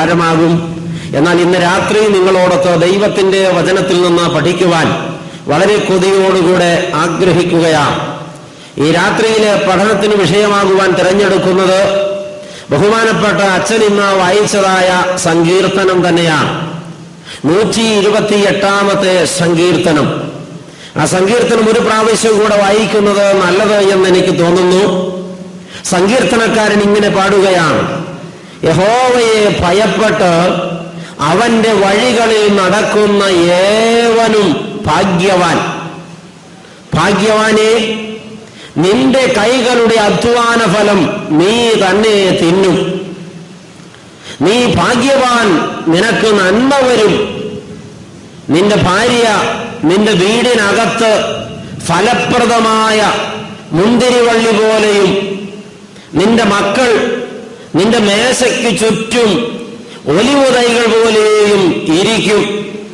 ഭാരമാകും എന്നാൽ ഇന്ന് രാത്രി നിങ്ങളോടൊത്ത് ദൈവത്തിന്റെ വചനത്തിൽ നിന്ന് പഠിക്കുവാൻ വളരെ കൊതിയോടുകൂടെ ആഗ്രഹിക്കുകയാണ് ഈ രാത്രിയിലെ പഠനത്തിന് വിഷയമാകുവാൻ തിരഞ്ഞെടുക്കുന്നത് ബഹുമാനപ്പെട്ട അച്ഛൻ ഇന്ന് വായിച്ചതായ സങ്കീർത്തനം തന്നെയാണ് നൂറ്റി ഇരുപത്തി എട്ടാമത്തെ സങ്കീർത്തനം ആ സങ്കീർത്തനം ഒരു പ്രാവശ്യം കൂടെ വായിക്കുന്നത് നല്ലത് എന്ന് എനിക്ക് തോന്നുന്നു സങ്കീർത്തനക്കാരൻ ഇങ്ങനെ പാടുകയാണ് യഹോവയെ ഭയപ്പെട്ട് അവന്റെ വഴികളിൽ നടക്കുന്ന ഏവനും ഭാഗ്യവാൻ ഭാഗ്യവാനെ നിന്റെ കൈകളുടെ അധ്വാന ഫലം നീ തന്നെ തിന്നും നീ ഭാഗ്യവാൻ നിനക്ക് നന്മ വരും നിന്റെ ഭാര്യ നിന്റെ വീടിനകത്ത് ഫലപ്രദമായ മുന്തിരിവള്ളി പോലെയും നിന്റെ മക്കൾ നിന്റെ മേശയ്ക്ക് ചുറ്റും ഒലിവുതൈകൾ പോലെയും ഇരിക്കും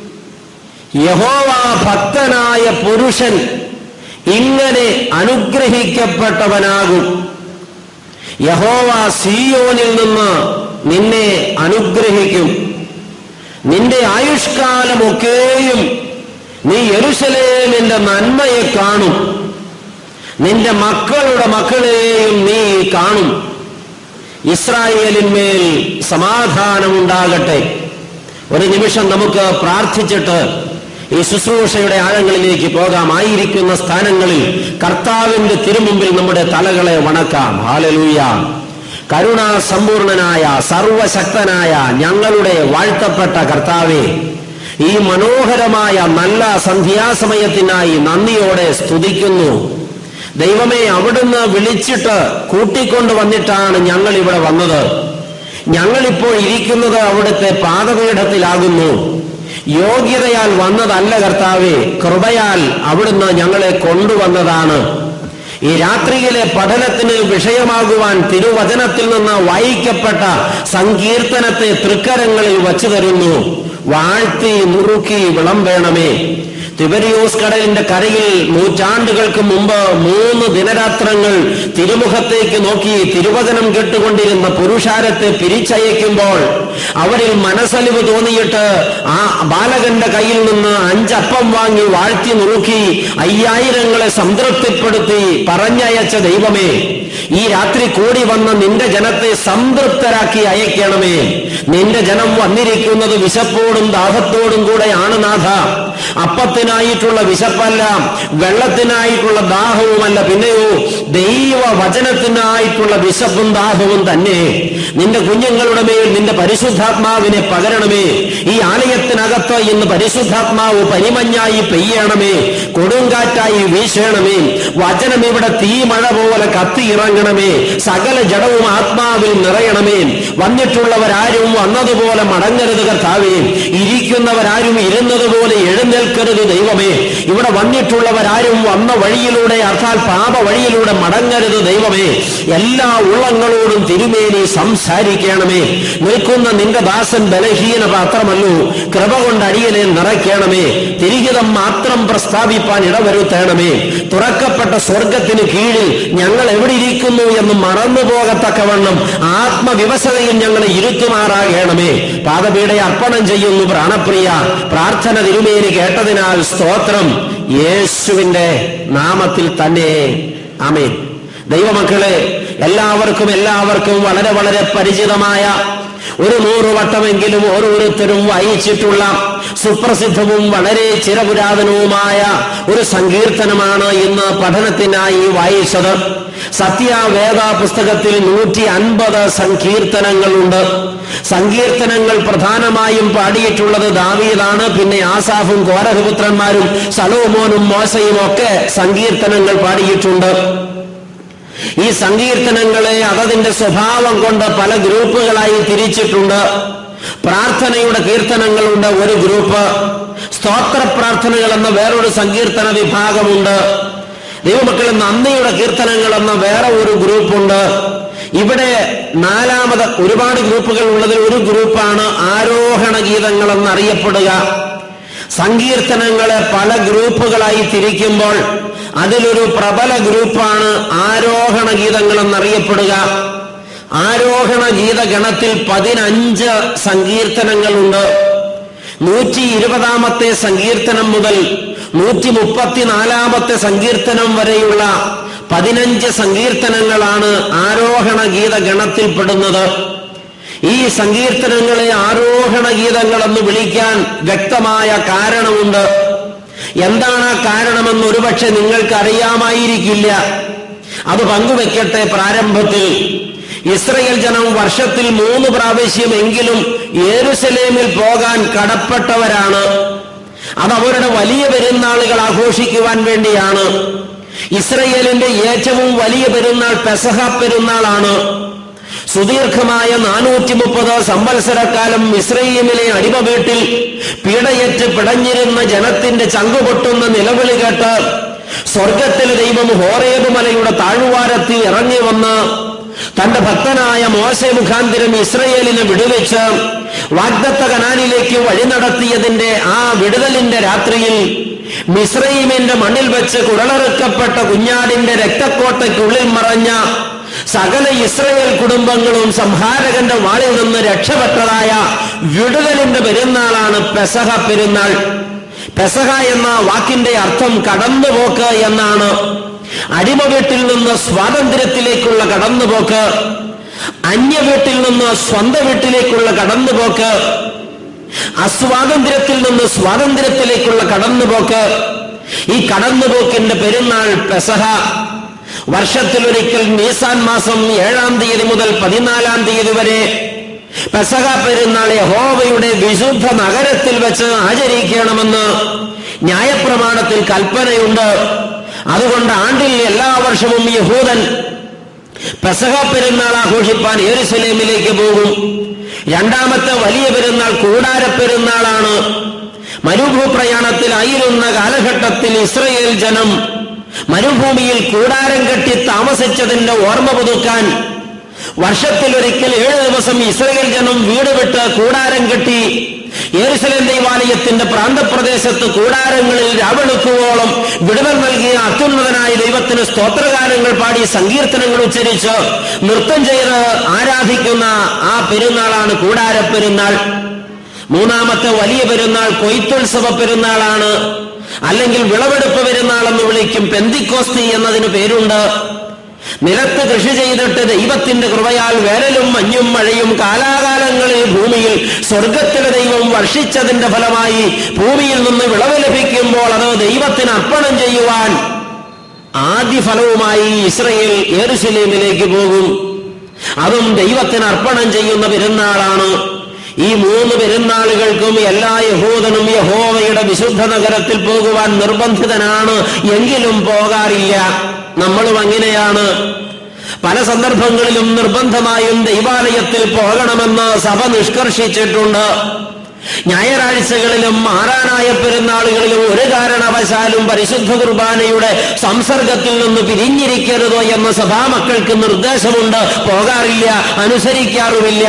യഹോവ ഭക്തനായ പുരുഷൻ ഇങ്ങനെ അനുഗ്രഹിക്കപ്പെട്ടവനാകും യഹോവ സിയോനിൽ നിന്ന് നിന്നെ അനുഗ്രഹിക്കും നിന്റെ ആയുഷ്കാലമൊക്കെയും നീ യെരുശലേമിന്റെ നന്മയെ കാണും നിന്റെ മക്കളുടെ മക്കളെയും നീ കാണും ഇസ്രായേലിന്മേൽ സമാധാനമുണ്ടാകട്ടെ ഒരു നിമിഷം നമുക്ക് പ്രാർത്ഥിച്ചിട്ട് ഈ ശുശ്രൂഷയുടെ ആഴങ്ങളിലേക്ക് പോകാം ആയിരിക്കുന്ന സ്ഥാനങ്ങളിൽ കർത്താവിന്റെ തിരുമുമ്പിൽ നമ്മുടെ തലകളെ വണക്കാം ഹാലലൂയ കരുണാ സമ്പൂർണനായ സർവശക്തനായ ഞങ്ങളുടെ വാഴ്ത്തപ്പെട്ട കർത്താവെ ഈ മനോഹരമായ നല്ല സന്ധ്യാസമയത്തിനായി നന്ദിയോടെ സ്തുതിക്കുന്നു ദൈവമേ അവിടുന്ന് വിളിച്ചിട്ട് കൂട്ടിക്കൊണ്ടു വന്നിട്ടാണ് ഞങ്ങൾ ഇവിടെ വന്നത് ഞങ്ങളിപ്പോൾ ഇരിക്കുന്നത് അവിടുത്തെ പാദപീഠത്തിലാകുന്നു യോഗ്യതയാൽ വന്നതല്ല കർത്താവെ കൃപയാൽ അവിടുന്ന് ഞങ്ങളെ കൊണ്ടുവന്നതാണ് ഈ രാത്രിയിലെ പഠനത്തിന് വിഷയമാകുവാൻ തിരുവചനത്തിൽ നിന്ന് വായിക്കപ്പെട്ട സങ്കീർത്തനത്തെ തൃക്കരങ്ങളിൽ വച്ചു തരുന്നു വാഴ്ത്തി നുറുക്കി വിളമ്പേണമേ തിബരിയോസ് കടലിന്റെ കരയിൽ നൂറ്റാണ്ടുകൾക്ക് മുമ്പ് മൂന്ന് ദിനരാത്രങ്ങൾ തിരുമുഖത്തേക്ക് നോക്കി തിരുവചനം കേട്ടുകൊണ്ടിരുന്ന പുരുഷാരത്തെ പിരിച്ചയക്കുമ്പോൾ അവരിൽ മനസ്സലിവ് തോന്നിയിട്ട് ആ ബാലകന്റെ കയ്യിൽ നിന്ന് അഞ്ചപ്പം വാങ്ങി വാഴ്ത്തി നുറുക്കി അയ്യായിരങ്ങളെ സംതൃപ്തിപ്പെടുത്തി പറഞ്ഞയച്ച ദൈവമേ ഈ രാത്രി കൂടി വന്ന നിന്റെ ജനത്തെ സംതൃപ്തരാക്കി അയക്കണമേ നിന്റെ ജനം വന്നിരിക്കുന്നത് വിശപ്പോടും ദാഹത്തോടും കൂടെയാണ് നാഥ അപ്പത്തിനായിട്ടുള്ള വിശപ്പല്ല വെള്ളത്തിനായിട്ടുള്ള ദാഹവുമല്ല പിന്നെയോ ദൈവ വചനത്തിനായിട്ടുള്ള വിശപ്പും ദാഹവും തന്നെ നിന്റെ കുഞ്ഞുങ്ങളുടെ മേൽ നിന്റെ പരിശുദ്ധാത്മാവിനെ പകരണമേ ഈ ആലയത്തിനകത്ത് ഇന്ന് പരിശുദ്ധാത്മാവ് പരിമഞ്ഞായി പെയ്യണമേ കൊടുങ്കാറ്റായി വീശണമേ വചനം ഇവിടെ തീമഴ പോലെ കത്തിയിറങ്ങണമേ സകല ജഡവും ആത്മാവിൽ നിറയണമേ വന്നിട്ടുള്ളവരാരും വന്നതുപോലെ മടങ്ങരുത് കർത്താവേ ഇരിക്കുന്നവരാരും ഇരുന്നതുപോലെ എഴുന്നേൽക്കരുത് ദൈവമേ ഇവിടെ വന്നിട്ടുള്ളവരാരും വന്ന വഴിയിലൂടെ അർത്ഥാൽ പാപ വഴിയിലൂടെ മടങ്ങരുത് ദൈവമേ എല്ലാ ഉള്ളങ്ങളോടും തിരുമേനി സംസാരിക്കണമേ നിൽക്കുന്ന നിന്റെ ദാസൻ ബലഹീന പാത്രമല്ലോ കൃപ കൊണ്ട് അടിയനെ നിറയ്ക്കണമേ തിരികിതം മാത്രം പ്രസ്താവിപ്പാൻ ഇടവരുത്തണമേ തുറക്കപ്പെട്ട സ്വർഗത്തിന് കീഴിൽ ഞങ്ങൾ എവിടെ ഇരിക്കുന്നു എന്ന് മറന്നു പോകത്തക്കവണ്ണം ആത്മവിവശതയിൽ ഞങ്ങളെ ഇരുത്തുമാറാകണമേ പാദപീഠ അർപ്പണം ചെയ്യുന്നു പ്രാണപ്രിയ പ്രാർത്ഥന തിരുമേനി കേട്ടതിനാൽ സ്തോത്രം യേശുവിന്റെ നാമത്തിൽ തന്നെ ആമേൻ ദൈവമക്കളെ എല്ലാവർക്കും എല്ലാവർക്കും വളരെ വളരെ പരിചിതമായ ഒരു നൂറ് വട്ടമെങ്കിലും ഓരോരുത്തരും വായിച്ചിട്ടുള്ള സുപ്രസിദ്ധവും വളരെ ചിരപുരാതനവുമായ ഒരു സങ്കീർത്തനമാണ് ഇന്ന് പഠനത്തിനായി വായിച്ചത് സത്യവേദ പുസ്തകത്തിൽ നൂറ്റി അൻപത് സങ്കീർത്തനങ്ങളുണ്ട് സങ്കീർത്തനങ്ങൾ പ്രധാനമായും പാടിയിട്ടുള്ളത് ദാവീദാണ് പിന്നെ ആസാഫും കോരഹപുത്രന്മാരും സലോമോനും മോശയും ഒക്കെ സങ്കീർത്തനങ്ങൾ പാടിയിട്ടുണ്ട് ഈ സങ്കീർത്തനങ്ങളെ അതതിന്റെ സ്വഭാവം കൊണ്ട് പല ഗ്രൂപ്പുകളായി തിരിച്ചിട്ടുണ്ട് പ്രാർത്ഥനയുടെ കീർത്തനങ്ങളുണ്ട് ഒരു ഗ്രൂപ്പ് സ്തോത്ര പ്രാർത്ഥനകൾ എന്ന വേറൊരു സങ്കീർത്തന വിഭാഗമുണ്ട് ദൈവമക്കളെ നന്ദിയുടെ കീർത്തനങ്ങൾ എന്ന വേറെ ഒരു ഗ്രൂപ്പുണ്ട് ഇവിടെ നാലാമത് ഒരുപാട് ഗ്രൂപ്പുകൾ ഉള്ളതിൽ ഒരു ഗ്രൂപ്പാണ് ആരോഹണ ഗീതങ്ങൾ എന്നറിയപ്പെടുക സങ്കീർത്തനങ്ങളെ പല ഗ്രൂപ്പുകളായി തിരിക്കുമ്പോൾ അതിലൊരു പ്രബല ഗ്രൂപ്പാണ് ആരോഹണ ഗീതങ്ങൾ എന്നറിയപ്പെടുക ആരോഹണ ഗീതഗണത്തിൽ പതിനഞ്ച് സങ്കീർത്തനങ്ങളുണ്ട് നൂറ്റി ഇരുപതാമത്തെ സങ്കീർത്തനം മുതൽ നൂറ്റി മുപ്പത്തിനാലാമത്തെ സങ്കീർത്തനം വരെയുള്ള പതിനഞ്ച് സങ്കീർത്തനങ്ങളാണ് ആരോഹണ ഗീതഗണത്തിൽപ്പെടുന്നത് ഈ സങ്കീർത്തനങ്ങളെ ആരോഹണ ഗീതങ്ങളെന്ന് വിളിക്കാൻ വ്യക്തമായ കാരണമുണ്ട് എന്താണ് ആ കാരണമെന്ന് ഒരുപക്ഷെ നിങ്ങൾക്ക് അറിയാമായിരിക്കില്ല അത് പങ്കുവെക്കട്ടെ പ്രാരംഭത്തിൽ ഇസ്രയേൽ ജനം വർഷത്തിൽ മൂന്ന് പ്രാവശ്യമെങ്കിലും യേരുസലേമിൽ പോകാൻ കടപ്പെട്ടവരാണ് അത് അവരുടെ വലിയ പെരുന്നാളുകൾ ആഘോഷിക്കുവാൻ വേണ്ടിയാണ് ഇസ്രയേലിന്റെ ഏറ്റവും വലിയ പെരുന്നാൾ പെസഹ പെരുന്നാളാണ് സുദീർഘമായ നാനൂറ്റി മുപ്പത് സംവത്സരക്കാലം ഇസ്രയേലിലെ അടിമ വീട്ടിൽ പീഡയേറ്റ് പിടഞ്ഞിരുന്ന ജനത്തിന്റെ ചങ്കുപൊട്ടുന്ന നിലവിളി കേട്ട് സ്വർഗത്തിലെ ദൈവം ഹോറേബ് മലയുടെ താഴ്വാരത്തിൽ ഇറങ്ങി വന്ന് തന്റെ ഭക്തനായ മോശ മുഖാന്തിരം ഇസ്രയേലിനെ വിടുവിച്ച് വാഗ്ദത്ത കനാലിലേക്ക് വഴി നടത്തിയതിന്റെ ആ വിടുതലിന്റെ രാത്രിയിൽ മിശ്രൈമിന്റെ മണ്ണിൽ വെച്ച് കുടലറുക്കപ്പെട്ട കുഞ്ഞാടിന്റെ രക്തക്കോട്ടയ്ക്കുള്ളിൽ മറഞ്ഞ സകല ഇസ്രയേൽ കുടുംബങ്ങളും സംഹാരകന്റെ വാളിൽ നിന്ന് രക്ഷപ്പെട്ടതായ വിടുതലിന്റെ പെരുന്നാളാണ് പെസഹ പെരുന്നാൾ പെസഹ എന്ന വാക്കിന്റെ അർത്ഥം കടന്നുപോക്ക് എന്നാണ് അടിമ വീട്ടിൽ നിന്ന് സ്വാതന്ത്ര്യത്തിലേക്കുള്ള കടന്നുപോക്ക് അന്യ വീട്ടിൽ നിന്ന് സ്വന്തം വീട്ടിലേക്കുള്ള കടന്നുപോക്ക് അസ്വാതന്ത്ര്യത്തിൽ നിന്ന് സ്വാതന്ത്ര്യത്തിലേക്കുള്ള കടന്നുപോക്ക് ഈ കടന്നുപോക്കിന്റെ പെരുന്നാൾ പെസഹ വർഷത്തിലൊരിക്കൽ നീസാൻ മാസം ഏഴാം തീയതി മുതൽ പതിനാലാം തീയതി വരെ പെസഹ പെരുന്നാൾ യഹോവയുടെ വിശുദ്ധ നഗരത്തിൽ വെച്ച് ആചരിക്കണമെന്ന് ന്യായപ്രമാണത്തിൽ കൽപ്പനയുണ്ട് അതുകൊണ്ട് ആണ്ടിൽ എല്ലാ വർഷവും യഹൂദൻ പെസഹ പെരുന്നാൾ ആഘോഷിപ്പാൻ യെരുസലേമിലേക്ക് പോകും രണ്ടാമത്തെ വലിയ പെരുന്നാൾ കൂടാര പെരുന്നാളാണ് മരുഭൂപ്രയാണത്തിലായിരുന്ന കാലഘട്ടത്തിൽ ഇസ്രയേൽ ജനം മരുഭൂമിയിൽ കൂടാരം കെട്ടി താമസിച്ചതിന്റെ ഓർമ്മ പുതുക്കാൻ വർഷത്തിലൊരിക്കൽ ഏഴ് ദിവസം ഇസ്രയേൽ ജനം വീട് വിട്ട് കൂടാരം കെട്ടി യെരുസലേം ദൈവാലയത്തിന്റെ പ്രാന്തപ്രദേശത്ത് കൂടാരങ്ങളിൽ രാവെളുക്കുവോളം വിടുതൽ നൽകിയ അത്യുന്നതനായ ദൈവത്തിന് സ്തോത്രഗാനങ്ങൾ പാടി സങ്കീർത്തനങ്ങൾ ഉച്ചരിച്ച് നൃത്തം ചെയ്ത് ആരാധിക്കുന്ന ആ പെരുന്നാളാണ് കൂടാര പെരുന്നാൾ മൂന്നാമത്തെ വലിയ പെരുന്നാൾ കൊയ്ത്തുത്സവ പെരുന്നാളാണ് അല്ലെങ്കിൽ വിളവെടുപ്പ് പെരുന്നാൾ എന്ന് വിളിക്കും പെന്തിക്കോസ്തി എന്നതിന് പേരുണ്ട് നിലത്ത് കൃഷി ചെയ്തിട്ട് ദൈവത്തിന്റെ കൃപയാൽ വേനലും മഞ്ഞും മഴയും കാലാകാലങ്ങളിൽ ഭൂമിയിൽ സ്വർഗത്തിലെ ദൈവം വർഷിച്ചതിന്റെ ഫലമായി ഭൂമിയിൽ നിന്ന് വിളവ് ലഭിക്കുമ്പോൾ അത് ദൈവത്തിന് അർപ്പണം ചെയ്യുവാൻ ആദ്യ ഫലവുമായി ഇസ്രയേൽ യെരുസലേമിലേക്ക് പോകും അതും ദൈവത്തിന് അർപ്പണം ചെയ്യുന്ന പെരുന്നാളാണ് ഈ മൂന്ന് പെരുന്നാളുകൾക്കും എല്ലാ യഹൂദനും യഹോവയുടെ വിശുദ്ധ നഗരത്തിൽ പോകുവാൻ നിർബന്ധിതനാണ് എങ്കിലും പോകാറില്ല നമ്മളും അങ്ങനെയാണ് പല സന്ദർഭങ്ങളിലും നിർബന്ധമായും ദൈവാലയത്തിൽ പോകണമെന്ന് സഭ നിഷ്കർഷിച്ചിട്ടുണ്ട് ഞായറാഴ്ചകളിലും മാറാനായ പെരുന്നാളുകളിലും ഒരു കാരണവശാലും പരിശുദ്ധ കുർബാനയുടെ സംസർഗത്തിൽ നിന്ന് പിരിഞ്ഞിരിക്കരുതോ എന്ന് സഭാമക്കൾക്ക് നിർദ്ദേശമുണ്ട് പോകാറില്ല അനുസരിക്കാറുമില്ല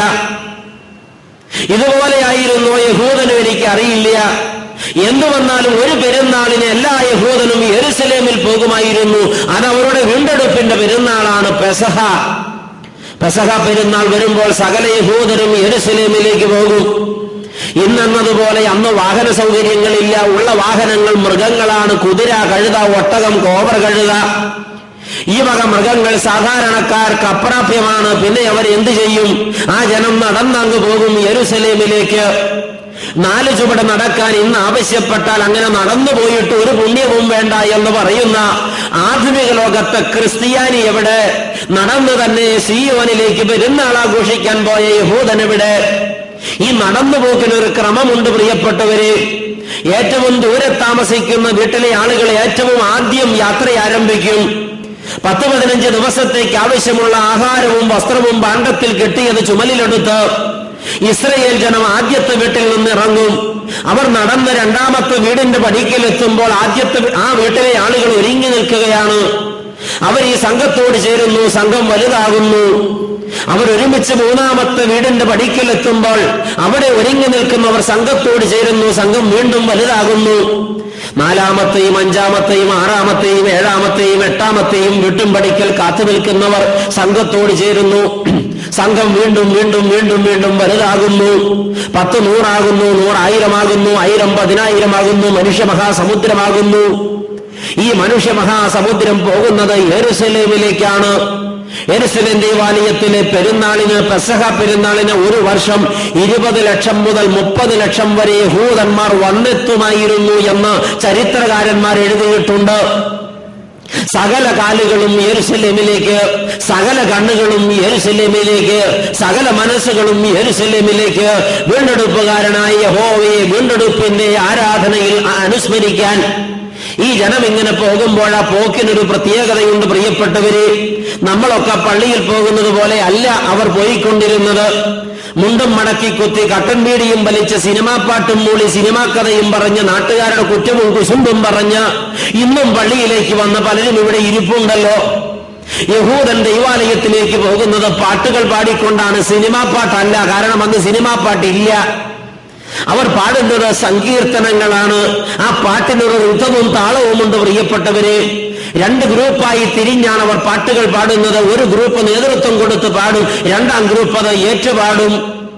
ഇതുപോലെയായിരുന്നു യഹൂദനും എനിക്ക് അറിയില്ല എന്തു വന്നാലും ഒരു പെരുന്നാളിന് എല്ലാ യഹൂദനും യെരുസലേമിൽ പോകുമായിരുന്നു അത് അവരുടെ വീണ്ടെടുപ്പിന്റെ പെരുന്നാളാണ് പെസഹ പെസഹ പെരുന്നാൾ വരുമ്പോൾ സകല യഹൂദരും യെരുസലേമിലേക്ക് പോകും ഇന്നെന്നതുപോലെ അന്ന് വാഹന സൗകര്യങ്ങളില്ല ഉള്ള വാഹനങ്ങൾ മൃഗങ്ങളാണ് കുതിര കഴുത ഒട്ടകം കോവർ കഴുത ഈ വക മൃഗങ്ങൾ സാധാരണക്കാർക്ക് അപ്രാപ്യമാണ് പിന്നെ അവർ എന്തു ചെയ്യും ആ ജനം നടന്നങ്ങ് പോകും യെരുസലേമിലേക്ക് നാല് ചുവട് നടക്കാൻ ഇന്ന് ആവശ്യപ്പെട്ടാൽ അങ്ങനെ നടന്നു പോയിട്ട് ഒരു പുണ്യവും വേണ്ട എന്ന് പറയുന്ന ആധുനിക ലോകത്തെ ക്രിസ്ത്യാനി എവിടെ നടന്നു തന്നെ സിയോനിലേക്ക് പെരുന്നാൾ ആഘോഷിക്കാൻ പോയ യഹൂദൻ എവിടെ ഈ നടന്നുപോക്കിന് ഒരു ക്രമമുണ്ട് പ്രിയപ്പെട്ടവരെ ഏറ്റവും ദൂരെ താമസിക്കുന്ന വീട്ടിലെ ആളുകൾ ഏറ്റവും ആദ്യം യാത്ര ആരംഭിക്കും പത്ത് പതിനഞ്ച് ദിവസത്തേക്ക് ആവശ്യമുള്ള ആഹാരവും വസ്ത്രവും പാണ്ഡത്തിൽ കെട്ടിയത് ചുമലിലെടുത്ത് ഇസ്രയേൽ ജനം ആദ്യത്തെ വീട്ടിൽ നിന്ന് ഇറങ്ങും അവർ നടന്ന് രണ്ടാമത്തെ വീടിന്റെ പടിക്കൽ എത്തുമ്പോൾ ആദ്യത്തെ ആ വീട്ടിലെ ആളുകൾ ഒരുങ്ങി നിൽക്കുകയാണ് അവർ ഈ സംഘത്തോട് ചേരുന്നു സംഘം വലുതാകുന്നു അവർ ഒരുമിച്ച് മൂന്നാമത്തെ വീടിന്റെ പടിക്കൽ എത്തുമ്പോൾ അവിടെ ഒരുങ്ങി നിൽക്കുന്നവർ സംഘത്തോട് ചേരുന്നു സംഘം വീണ്ടും വലുതാകുന്നു നാലാമത്തെയും അഞ്ചാമത്തെയും ആറാമത്തെയും ഏഴാമത്തെയും എട്ടാമത്തെയും വീട്ടും പടിക്കൽ കാത്തു നിൽക്കുന്നവർ സംഘത്തോട് ചേരുന്നു സംഘം വീണ്ടും വീണ്ടും വീണ്ടും വീണ്ടും വലുതാകുന്നു പത്ത് നൂറാകുന്നു നൂറായിരമാകുന്നു ആയിരം പതിനായിരമാകുന്നു മനുഷ്യ മഹാസമുദ്രമാകുന്നു ഈ മനുഷ്യ മഹാസമുദ്രം പോകുന്നത് യെരുസലേമിലേക്കാണ് എരുസലേം ദേവാലയത്തിലെ പെരുന്നാളിന് പെസഹ പെരുന്നാളിന് ഒരു വർഷം ഇരുപത് ലക്ഷം മുതൽ മുപ്പത് ലക്ഷം വരെ യഹൂദന്മാർ വന്നെത്തുമായിരുന്നു എന്ന് ചരിത്രകാരന്മാർ എഴുതിയിട്ടുണ്ട് സകല കാലുകളും യെരുസലേമിലേക്ക് സകല കണ്ണുകളും യെരുസലേമിലേക്ക് സകല മനസ്സുകളും യെരുസലേമിലേക്ക് വീണ്ടെടുപ്പുകാരനായ യഹോവയെ വീണ്ടെടുപ്പിന്റെ ആരാധനയിൽ അനുസ്മരിക്കാൻ ഈ ജനം ഇങ്ങനെ പോകുമ്പോൾ ആ പോക്കിനൊരു പ്രത്യേകതയുണ്ട് പ്രിയപ്പെട്ടവര് നമ്മളൊക്കെ പള്ളിയിൽ പോകുന്നത് പോലെ അല്ല അവർ പോയിക്കൊണ്ടിരുന്നത് മുണ്ടും മടക്കി കുത്തി കട്ടൻ ബീഡിയും വലിച്ച് സിനിമാ പാട്ടും മൂളി സിനിമാ കഥയും പറഞ്ഞ് നാട്ടുകാരുടെ കുറ്റവും കുസുമ്പും പറഞ്ഞ് ഇന്നും പള്ളിയിലേക്ക് വന്ന പലരും ഇവിടെ ഇരിപ്പുണ്ടല്ലോ യഹൂദൻ ദൈവാലയത്തിലേക്ക് പോകുന്നത് പാട്ടുകൾ പാടിക്കൊണ്ടാണ് സിനിമാ പാട്ടല്ല കാരണം അന്ന് സിനിമാ പാട്ടില്ല അവർ പാടുന്നത് സങ്കീർത്തനങ്ങളാണ് ആ പാട്ടിനൊരു ഋതവും താളവുമുണ്ട് പ്രിയപ്പെട്ടവരെ രണ്ട് ഗ്രൂപ്പായി തിരിഞ്ഞാണ് അവർ പാട്ടുകൾ പാടുന്നത് ഒരു ഗ്രൂപ്പ് നേതൃത്വം കൊടുത്ത് പാടും രണ്ടാം ഗ്രൂപ്പ് അത് ഏറ്റുപാടും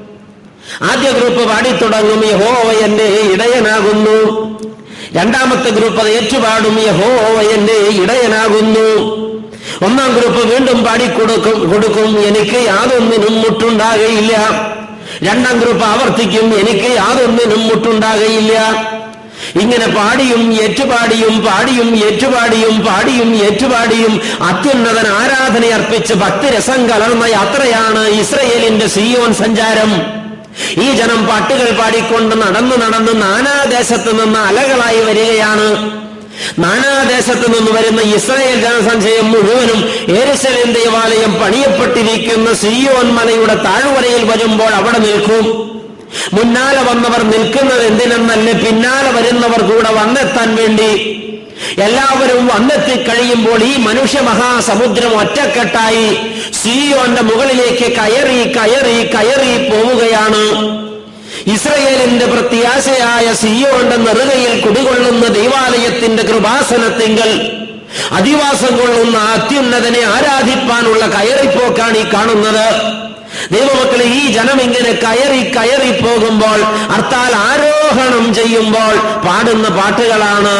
ആദ്യ ഗ്രൂപ്പ് പാടിത്തുടങ്ങും യഹോവ എന്റെ ഇടയനാകുന്നു രണ്ടാമത്തെ ഗ്രൂപ്പ് അത് ഏറ്റുപാടും യഹോവ എന്റെ ഇടയനാകുന്നു ഒന്നാം ഗ്രൂപ്പ് വീണ്ടും പാടിക്കൊടുക്കും കൊടുക്കും എനിക്ക് യാതൊന്നിനും മുട്ടുണ്ടാകയില്ല രണ്ടാം ഗ്രൂപ്പ് ആവർത്തിക്കും എനിക്ക് യാതൊന്നിനും മുട്ടുണ്ടാകയില്ല ഇങ്ങനെ പാടിയും ഏറ്റുപാടിയും പാടിയും ഏറ്റുപാടിയും പാടിയും ഏറ്റുപാടിയും അത്യുന്നതൻ ആരാധന അർപ്പിച്ച് ഭക്തിരസം കലർന്ന യാത്രയാണ് ഇസ്രയേലിന്റെ സിയോൻ സഞ്ചാരം ഈ ജനം പാട്ടുകൾ പാടിക്കൊണ്ട് നടന്നു നടന്ന് നാനാദേശത്ത് നിന്ന് അലകളായി വരികയാണ് നാനാദേശത്ത് നിന്ന് വരുന്ന ഇസ്രായേൽ ജനസഞ്ചയം മുഴുവനും ഏരുസലേം ദേവാലയം പണിയപ്പെട്ടിരിക്കുന്ന സിയോൻ മലയുടെ താഴ്വരയിൽ വരുമ്പോൾ അവിടെ നിൽക്കും മുന്നാലെ വന്നവർ നിൽക്കുന്നത് എന്തിനെന്നല്ല പിന്നാലെ വരുന്നവർ കൂടെ വന്നെത്താൻ വേണ്ടി എല്ലാവരും വന്നെത്തി കഴിയുമ്പോൾ ഈ മനുഷ്യ മഹാസമുദ്രം ഒറ്റക്കെട്ടായി സിയോന്റെ മുകളിലേക്ക് കയറി കയറി കയറി പോവുകയാണ് ഇസ്രയേലിന്റെ പ്രത്യാശയായ സിയോന്റെ നെറുകയിൽ കുടികൊള്ളുന്ന ദൈവാലയത്തിന്റെ കൃപാസനത്തിങ്കൽ അധിവാസം കൊള്ളുന്ന അത്യുന്നതനെ ആരാധിപ്പാനുള്ള കയറിപ്പോക്കാണ് ഈ കാണുന്നത് ദൈവമക്കളെ ഈ ജനം ഇങ്ങനെ കയറി കയറി പോകുമ്പോൾ അർത്ഥാൽ ആരോഹണം ചെയ്യുമ്പോൾ പാടുന്ന പാട്ടുകളാണ്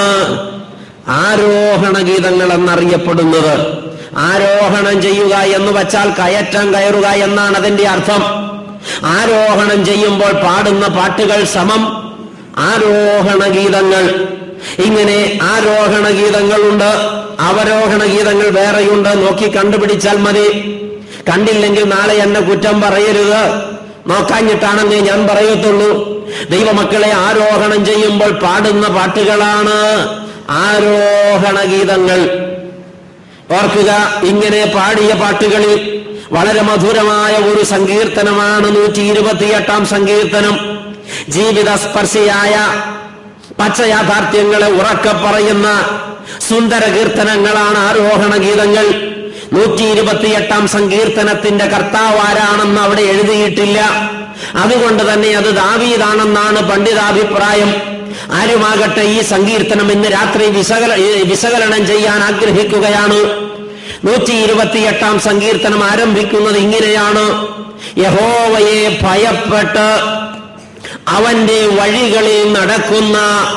ആരോഹണ ഗീതങ്ങൾ എന്നറിയപ്പെടുന്നത് ആരോഹണം ചെയ്യുക എന്ന് വച്ചാൽ കയറ്റം കയറുക എന്നാണ് അതിന്റെ അർത്ഥം ആരോഹണം ചെയ്യുമ്പോൾ പാടുന്ന പാട്ടുകൾ സമം ആരോഹണ ഗീതങ്ങൾ ഇങ്ങനെ ആരോഹണ ഗീതങ്ങളുണ്ട് അവരോഹണ ഗീതങ്ങൾ വേറെയുണ്ട് നോക്കി കണ്ടുപിടിച്ചാൽ മതി കണ്ടില്ലെങ്കിൽ നാളെ എന്നെ കുറ്റം പറയരുത് നോക്കാഞ്ഞിട്ടാണെന്നേ ഞാൻ പറയത്തുള്ളൂ ദൈവമക്കളെ ആരോഹണം ചെയ്യുമ്പോൾ പാടുന്ന പാട്ടുകളാണ് ആരോഹണ ഗീതങ്ങൾ ഓർക്കുക ഇങ്ങനെ പാടിയ പാട്ടുകളിൽ വളരെ മധുരമായ ഒരു സങ്കീർത്തനമാണ് നൂറ്റി ഇരുപത്തിയെട്ടാം സങ്കീർത്തനം ജീവിത സ്പർശിയായ പച്ചയാഥാർത്ഥ്യങ്ങളെ ഉറക്കെ പറയുന്ന സുന്ദര കീർത്തനങ്ങളാണ് ആരോഹണ ഗീതങ്ങൾ നൂറ്റി ഇരുപത്തിയെട്ടാം സങ്കീർത്തനത്തിന്റെ കർത്താവ് ആരാണെന്ന് അവിടെ എഴുതിയിട്ടില്ല അതുകൊണ്ട് തന്നെ അത് ദാവീദാണെന്നാണ് പണ്ഡിതാഭിപ്രായം ആരുമാകട്ടെ ഈ സങ്കീർത്തനം ഇന്ന് രാത്രി വിശകല വിശകലനം ചെയ്യാൻ ആഗ്രഹിക്കുകയാണ് നൂറ്റി ഇരുപത്തിയെട്ടാം സങ്കീർത്തനം ആരംഭിക്കുന്നത് ഇങ്ങനെയാണ് യഹോവയെ ഭയപ്പെട്ട് അവന്റെ വഴികളിൽ നടക്കുന്ന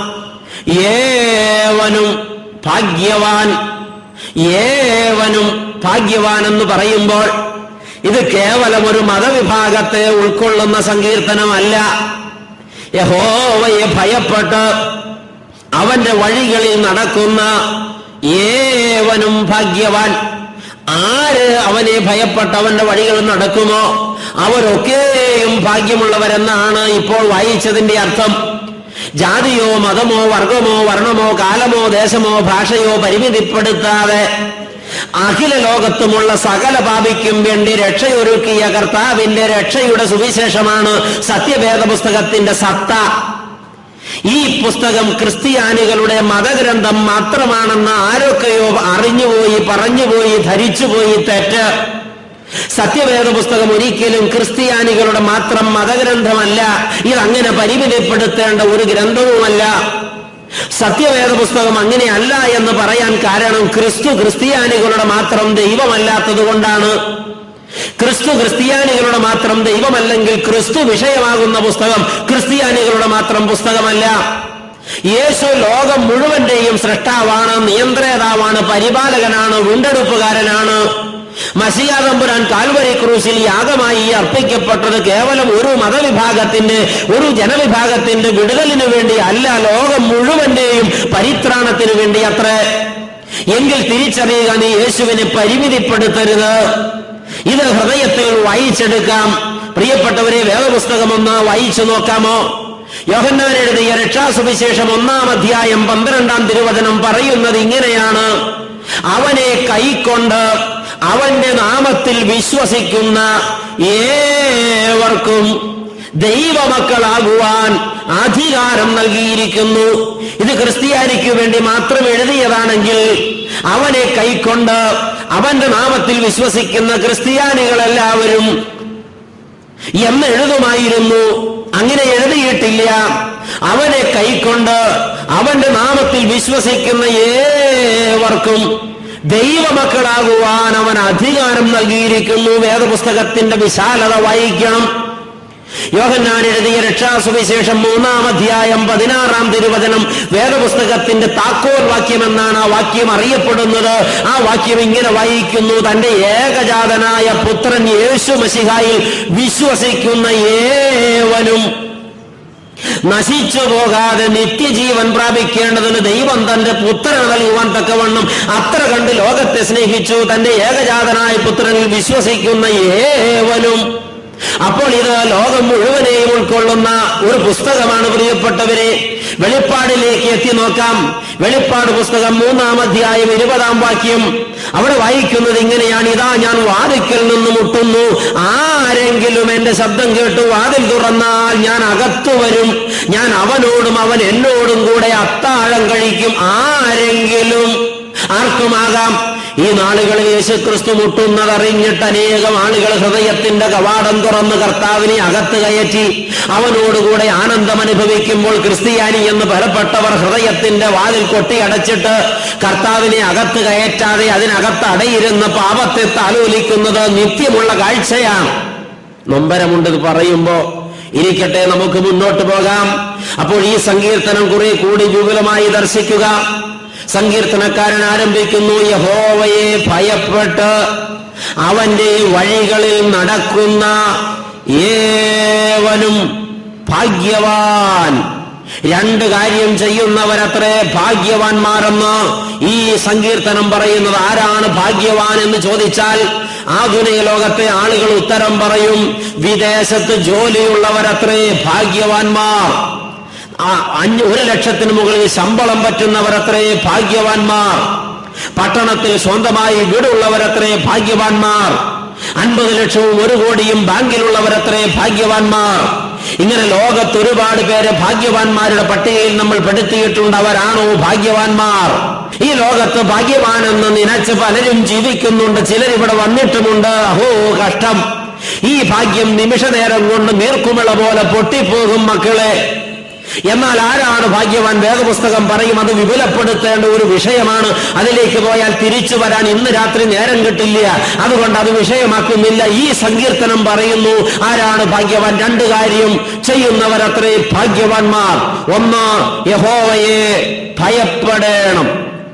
ഏവനും ഭാഗ്യവാൻ ഏവനും ഭാഗ്യവാൻ എന്ന് പറയുമ്പോൾ ഇത് കേവലം ഒരു മതവിഭാഗത്തെ ഉൾക്കൊള്ളുന്ന സങ്കീർത്തനമല്ല യഹോവയെ ഭയപ്പെട്ട് അവന്റെ വഴികളിൽ നടക്കുന്ന ഏവനും ഭാഗ്യവാൻ ആര് അവനെ ഭയപ്പെട്ട് അവന്റെ വഴികളിൽ നടക്കുമോ അവരൊക്കെയും ഭാഗ്യമുള്ളവരെന്നാണ് ഇപ്പോൾ വായിച്ചതിന്റെ അർത്ഥം ജാതിയോ മതമോ വർഗമോ വർണ്ണമോ കാലമോ ദേശമോ ഭാഷയോ പരിമിതിപ്പെടുത്താതെ അഖില ലോകത്തുമുള്ള സകല പാപിക്കും വേണ്ടി രക്ഷയൊരുക്കിയ കർത്താവിന്റെ രക്ഷയുടെ സുവിശേഷമാണ് സത്യവേദ പുസ്തകത്തിന്റെ സത്ത ഈ പുസ്തകം ക്രിസ്ത്യാനികളുടെ മതഗ്രന്ഥം മാത്രമാണെന്ന് ആരൊക്കെയോ അറിഞ്ഞുപോയി പറഞ്ഞുപോയി ധരിച്ചുപോയി തെറ്റ് സത്യവേദ പുസ്തകം ഒരിക്കലും ക്രിസ്ത്യാനികളുടെ മാത്രം മതഗ്രന്ഥമല്ല ഇത് പരിമിതിപ്പെടുത്തേണ്ട ഒരു ഗ്രന്ഥവുമല്ല സത്യവേദ പുസ്തകം അങ്ങനെയല്ല എന്ന് പറയാൻ കാരണം ക്രിസ്തു ക്രിസ്ത്യാനികളുടെ മാത്രം ദൈവമല്ലാത്തത് കൊണ്ടാണ് ക്രിസ്തു ക്രിസ്ത്യാനികളുടെ മാത്രം ദൈവമല്ലെങ്കിൽ ക്രിസ്തു വിഷയമാകുന്ന പുസ്തകം ക്രിസ്ത്യാനികളുടെ മാത്രം പുസ്തകമല്ല യേശു ലോകം മുഴുവന്റെയും സൃഷ്ടാവാണ് നിയന്ത്രേതാവാണ് പരിപാലകനാണ് വീണ്ടെടുപ്പുകാരനാണ് മസിയാതമ്പുരാൻ കാൽവരി ക്രൂസിൽ യാഗമായി അർപ്പിക്കപ്പെട്ടത് കേവലം ഒരു മതവിഭാഗത്തിന്റെ ഒരു ജനവിഭാഗത്തിന്റെ വിടുതലിനു വേണ്ടി അല്ല ലോകം മുഴുവന്റെയും പരിത്രാണത്തിനു വേണ്ടി അത്രേ എങ്കിൽ തിരിച്ചറിയുക നീ യേശുവിനെ പരിമിതിപ്പെടുത്തരുത് ഇത് ഹൃദയത്തിൽ വായിച്ചെടുക്കാം പ്രിയപ്പെട്ടവരെ വേദപുസ്തകം ഒന്ന് വായിച്ചു നോക്കാമോ യോഹന്നാൻ എഴുതിയ രക്ഷാസുവിശേഷം ഒന്നാം അധ്യായം പന്ത്രണ്ടാം തിരുവചനം പറയുന്നത് ഇങ്ങനെയാണ് അവനെ കൈക്കൊണ്ട് അവന്റെ നാമത്തിൽ വിശ്വസിക്കുന്ന ഏവർക്കും ദൈവമക്കളാകുവാൻ അധികാരം നൽകിയിരിക്കുന്നു ഇത് ക്രിസ്ത്യാനിക്ക് വേണ്ടി മാത്രം എഴുതിയതാണെങ്കിൽ അവനെ കൈക്കൊണ്ട് അവന്റെ നാമത്തിൽ വിശ്വസിക്കുന്ന ക്രിസ്ത്യാനികളെല്ലാവരും എന്ന് എഴുതുമായിരുന്നു അങ്ങനെ എഴുതിയിട്ടില്ല അവനെ കൈക്കൊണ്ട് അവന്റെ നാമത്തിൽ വിശ്വസിക്കുന്ന ഏവർക്കും ദൈവമക്കളാകുവാൻ അവൻ അധികാരം നൽകിയിരിക്കുന്നു വേദപുസ്തകത്തിന്റെ വിശാലത വായിക്കണം യോഹന്നാൻ എഴുതിയ രക്ഷാസുവിശേഷം മൂന്നാം അധ്യായം പതിനാറാം തിരുവചനം വേദപുസ്തകത്തിന്റെ താക്കോൽ വാക്യം എന്നാണ് ആ വാക്യം അറിയപ്പെടുന്നത് ആ വാക്യം ഇങ്ങനെ വായിക്കുന്നു തന്റെ ഏകജാതനായ പുത്രൻ യേശു മസിഹായിൽ വിശ്വസിക്കുന്ന ഏവനും നശിച്ചു പോകാതെ നിത്യജീവൻ പ്രാപിക്കേണ്ടതിന് ദൈവം തന്റെ പുത്രനെ നൽകുവാൻ തക്കവണ്ണം അത്ര കണ്ട് ലോകത്തെ സ്നേഹിച്ചു തന്റെ ഏകജാതനായ പുത്രനിൽ വിശ്വസിക്കുന്ന ഏവനും അപ്പോൾ ഇത് ലോകം മുഴുവനെയും ഉൾക്കൊള്ളുന്ന ഒരു പുസ്തകമാണ് പ്രിയപ്പെട്ടവരെ വെളിപ്പാടിലേക്ക് എത്തി നോക്കാം വെളിപ്പാട് പുസ്തകം മൂന്നാം അധ്യായം ഇരുപതാം വാക്യം അവിടെ വായിക്കുന്നത് ഇങ്ങനെയാണ് ഇതാ ഞാൻ വാതിക്കൽ നിന്ന് മുട്ടുന്നു ആരെങ്കിലും എന്റെ ശബ്ദം കേട്ടു വാതിൽ തുറന്നാൽ ഞാൻ അകത്തു വരും ഞാൻ അവനോടും അവൻ എന്നോടും കൂടെ അത്താഴം കഴിക്കും ആരെങ്കിലും ആർക്കുമാകാം ഈ നാളുകളിൽ യേശുക്രിസ്തു മുട്ടുന്നത് അറിഞ്ഞിട്ട് അനേകം ആളുകൾ ഹൃദയത്തിന്റെ കവാടം തുറന്ന് കർത്താവിനെ അകത്ത് കയറ്റി അവനോടുകൂടെ ആനന്ദം അനുഭവിക്കുമ്പോൾ ക്രിസ്ത്യാനി എന്ന് ബലപ്പെട്ടവർ ഹൃദയത്തിന്റെ വാതിൽ കൊട്ടി അടച്ചിട്ട് കർത്താവിനെ അകത്ത് കയറ്റാതെ അതിനകത്ത് അടയിരുന്ന പാപത്തെ താലോലിക്കുന്നത് നിത്യമുള്ള കാഴ്ചയാണ് നൊമ്പരമുണ്ട് ഇത് പറയുമ്പോ ഇരിക്കട്ടെ നമുക്ക് മുന്നോട്ട് പോകാം അപ്പോൾ ഈ സങ്കീർത്തനം കുറെ കൂടി വിപുലമായി ദർശിക്കുക സങ്കീർത്തനക്കാരൻ ആരംഭിക്കുന്നു യഹോവയെ ഭയപ്പെട്ട് അവന്റെ വഴികളിൽ നടക്കുന്ന ഏവനും ഭാഗ്യവാൻ രണ്ട് കാര്യം ചെയ്യുന്നവരത്രേ ഭാഗ്യവാന്മാരെന്ന് ഈ സങ്കീർത്തനം പറയുന്നത് ആരാണ് ഭാഗ്യവാൻ എന്ന് ചോദിച്ചാൽ ആധുനിക ലോകത്തെ ആളുകൾ ഉത്തരം പറയും വിദേശത്ത് ജോലിയുള്ളവരത്രേ ഭാഗ്യവാന്മാർ ആ അഞ്ഞ് ഒരു ലക്ഷത്തിന് മുകളിൽ ശമ്പളം പറ്റുന്നവരത്രേ ഭാഗ്യവാന്മാർ പട്ടണത്തിൽ സ്വന്തമായി വീടുള്ളവരത്രേ ഭാഗ്യവാന്മാർ അൻപത് ലക്ഷവും ഒരു കോടിയും ബാങ്കിലുള്ളവരത്രേ ഭാഗ്യവാന്മാർ ഇങ്ങനെ ലോകത്ത് ഒരുപാട് പേരെ ഭാഗ്യവാന്മാരുടെ പട്ടികയിൽ നമ്മൾ പെടുത്തിയിട്ടുണ്ട് അവരാണോ ഭാഗ്യവാന്മാർ ഈ ലോകത്ത് ഭാഗ്യവാനെന്ന് നനച്ച് പലരും ജീവിക്കുന്നുണ്ട് ചിലർ ഇവിടെ വന്നിട്ടുമുണ്ട് അഹോ കഷ്ടം ഈ ഭാഗ്യം നിമിഷ നേരം കൊണ്ട് നീർക്കുമിള പോലെ പൊട്ടിപ്പോകും മക്കളെ എന്നാൽ ആരാണ് ഭാഗ്യവാൻ വേദപുസ്തകം പറയും അത് വിപുലപ്പെടുത്തേണ്ട ഒരു വിഷയമാണ് അതിലേക്ക് പോയാൽ തിരിച്ചു വരാൻ ഇന്ന് രാത്രി നേരം കിട്ടില്ല അതുകൊണ്ട് അത് വിഷയമാക്കുന്നില്ല ഈ സങ്കീർത്തനം പറയുന്നു ആരാണ് ഭാഗ്യവാൻ രണ്ട് കാര്യം ചെയ്യുന്നവരത്രേ ഭാഗ്യവാന്മാർ ഒന്ന് യഹോവയെ ഭയപ്പെടേണം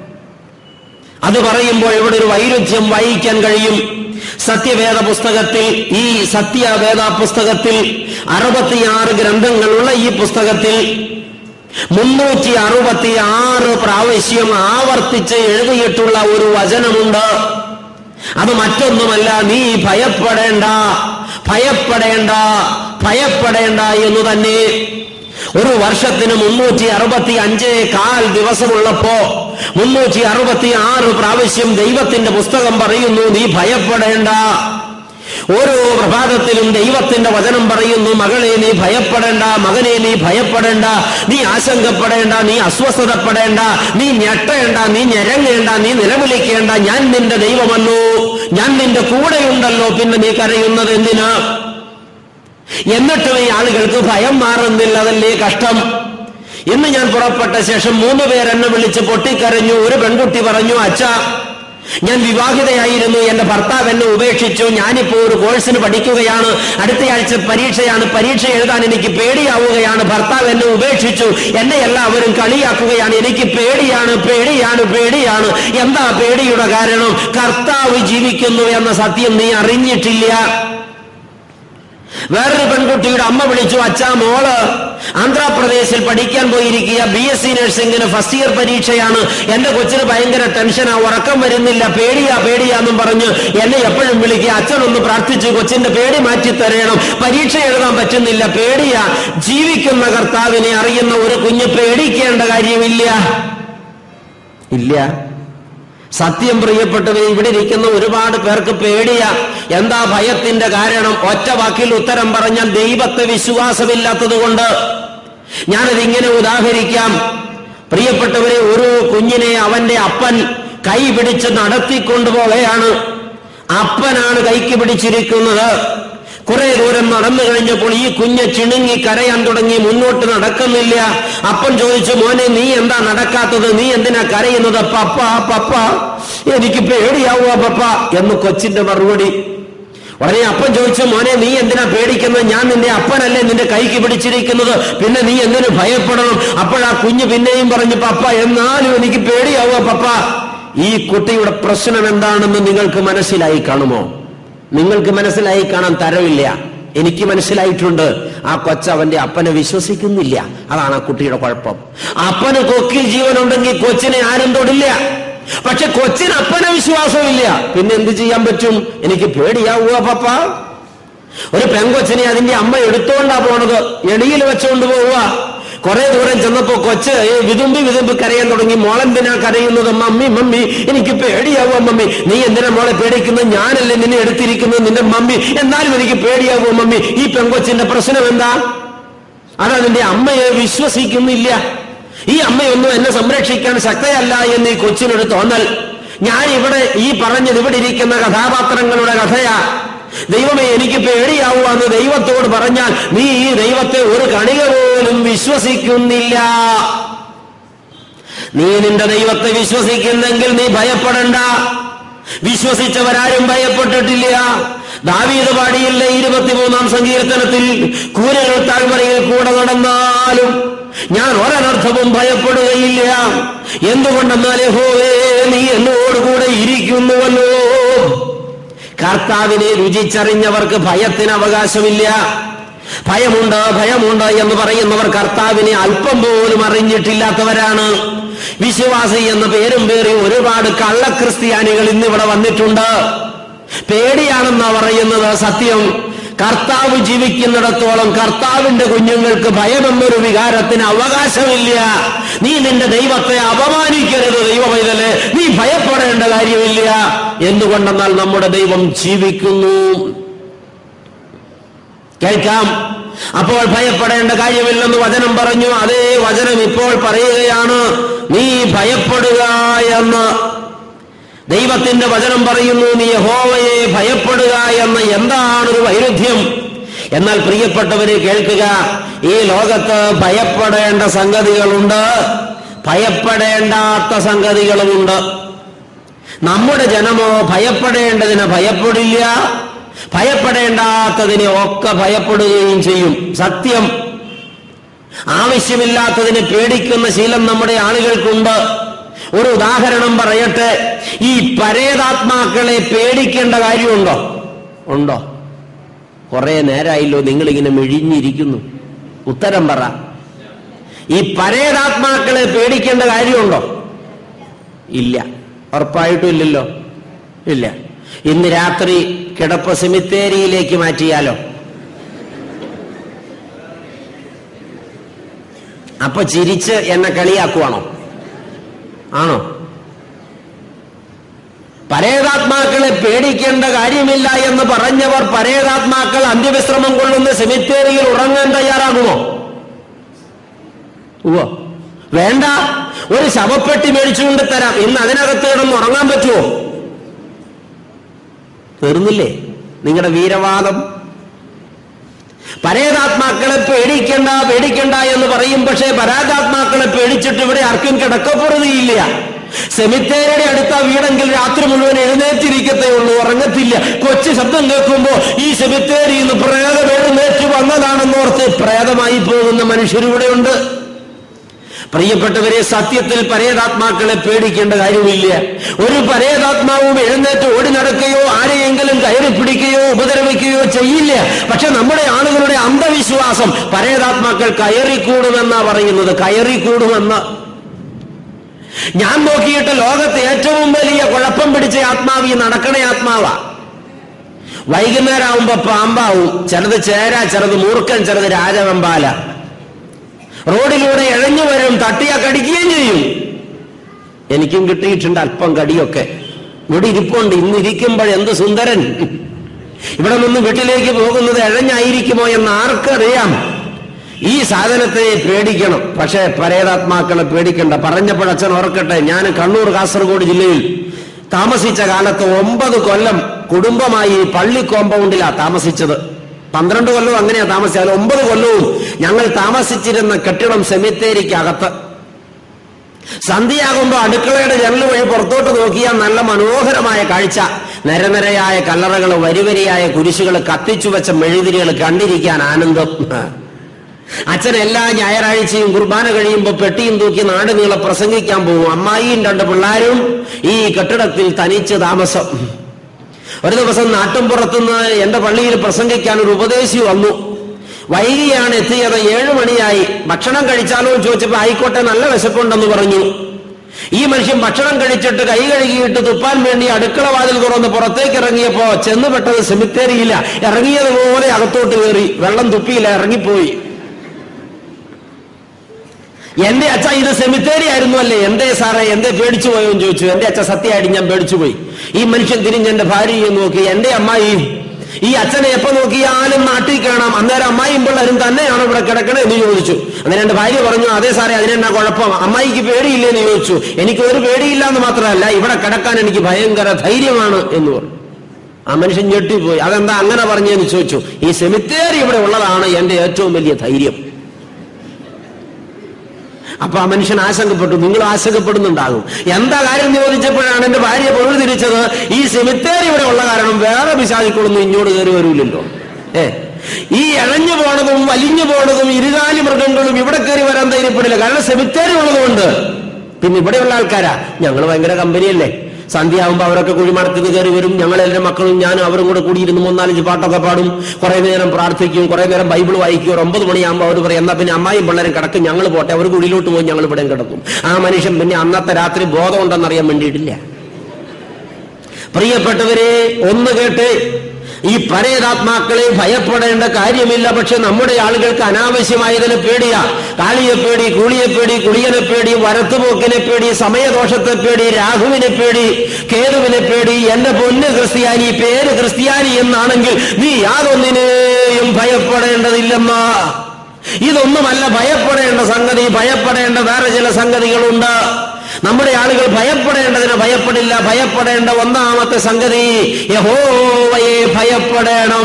അത് പറയുമ്പോൾ ഇവിടെ ഒരു വൈരുദ്ധ്യം വായിക്കാൻ കഴിയും സത്യവേദ പുസ്തകത്തിൽ ഈ സത്യവേദ പുസ്തകത്തിൽ അറുപത്തിയാറ് ഗ്രന്ഥങ്ങളുള്ള ഈ പുസ്തകത്തിൽ മുന്നൂറ്റി അറുപത്തി ആറ് പ്രാവശ്യം ആവർത്തിച്ച് എഴുതിയിട്ടുള്ള ഒരു വചനമുണ്ട് അത് മറ്റൊന്നുമല്ല നീ ഭയപ്പെടേണ്ട ഭയപ്പെടേണ്ട ഭയപ്പെടേണ്ട എന്ന് തന്നെ ഒരു വർഷത്തിന് മുന്നൂറ്റി അറുപത്തി അഞ്ചേ കാൽ ദിവസമുള്ളപ്പോ മുന്നൂറ്റി അറുപത്തി ആറ് പ്രാവശ്യം ദൈവത്തിന്റെ പുസ്തകം പറയുന്നു നീ ഭയപ്പെടേണ്ട ഓരോ പ്രഭാതത്തിലും ദൈവത്തിന്റെ വചനം പറയുന്നു മകളെ നീ ഭയപ്പെടേണ്ട മകനെ നീ ഭയപ്പെടേണ്ട നീ ആശങ്കപ്പെടേണ്ട നീ അസ്വസ്ഥതപ്പെടേണ്ട നീ ഞെട്ടേണ്ട നീ ഞെരങ്ങേണ്ട നീ നിലവിളിക്കേണ്ട ഞാൻ നിന്റെ ദൈവമല്ലോ ഞാൻ നിന്റെ കൂടെയുണ്ടല്ലോ പിന്നെ നീ കരയുന്നത് എന്തിനാ എന്നിട്ടും ഈ ആളുകൾക്ക് ഭയം മാറുന്നില്ല അതല്ലേ കഷ്ടം ഇന്ന് ഞാൻ പുറപ്പെട്ട ശേഷം മൂന്ന് പേർ എന്നെ വിളിച്ച് പൊട്ടിക്കരഞ്ഞു ഒരു പെൺകുട്ടി പറഞ്ഞു അച്ഛ ഞാൻ വിവാഹിതയായിരുന്നു എന്റെ ഭർത്താവ് എന്നെ ഉപേക്ഷിച്ചു ഞാനിപ്പോ ഒരു കോഴ്സിന് പഠിക്കുകയാണ് അടുത്തയാഴ്ച പരീക്ഷയാണ് പരീക്ഷ എഴുതാൻ എനിക്ക് പേടിയാവുകയാണ് ഭർത്താവ് എന്നെ ഉപേക്ഷിച്ചു എന്നെ എല്ലാവരും കളിയാക്കുകയാണ് എനിക്ക് പേടിയാണ് പേടിയാണ് പേടിയാണ് എന്താ പേടിയുടെ കാരണം കർത്താവ് ജീവിക്കുന്നു എന്ന സത്യം നീ അറിഞ്ഞിട്ടില്ല വേറൊരു പെൺകുട്ടിയുടെ അമ്മ വിളിച്ചു അച്ഛാ മോള് ആന്ധ്രാപ്രദേശിൽ പഠിക്കാൻ പോയിരിക്കുക ബി എസ് സി നഴ്സിംഗിന് ഫസ്റ്റ് ഇയർ പരീക്ഷയാണ് എന്റെ കൊച്ചിന് ഭയങ്കര ടെൻഷനാ ഉറക്കം വരുന്നില്ല പേടിയാ പേടിയാന്നും പറഞ്ഞ് എന്നെ എപ്പോഴും വിളിക്കുക അച്ഛനൊന്ന് പ്രാർത്ഥിച്ചു കൊച്ചിന്റെ പേടി മാറ്റി തരണം പരീക്ഷ എഴുതാൻ പറ്റുന്നില്ല പേടിയാ ജീവിക്കുന്ന കർത്താവിനെ അറിയുന്ന ഒരു കുഞ്ഞ് പേടിക്കേണ്ട കാര്യമില്ല ഇല്ല സത്യം പ്രിയപ്പെട്ടവരെ ഇവിടെ ഇരിക്കുന്ന ഒരുപാട് പേർക്ക് പേടിയ എന്താ ഭയത്തിന്റെ കാരണം ഒറ്റ വാക്കിൽ ഉത്തരം പറഞ്ഞാൽ ദൈവത്തെ വിശ്വാസമില്ലാത്തത് കൊണ്ട് ഞാനതിങ്ങനെ ഉദാഹരിക്കാം പ്രിയപ്പെട്ടവരെ ഒരു കുഞ്ഞിനെ അവന്റെ അപ്പൻ കൈ പിടിച്ച് നടത്തിക്കൊണ്ടുപോവുകയാണ് അപ്പനാണ് കൈക്ക് പിടിച്ചിരിക്കുന്നത് കുറെ ദൂരം നടന്നു കഴിഞ്ഞപ്പോൾ ഈ കുഞ്ഞ് ചിണുങ്ങി കരയാൻ തുടങ്ങി മുന്നോട്ട് നടക്കുന്നില്ല അപ്പൻ ചോദിച്ചു മോനെ നീ എന്താ നടക്കാത്തത് നീ എന്തിനാ കരയുന്നത് പപ്പ പപ്പ എനിക്ക് പേടിയാവുക പപ്പ എന്ന് കൊച്ചിന്റെ മറുപടി ഉടനെ അപ്പൻ ചോദിച്ചു മോനെ നീ എന്തിനാ പേടിക്കുന്നത് ഞാൻ നിന്റെ അപ്പനല്ലേ നിന്റെ കൈക്ക് പിടിച്ചിരിക്കുന്നത് പിന്നെ നീ എന്തിനു ഭയപ്പെടണം അപ്പോഴാ കുഞ്ഞ് പിന്നെയും പറഞ്ഞു പപ്പ എന്നാലും എനിക്ക് പേടിയാവുക പപ്പ ഈ കുട്ടിയുടെ പ്രശ്നം എന്താണെന്ന് നിങ്ങൾക്ക് മനസ്സിലായി കാണുമോ നിങ്ങൾക്ക് മനസ്സിലായി കാണാൻ തരവില്ല എനിക്ക് മനസ്സിലായിട്ടുണ്ട് ആ കൊച്ച അവന്റെ അപ്പനെ വിശ്വസിക്കുന്നില്ല അതാണ് ആ കുട്ടിയുടെ കുഴപ്പം അപ്പന് കൊക്കിൽ ജീവനുണ്ടെങ്കിൽ കൊച്ചിനെ ആരും തൊടില്ല പക്ഷെ കൊച്ചിന് അപ്പനെ വിശ്വാസമില്ല പിന്നെ എന്ത് ചെയ്യാൻ പറ്റും എനിക്ക് പേടിയാവുക പപ്പ ഒരു പെങ്കൊച്ചിനെ അതിന്റെ അമ്മ എടുത്തോണ്ടാ പോണത് എടിയിൽ വെച്ചോണ്ട് പോവുക കുറെ ദൂരം ചെന്നപ്പോ കൊച്ച് ഏ, വിതുമ്പി വിതുമ്പി കരയാൻ തുടങ്ങി മോളെന്തിനാ കരയുന്നത് മമ്മി മമ്മി എനിക്ക് പേടിയാവുക മമ്മി നീ എന്തിനാ മോളെ പേടിക്കുന്നത് ഞാനല്ലേ നിന്നെ എടുത്തിരിക്കുന്നത് നിന്റെ മമ്മി എന്നാലും എനിക്ക് പേടിയാവുക മമ്മി ഈ പെങ്കൊച്ചിന്റെ പ്രശ്നം എന്താ അതാ നിന്റെ അമ്മയെ വിശ്വസിക്കുന്നില്ല ഈ അമ്മയൊന്നും എന്നെ സംരക്ഷിക്കാൻ ശക്തയല്ല എന്ന് ഈ കൊച്ചിനൊരു തോന്നൽ ഞാൻ ഇവിടെ ഈ പറഞ്ഞത് ഇവിടെ ഇരിക്കുന്ന കഥാപാത്രങ്ങളുടെ കഥയാ ദൈവമേ എനിക്ക് പേടിയാവുക എന്ന് ദൈവത്തോട് പറഞ്ഞാൽ നീ ഈ ദൈവത്തെ ഒരു കണിക പോലും വിശ്വസിക്കുന്നില്ല നീ നിന്റെ ദൈവത്തെ വിശ്വസിക്കുന്നെങ്കിൽ നീ ഭയപ്പെടണ്ട വിശ്വസിച്ചവരാരും ഭയപ്പെട്ടിട്ടില്ല ദാവീദ് പാടിയില്ല ഇരുപത്തിമൂന്നാം സങ്കീർത്തനത്തിൽ കൂരകൾ താഴ്വരയിൽ കൂടെ നടന്നാലും ഞാൻ ഒരനർത്ഥവും ഭയപ്പെടുകയില്ല എന്തുകൊണ്ടെന്നാൽ യഹോവേ നീ എന്നോട് കൂടെ ഇരിക്കുന്നുവല്ലോ കർത്താവിനെ രുചിച്ചറിഞ്ഞവർക്ക് ഭയത്തിന് അവകാശമില്ല ഭയമുണ്ട് ഭയമുണ്ട് എന്ന് പറയുന്നവർ കർത്താവിനെ അല്പം പോലും അറിഞ്ഞിട്ടില്ലാത്തവരാണ് വിശ്വാസി എന്ന പേരും പേറി ഒരുപാട് കള്ളക്രിസ്ത്യാനികൾ ഇന്നിവിടെ വന്നിട്ടുണ്ട് പേടിയാണെന്നാ പറയുന്നത് സത്യം കർത്താവ് ജീവിക്കുന്നിടത്തോളം കർത്താവിന്റെ കുഞ്ഞുങ്ങൾക്ക് ഭയമെന്നൊരു വികാരത്തിന് അവകാശമില്ല നീ നിന്റെ ദൈവത്തെ അപമാനിക്കരുത് ദൈവമൈതല് നീ ഭയപ്പെടേണ്ട കാര്യമില്ല എന്തുകൊണ്ടെന്നാൽ നമ്മുടെ ദൈവം ജീവിക്കുന്നു കേൾക്കാം അപ്പോൾ ഭയപ്പെടേണ്ട കാര്യമില്ലെന്ന് വചനം പറഞ്ഞു അതേ വചനം ഇപ്പോൾ പറയുകയാണ് നീ ഭയപ്പെടുക എന്ന് ദൈവത്തിന്റെ വചനം പറയുന്നു നീ യഹോവയെ ഭയപ്പെടുക എന്ന എന്താണ് ഒരു വൈരുദ്ധ്യം എന്നാൽ പ്രിയപ്പെട്ടവരെ കേൾക്കുക ഈ ലോകത്ത് ഭയപ്പെടേണ്ട സംഗതികളുണ്ട് ഭയപ്പെടേണ്ടാത്ത സംഗതികളുമുണ്ട് നമ്മുടെ ജനമോ ഭയപ്പെടേണ്ടതിനെ ഭയപ്പെടില്ല ഭയപ്പെടേണ്ടാത്തതിനെ ഒക്കെ ഭയപ്പെടുകയും ചെയ്യും സത്യം ആവശ്യമില്ലാത്തതിനെ പേടിക്കുന്ന ശീലം നമ്മുടെ ആളുകൾക്കുണ്ട് ഒരു ഉദാഹരണം പറയട്ടെ ഈ പരേതാത്മാക്കളെ പേടിക്കേണ്ട കാര്യമുണ്ടോ ഉണ്ടോ കുറെ നേരമായില്ലോ നിങ്ങളിങ്ങനെ മെഴിഞ്ഞിരിക്കുന്നു ഉത്തരം പറ ഈ പരേതാത്മാക്കളെ പേടിക്കേണ്ട കാര്യമുണ്ടോ ഇല്ല ഉറപ്പായിട്ടും ഇല്ലല്ലോ ഇല്ല ഇന്ന് രാത്രി കിടപ്പ് സെമിത്തേരിയിലേക്ക് മാറ്റിയാലോ അപ്പൊ ചിരിച്ച് എന്നെ കളിയാക്കുവാണോ ആണോ പരേതാത്മാക്കളെ പേടിക്കേണ്ട കാര്യമില്ല എന്ന് പറഞ്ഞവർ പരേതാത്മാക്കൾ അന്ത്യവിശ്രമം കൊള്ളുന്ന സെമിത്തേരിയിൽ ഉറങ്ങാൻ തയ്യാറാകുമോ ഉവ്വ വേണ്ട ഒരു ശവപ്പെട്ടി മേടിച്ചുകൊണ്ട് തരാം ഇന്ന് അതിനകത്ത് കിടന്ന് ഉറങ്ങാൻ പറ്റുമോ തീർന്നില്ലേ നിങ്ങളുടെ വീരവാദം പരേതാത്മാക്കളെ പേടിക്കണ്ട പേടിക്കണ്ട എന്ന് പറയും പക്ഷേ പരാതാത്മാക്കളെ പേടിച്ചിട്ട് ഇവിടെ ആർക്കും കിടക്കപ്പുറതിയില്ല സെമിത്തേരിയുടെ അടുത്ത വീടെങ്കിൽ രാത്രി മുഴുവൻ എഴുന്നേറ്റിരിക്കത്തേ ഉള്ളൂ ഉറങ്ങത്തില്ല കൊച്ചു ശബ്ദം കേൾക്കുമ്പോ ഈ സെമിത്തേരി ഇന്ന് പ്രേതം എഴുന്നേറ്റ് വന്നതാണെന്നോർത്ത് പ്രേതമായി പോകുന്ന മനുഷ്യരിവിടെ ഉണ്ട് പ്രിയപ്പെട്ടവരെ സത്യത്തിൽ പരേതാത്മാക്കളെ പേടിക്കേണ്ട കാര്യമില്ല ഒരു പരേതാത്മാവും എഴുന്നേറ്റ് ഓടി നടക്കുകയോ ആരെയെങ്കിലും കയറി പിടിക്കുകയോ ഉപദ്രവിക്കുകയോ ചെയ്യില്ല പക്ഷെ നമ്മുടെ ആളുകളുടെ അന്ധവിശ്വാസം പരേതാത്മാക്കൾ കയറിക്കൂടുമെന്നാ പറയുന്നത് കയറിക്കൂടുമെന്ന് ഞാൻ നോക്കിയിട്ട് ലോകത്ത് ഏറ്റവും വലിയ കുഴപ്പം പിടിച്ച ആത്മാവ് ഈ നടക്കണ ആത്മാവാ വൈകുന്നേരം ആവുമ്പോ പാമ്പാവും ചിലത് ചേര ചിലത് മൂർഖൻ ചിലത് രാജവെമ്പാല റോഡിലൂടെ ഇഴഞ്ഞു വരും തട്ടിയാ കടിക്കുകയും ചെയ്യും എനിക്കും കിട്ടിയിട്ടുണ്ട് അല്പം കടിയൊക്കെ ഇവിടെ ഇരിപ്പുണ്ട് ഇന്ന് ഇരിക്കുമ്പോൾ എന്ത് സുന്ദരൻ ഇവിടെ നിന്ന് വീട്ടിലേക്ക് പോകുന്നത് ഇഴഞ്ഞായിരിക്കുമോ എന്ന് ആർക്കറിയാം ഈ സാധനത്തെ പേടിക്കണം പക്ഷേ പരേതാത്മാക്കളെ പേടിക്കണ്ട പറഞ്ഞപ്പോൾ അച്ഛൻ ഓർക്കട്ടെ ഞാൻ കണ്ണൂർ കാസർഗോഡ് ജില്ലയിൽ താമസിച്ച കാലത്ത് ഒമ്പത് കൊല്ലം കുടുംബമായി പള്ളി കോമ്പൗണ്ടിലാ താമസിച്ചത് പന്ത്രണ്ട് കൊല്ലവും അങ്ങനെയാ താമസിച്ചത് അതിൽ ഒമ്പത് കൊല്ലവും ഞങ്ങൾ താമസിച്ചിരുന്ന കെട്ടിടം സെമിത്തേരിക്കകത്ത് സന്ധ്യയാകുമ്പോ അടുക്കളയുടെ ജനൽ വഴി പുറത്തോട്ട് നോക്കിയാൽ നല്ല മനോഹരമായ കാഴ്ച നിരനിരയായ കല്ലറകൾ വരിവരിയായ കുരിശുകൾ കത്തിച്ചു വെച്ച മെഴുതിരികൾ കണ്ടിരിക്കാൻ ആനന്ദം അച്ഛൻ എല്ലാ ഞായറാഴ്ചയും കുർബാന കഴിയുമ്പോൾ പെട്ടിയും തൂക്കി നാട് നീളെ പ്രസംഗിക്കാൻ പോകും അമ്മായിയും രണ്ട് പിള്ളാരും ഈ കെട്ടിടത്തിൽ തനിച്ച് താമസം ഒരു ദിവസം നാട്ടുംപുറത്തുനിന്ന് എന്റെ പള്ളിയിൽ പ്രസംഗിക്കാൻ ഒരു ഉപദേശി വന്നു വൈകിയാണ് എത്തിയത് ഏഴു മണിയായി ഭക്ഷണം കഴിച്ചാലോ എന്ന് ചോദിച്ചപ്പോ ആയിക്കോട്ടെ നല്ല വിശപ്പുണ്ടെന്ന് പറഞ്ഞു ഈ മനുഷ്യൻ ഭക്ഷണം കഴിച്ചിട്ട് കൈ കഴുകിയിട്ട് തുപ്പാൻ വേണ്ടി അടുക്കള വാതിൽ തുറന്ന് പുറത്തേക്ക് ഇറങ്ങിയപ്പോ ചെന്നുപെട്ടത് സെമിത്തേരിയില്ല ഇറങ്ങിയതുപോലെ അകത്തോട്ട് കയറി വെള്ളം തുപ്പിയില്ല ഇറങ്ങിപ്പോയി എന്റെ അച്ഛ ഇത് സെമിത്തേരി ആയിരുന്നു അല്ലേ എന്തേ സാറേ എന്തേ പേടിച്ചു പോയോ എന്ന് ചോദിച്ചു എന്റെ അച്ഛ സത്യമായിട്ട് ഞാൻ പേടിച്ചു പോയി ഈ മനുഷ്യൻ തിരിഞ്ഞ് എന്റെ ഭാര്യയെ നോക്കി എന്റെ അമ്മായി ഈ അച്ഛനെ എപ്പോ നോക്കിയാലും നാട്ടിൽ കാണാം അന്നേരം അമ്മായിയും പിള്ളേരും തന്നെയാണോ ഇവിടെ കിടക്കണേ എന്ന് ചോദിച്ചു അന്നേരം എന്റെ ഭാര്യ പറഞ്ഞു അതേ സാറേ അതിനെന്നാ കുഴപ്പം അമ്മായിക്ക് പേടിയില്ലേ എന്ന് ചോദിച്ചു എനിക്ക് ഒരു പേടിയില്ല എന്ന് മാത്രമല്ല ഇവിടെ കിടക്കാൻ എനിക്ക് ഭയങ്കര ധൈര്യമാണ് എന്ന് പറഞ്ഞു ആ മനുഷ്യൻ ഞെട്ടിപ്പോയി അതെന്താ അങ്ങനെ പറഞ്ഞെന്ന് ചോദിച്ചു ഈ സെമിത്തേരി ഇവിടെ ഉള്ളതാണ് എന്റെ ഏറ്റവും വലിയ ധൈര്യം അപ്പൊ ആ മനുഷ്യൻ ആശങ്കപ്പെട്ടു നിങ്ങൾ ആശങ്കപ്പെടുന്നുണ്ടാകും എന്താ കാര്യം ചോദിച്ചപ്പോഴാണ് എന്റെ ഭാര്യ പൊരുൾ തിരിച്ചത് ഈ സെമിത്തേരി ഇവിടെ ഉള്ള കാരണം വേറെ പിശാചിക്കൊളൊന്നും ഇങ്ങോട്ട് കയറി വരൂലല്ലോ ഏ ഈ ഇഴഞ്ഞു പോണതും വലിഞ്ഞു പോണതും ഇരുകാലി മൃഗങ്ങളും ഇവിടെ കയറി വരാൻ ധൈര്യപ്പെടില്ല കാരണം സെമിത്തേരി ഉള്ളതുകൊണ്ട് പിന്നെ ഇവിടെയുള്ള ആൾക്കാരാ ഞങ്ങൾ ഭയങ്കര കമ്പനിയല്ലേ സന്ധ്യയാകുമ്പോൾ അവരൊക്കെ കുഴിമടത്തിന് കയറി വരും ഞങ്ങൾ എല്ലാ മക്കളും ഞാനും അവരും കൂടെ കൂടിയിരുന്ന് മൂന്നാലഞ്ച് പാട്ടൊക്കെ പാടും കുറെ നേരം പ്രാർത്ഥിക്കും കുറെ നേരം ബൈബിൾ വായിക്കും ഒരു ഒമ്പത് മണിയാകുമ്പോൾ അവർ പറയും എന്നാ പിന്നെ അമ്മായും പിള്ളേരും കിടക്കും ഞങ്ങൾ പോട്ടെ അവർ കുഴിയിലോട്ട് പോയി ഞങ്ങൾ ഇവിടെ കിടക്കും ആ മനുഷ്യൻ പിന്നെ അന്നത്തെ രാത്രി ബോധമുണ്ടെന്നറിയാൻ വേണ്ടിയിട്ടില്ല പ്രിയപ്പെട്ടവരെ ഒന്ന് കേട്ട് ഈ പരേതാത്മാക്കളെ ഭയപ്പെടേണ്ട കാര്യമില്ല പക്ഷെ നമ്മുടെ ആളുകൾക്ക് അനാവശ്യമായതിനെ പേടിയാ കാളിയെ പേടി കൂളിയെ പേടി കുളിയനെ പേടി വരത്തുപോക്കിനെ പേടി സമയദോഷത്തെ പേടി രാഹുവിനെ പേടി കേതുവിനെ പേടി എന്റെ പൊന്ന് ക്രിസ്ത്യാനി പേര് ക്രിസ്ത്യാനി എന്നാണെങ്കിൽ നീ യാതൊന്നിനെയും ഭയപ്പെടേണ്ടതില്ലെന്നാ ഇതൊന്നുമല്ല ഭയപ്പെടേണ്ട സംഗതി ഭയപ്പെടേണ്ട വേറെ ചില സംഗതികളുണ്ട് നമ്മുടെ ആളുകൾ ഭയപ്പെടേണ്ടതിന് ഭയപ്പെടില്ല ഭയപ്പെടേണ്ട ഒന്നാമത്തെ സംഗതി യഹോവയെ ഭയപ്പെടണം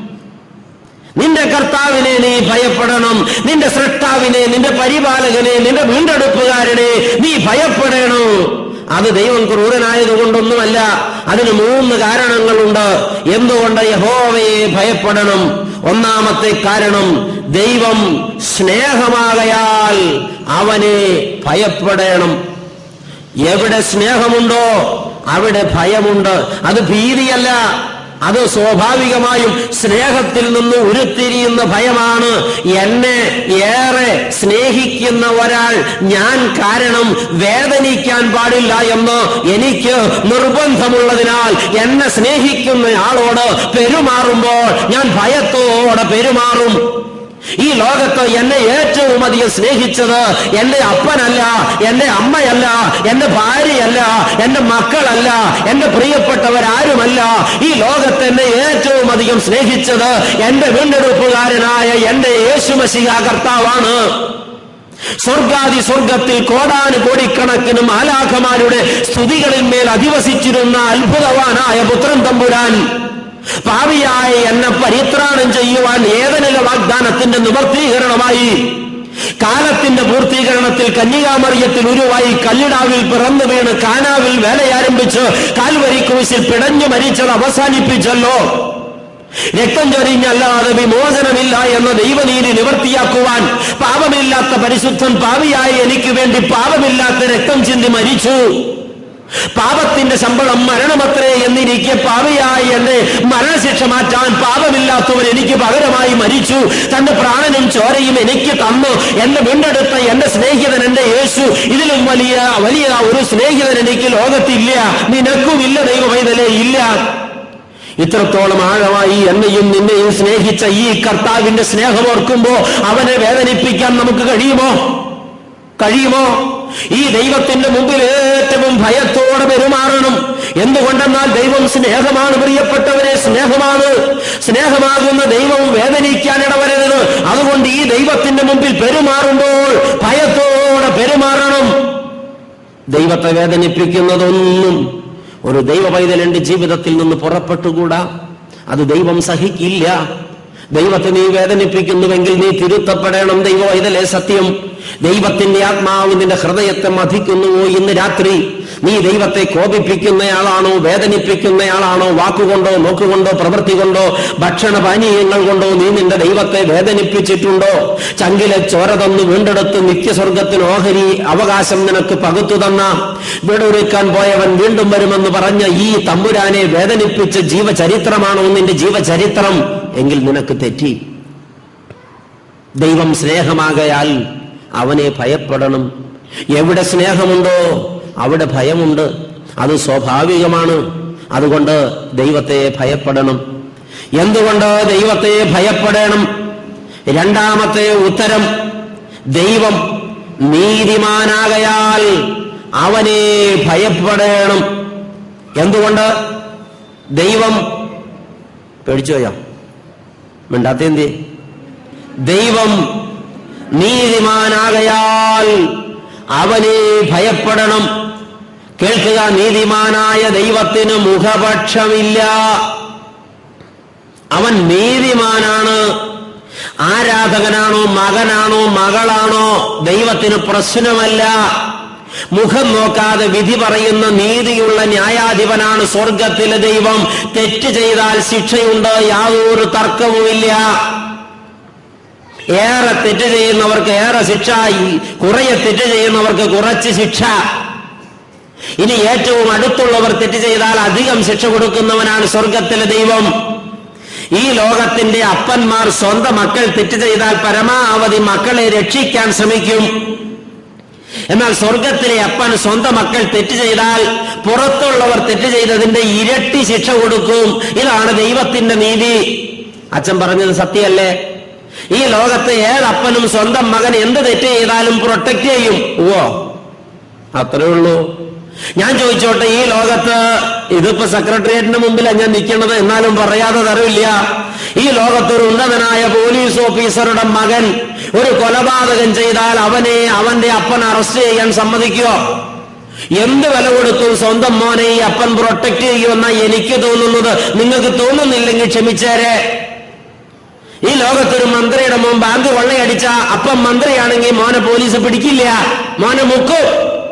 നിന്റെ കർത്താവിനെ നീ ഭയപ്പെടണം നിന്റെ സൃഷ്ടാവിനെ നിന്റെ പരിപാലകനെ നിന്റെ വീണ്ടെടുപ്പുകാരനെ നീ ഭയപ്പെടണം അത് ദൈവം ക്രൂരനായതുകൊണ്ടൊന്നുമല്ല അതിന് മൂന്ന് കാരണങ്ങളുണ്ട് എന്തുകൊണ്ട് യഹോവയെ ഭയപ്പെടണം ഒന്നാമത്തെ കാരണം ദൈവം സ്നേഹമാകയാൽ അവനെ ഭയപ്പെടണം എവിടെ സ്നേഹമുണ്ടോ അവിടെ ഭയമുണ്ട് അത് ഭീതിയല്ല അത് സ്വാഭാവികമായും സ്നേഹത്തിൽ നിന്ന് ഉരുത്തിരിയുന്ന ഭയമാണ് എന്നെ ഏറെ സ്നേഹിക്കുന്ന ഒരാൾ ഞാൻ കാരണം വേദനിക്കാൻ പാടില്ല എന്ന് എനിക്ക് നിർബന്ധമുള്ളതിനാൽ എന്നെ സ്നേഹിക്കുന്ന ആളോട് പെരുമാറുമ്പോൾ ഞാൻ ഭയത്തോടെ പെരുമാറും ഈ ലോകത്ത് എന്നെ ഏറ്റവും അധികം സ്നേഹിച്ചത് എന്റെ അപ്പനല്ല എന്റെ അമ്മയല്ല എന്റെ ഭാര്യയല്ല എന്റെ മക്കളല്ല എന്റെ പ്രിയപ്പെട്ടവരാരുമല്ല ഈ ലോകത്ത് എന്നെ ഏറ്റവും അധികം സ്നേഹിച്ചത് എന്റെ വീണ്ടെടുപ്പുകാരനായ എന്റെ യേശുമസിഹ കർത്താവാണ് സ്വർഗാദി സ്വർഗത്തിൽ കോടാനു കോടിക്കണക്കിന് മാലാഖമാരുടെ സ്തുതികളിന്മേൽ അധിവസിച്ചിരുന്ന അത്ഭുതവാനായ പുത്രൻ തമ്പുരാൻ പാവിയായ എന്നെ പരിത്രാണം ചെയ്യുവാൻ ഏതനിലെ വാഗ്ദാനത്തിന്റെ നിവർത്തീകരണമായി കാലത്തിന്റെ പൂർത്തീകരണത്തിൽ കന്യകാമറിയത്തിൽ ഉരുവായി കല്ലിടാവിൽ പിറന്നു വീണ് കാനാവിൽ വേലയാരംഭിച്ച് കാൽവരി ക്രൂശിൽ പിടഞ്ഞു മരിച്ചത് അവസാനിപ്പിച്ചല്ലോ രക്തം ചൊരിഞ്ഞല്ലാതെ വിമോചനമില്ല എന്ന ദൈവനീതി നിവർത്തിയാക്കുവാൻ പാപമില്ലാത്ത പരിശുദ്ധൻ പാവിയായി എനിക്ക് വേണ്ടി പാപമില്ലാത്ത രക്തം ചിന്തി മരിച്ചു പാപത്തിന്റെ ശമ്പളം മരണമത്രേ എന്നിരിക്കെ പാവിയായി എന്നെ മരണശിക്ഷ മാറ്റാൻ പാപമില്ലാത്തവൻ എനിക്ക് പകരമായി മരിച്ചു തന്റെ പ്രാണനും ചോരയും എനിക്ക് തന്നു എന്നെ വീണ്ടെടുത്ത എന്റെ സ്നേഹിതൻ എന്റെ യേശു ഇതിലും വലിയ വലിയ ഒരു സ്നേഹിതൻ എനിക്ക് ലോകത്തില്ല നിനക്കുമില്ല ദൈവമൈതലേ ഇല്ല ഇത്രത്തോളം ആഴമായി എന്നെയും നിന്നെയും സ്നേഹിച്ച ഈ കർത്താവിന്റെ സ്നേഹം ഓർക്കുമ്പോ അവനെ വേദനിപ്പിക്കാൻ നമുക്ക് കഴിയുമോ കഴിയുമോ ഈ ദൈവത്തിന്റെ മുമ്പിൽ ഏറ്റവും ഭയത്തോടെ പെരുമാറണം എന്തുകൊണ്ടെന്നാൽ ദൈവം സ്നേഹമാണ് പ്രിയപ്പെട്ടവരെ സ്നേഹമാണ് സ്നേഹമാകുന്ന ദൈവം വേദനിക്കാൻ ഇടവരരുത് അതുകൊണ്ട് ഈ ദൈവത്തിന്റെ മുമ്പിൽ പെരുമാറുമ്പോൾ ഭയത്തോടെ പെരുമാറണം ദൈവത്തെ വേദനിപ്പിക്കുന്നതൊന്നും ഒരു ദൈവ പൈതലിന്റെ ജീവിതത്തിൽ നിന്ന് പുറപ്പെട്ടുകൂടാ അത് ദൈവം സഹിക്കില്ല ദൈവത്തെ നീ വേദനിപ്പിക്കുന്നുവെങ്കിൽ നീ തിരുത്തപ്പെടണം ദൈവ പൈതലേ സത്യം ദൈവത്തിന്റെ ആത്മാവ് നിന്റെ ഹൃദയത്തെ മതിക്കുന്നുവോ ഇന്ന് രാത്രി നീ ദൈവത്തെ കോപിപ്പിക്കുന്നയാളാണോ വേദനിപ്പിക്കുന്നയാളാണോ വാക്കുകൊണ്ടോ നോക്കുകൊണ്ടോ പ്രവൃത്തി കൊണ്ടോ ഭക്ഷണ പാനീയങ്ങൾ കൊണ്ടോ നീ നിന്റെ ദൈവത്തെ വേദനിപ്പിച്ചിട്ടുണ്ടോ ചങ്കിലെ ചോര തന്നു വീണ്ടെടുത്ത് നിത്യസ്വർഗത്തിന് ഓഹരി അവകാശം നിനക്ക് പകുത്തു തന്ന വീടൊരുക്കാൻ പോയവൻ വീണ്ടും വരുമെന്ന് പറഞ്ഞ ഈ തമ്പുരാനെ വേദനിപ്പിച്ച ജീവചരിത്രമാണോ നിന്റെ ജീവചരിത്രം എങ്കിൽ നിനക്ക് തെറ്റി ദൈവം സ്നേഹമാകയാൽ അവനെ ഭയപ്പെടണം എവിടെ സ്നേഹമുണ്ടോ അവിടെ ഭയമുണ്ട് അത് സ്വാഭാവികമാണ് അതുകൊണ്ട് ദൈവത്തെ ഭയപ്പെടണം എന്തുകൊണ്ട് ദൈവത്തെ ഭയപ്പെടണം രണ്ടാമത്തെ ഉത്തരം ദൈവം നീതിമാനാകയാൽ അവനെ ഭയപ്പെടണം എന്തുകൊണ്ട് ദൈവം പേടിച്ചോയോ മിണ്ടാത്തേന്തി ദൈവം നീതിമാനാകയാൽ അവനെ ഭയപ്പെടണം കേൾക്കുക നീതിമാനായ ദൈവത്തിന് മുഖപക്ഷമില്ല അവൻ നീതിമാനാണ് ആരാധകനാണോ മകനാണോ മകളാണോ ദൈവത്തിന് പ്രശ്നമല്ല മുഖം നോക്കാതെ വിധി പറയുന്ന നീതിയുള്ള ന്യായാധിപനാണ് സ്വർഗത്തിലെ ദൈവം തെറ്റ് ചെയ്താൽ ശിക്ഷയുണ്ട് യാതൊരു തർക്കവുമില്ല ഏറെ തെറ്റ് ചെയ്യുന്നവർക്ക് ഏറെ ശിക്ഷ കുറേ തെറ്റ് ചെയ്യുന്നവർക്ക് കുറച്ച് ശിക്ഷ ഇനി ഏറ്റവും അടുത്തുള്ളവർ തെറ്റ് ചെയ്താൽ അധികം ശിക്ഷ കൊടുക്കുന്നവനാണ് സ്വർഗത്തിലെ ദൈവം ഈ ലോകത്തിന്റെ അപ്പന്മാർ സ്വന്തം മക്കൾ തെറ്റ് ചെയ്താൽ പരമാവധി മക്കളെ രക്ഷിക്കാൻ ശ്രമിക്കും എന്നാൽ സ്വർഗത്തിലെ അപ്പൻ സ്വന്തം മക്കൾ തെറ്റ് ചെയ്താൽ പുറത്തുള്ളവർ തെറ്റ് ചെയ്തതിന്റെ ഇരട്ടി ശിക്ഷ കൊടുക്കും ഇതാണ് ദൈവത്തിന്റെ നീതി അച്ഛൻ പറഞ്ഞത് സത്യമല്ലേ ഈ ലോകത്ത് ഏതപ്പനും സ്വന്തം മകൻ എന്ത് തെറ്റ് ചെയ്താലും പ്രൊട്ടക്ട് ചെയ്യും ഓ അത്രേ ഉള്ളൂ ഞാൻ ചോദിച്ചോട്ടെ ഈ ലോകത്ത് ഇതിപ്പോ സെക്രട്ടേറിയറ്റിന് മുമ്പിലാണ് ഞാൻ നിൽക്കുന്നത് എന്നാലും പറയാതെ തരവില്ല ഈ ലോകത്ത് ഒരു ഉന്നതനായ പോലീസ് ഓഫീസറുടെ മകൻ ഒരു കൊലപാതകം ചെയ്താൽ അവനെ അവന്റെ അപ്പൻ അറസ്റ്റ് ചെയ്യാൻ സമ്മതിക്കുമോ എന്ത് വില കൊടുത്തും സ്വന്തം മോനെ ഈ അപ്പൻ പ്രൊട്ടക്ട് ചെയ്യുമെന്ന എനിക്ക് തോന്നുന്നത് നിങ്ങൾക്ക് തോന്നുന്നില്ലെങ്കിൽ ക്ഷമിച്ചേരെ ഈ ലോകത്തൊരു മന്ത്രിയുടെ മോൻ ബാങ്ക് കൊള്ളയടിച്ച അപ്പം മന്ത്രിയാണെങ്കിൽ മോനെ പോലീസ് പിടിക്കില്ല മോനെ മുക്കും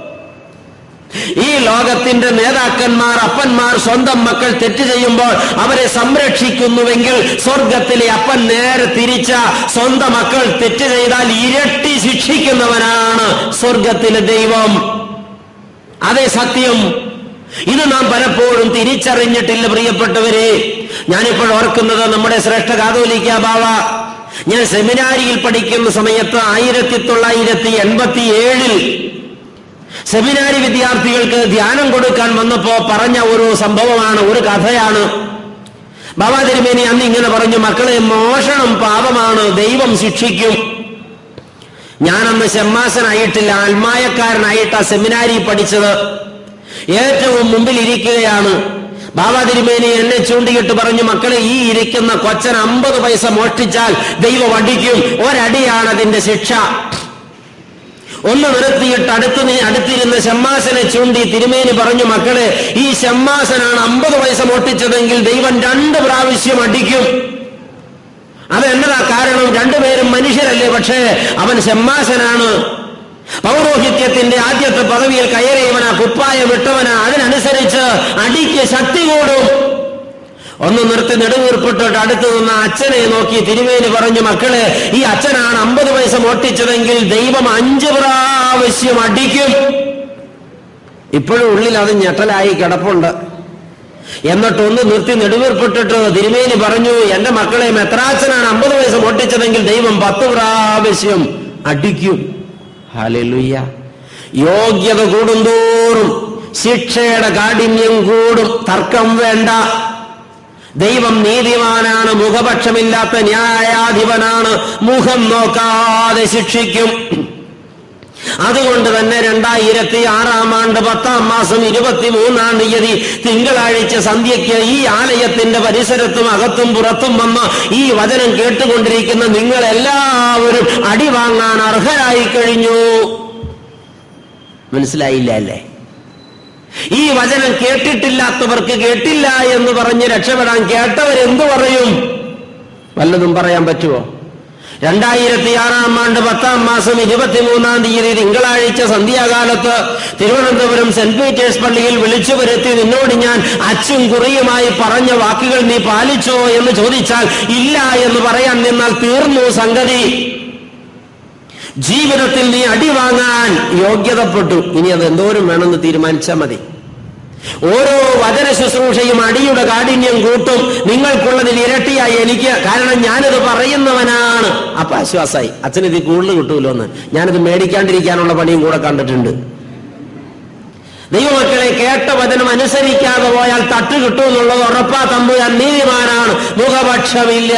ഈ ലോകത്തിന്റെ നേതാക്കന്മാർ അപ്പന്മാർ സ്വന്തം മക്കൾ തെറ്റ് ചെയ്യുമ്പോൾ അവരെ സംരക്ഷിക്കുന്നുവെങ്കിൽ സ്വർഗത്തിലെ അപ്പൻ നേരെ തിരിച്ച സ്വന്തം മക്കൾ തെറ്റ് ചെയ്താൽ ഇരട്ടി ശിക്ഷിക്കുന്നവനാണ് സ്വർഗത്തിലെ ദൈവം അതേ സത്യം ഇത് നാം പലപ്പോഴും തിരിച്ചറിഞ്ഞിട്ടില്ല പ്രിയപ്പെട്ടവരെ ഞാനിപ്പോൾ ഓർക്കുന്നത് നമ്മുടെ ശ്രേഷ്ഠ കാതോലിക്ക ബാവ ഞാൻ സെമിനാരിയിൽ പഠിക്കുന്ന സമയത്ത് ആയിരത്തി തൊള്ളായിരത്തി എൺപത്തി ഏഴിൽ സെമിനാരി വിദ്യാർത്ഥികൾക്ക് ധ്യാനം കൊടുക്കാൻ വന്നപ്പോ പറഞ്ഞ ഒരു സംഭവമാണ് ഒരു കഥയാണ് ബാബാ തിരുമേനി അന്ന് ഇങ്ങനെ പറഞ്ഞു മക്കളെ മോഷണം പാപമാണ് ദൈവം ശിക്ഷിക്കും ഞാനന്ന് ഷമ്മാസനായിട്ടില്ല അൽമായക്കാരനായിട്ടാ സെമിനാരി പഠിച്ചത് ഏറ്റവും മുമ്പിൽ ഇരിക്കുകയാണ് ബാബാ തിരുമേനി എന്നെ ചൂണ്ടിയിട്ട് പറഞ്ഞു മക്കളെ ഈ ഇരിക്കുന്ന കൊച്ചൻ അമ്പത് പൈസ മോഷ്ടിച്ചാൽ ദൈവം അടിക്കും ഒരടിയാണ് അതിന്റെ ശിക്ഷ ഒന്ന് നിർത്തിയിട്ട് അടുത്ത് നി- അടുത്തിരുന്ന ഷമ്മാസനെ ചൂണ്ടി തിരുമേനി പറഞ്ഞു മക്കളെ ഈ ഷമ്മാസനാണ് അമ്പത് പൈസ മോട്ടിച്ചതെങ്കിൽ ദൈവം രണ്ട് പ്രാവശ്യം അടിക്കും അത് എന്നതാ കാരണം രണ്ടുപേരും മനുഷ്യരല്ലേ പക്ഷേ അവൻ ഷമ്മാസനാണ് പൗരോഹിത്യത്തിന്റെ ആദ്യത്തെ പദവിയിൽ കയറിയവനാ കുപ്പായം ഇട്ടവനാ അതിനനുസരിച്ച് അടിക്ക് ശക്തി കൂടും ഒന്ന് നിർത്തി നെടുവീർപ്പിട്ടിട്ട് അടുത്ത് നിന്ന അച്ഛനെ നോക്കി തിരുവേലി പറഞ്ഞു മക്കളെ ഈ അച്ഛനാണ് അമ്പത് പൈസ മോട്ടിച്ചതെങ്കിൽ ദൈവം അഞ്ച് പ്രാവശ്യം അടിക്കും ഇപ്പോഴും ഉള്ളിൽ അത് ഞെട്ടലായി കിടപ്പുണ്ട് എന്നിട്ട് ഒന്ന് നിർത്തി നെടുവീർപ്പിട്ടിട്ട് തിരുമേനി പറഞ്ഞു എന്റെ മക്കളെ മെത്രാച്ചനാണ് അമ്പത് പൈസ മോട്ടിച്ചതെങ്കിൽ ദൈവം പത്ത് പ്രാവശ്യം അടിക്കും ഹല്ലേലൂയ യോഗ്യത കൂടുന്തോറും ശിക്ഷയുടെ കാഠിന്യം കൂടും തർക്കം വേണ്ട ദൈവം നീതിമാനാണ് മുഖപക്ഷമില്ലാത്ത ന്യായാധിപനാണ് മുഖം നോക്കാതെ ശിക്ഷിക്കും അതുകൊണ്ട് തന്നെ രണ്ടായിരത്തി ആറാം ആണ്ട് പത്താം മാസം ഇരുപത്തി മൂന്നാം തീയതി തിങ്കളാഴ്ച സന്ധ്യയ്ക്ക് ഈ ആലയത്തിന്റെ പരിസരത്തും അകത്തും പുറത്തും വന്ന് ഈ വചനം കേട്ടുകൊണ്ടിരിക്കുന്ന നിങ്ങൾ എല്ലാവരും അടി വാങ്ങാൻ അർഹരായി കഴിഞ്ഞു മനസ്സിലായില്ല അല്ലേ ഈ വചനം കേട്ടിട്ടില്ലാത്തവർക്ക് കേട്ടില്ല എന്ന് പറഞ്ഞ് രക്ഷപ്പെടാൻ കേട്ടവരെന്തു പറയും വല്ലതും പറയാൻ പറ്റുമോ രണ്ടായിരത്തി ആറാം ആണ്ട് പത്താം മാസം ഇരുപത്തിമൂന്നാം തീയതി തിങ്കളാഴ്ച സന്ധ്യാകാലത്ത് തിരുവനന്തപുരം സെന്റ് പീറ്റേഴ്സ് പള്ളിയിൽ വിളിച്ചു വരുത്തി നിന്നോട് ഞാൻ അച്ചും കുറിയുമായി പറഞ്ഞ വാക്കുകൾ നീ പാലിച്ചോ എന്ന് ചോദിച്ചാൽ ഇല്ല എന്ന് പറയാൻ നിന്നാൽ തീർന്നു സംഗതി ജീവിതത്തിൽ നീ അടി വാങ്ങാൻ യോഗ്യതപ്പെട്ടു ഇനി അത് എന്തോരം വേണമെന്ന് തീരുമാനിച്ചാൽ മതി ഓരോ വചന ശുശ്രൂഷയും അടിയുടെ കാഠിന്യം കൂട്ടും നിങ്ങൾക്കുള്ളതിൽ ഇരട്ടിയായി എനിക്ക് കാരണം ഞാനിത് പറയുന്നവനാണ് അപ്പൊ ആശ്വാസമായി അച്ഛനിത് കൂടുതൽ കിട്ടൂലോ എന്ന് ഞാനിത് മേടിക്കാണ്ടിരിക്കാനുള്ള പണിയും കൂടെ കണ്ടിട്ടുണ്ട് ദൈവമക്കളെ കേട്ട വചനം അനുസരിക്കാതെ പോയാൽ തട്ട് കിട്ടുമെന്നുള്ളത് ഉറപ്പാ തമ്പുരാൻ നീതിമാനാണ് മുഖപക്ഷമില്ല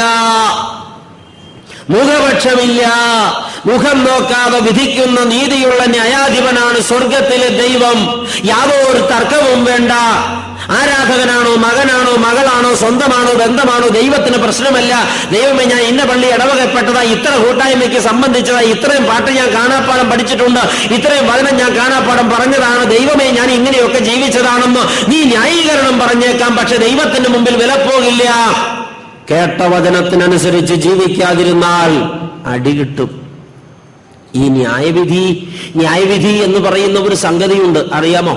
മുഖപക്ഷമില്ല മുഖം നോക്കാതെ വിധിക്കുന്ന നീതിയുള്ള ന്യായാധിപനാണ് സ്വർഗത്തിലെ ദൈവം യാതൊരു തർക്കവും വേണ്ട ആരാധകനാണോ മകനാണോ മകളാണോ സ്വന്തമാണോ ബന്ധമാണോ ദൈവത്തിന് പ്രശ്നമല്ല ദൈവമേ ഞാൻ ഇന്ന പള്ളി ഇടവകപ്പെട്ടതാ ഇത്ര കൂട്ടായ്മയ്ക്ക് സംബന്ധിച്ചതാ ഇത്രയും പാട്ട് ഞാൻ കാണാപ്പാടം പഠിച്ചിട്ടുണ്ട് ഇത്രയും വചനം ഞാൻ കാണാപ്പാടം പറഞ്ഞതാണ് ദൈവമേ ഞാൻ ഇങ്ങനെയൊക്കെ ജീവിച്ചതാണെന്ന് നീ ന്യായീകരണം പറഞ്ഞേക്കാം പക്ഷെ ദൈവത്തിന്റെ മുമ്പിൽ വിലപ്പോകില്ല കേട്ട വചനത്തിനനുസരിച്ച് ജീവിക്കാതിരുന്നാൽ അടി കിട്ടും ഈ ന്യായവിധി ന്യായവിധി എന്ന് പറയുന്ന ഒരു സംഗതിയുണ്ട് അറിയാമോ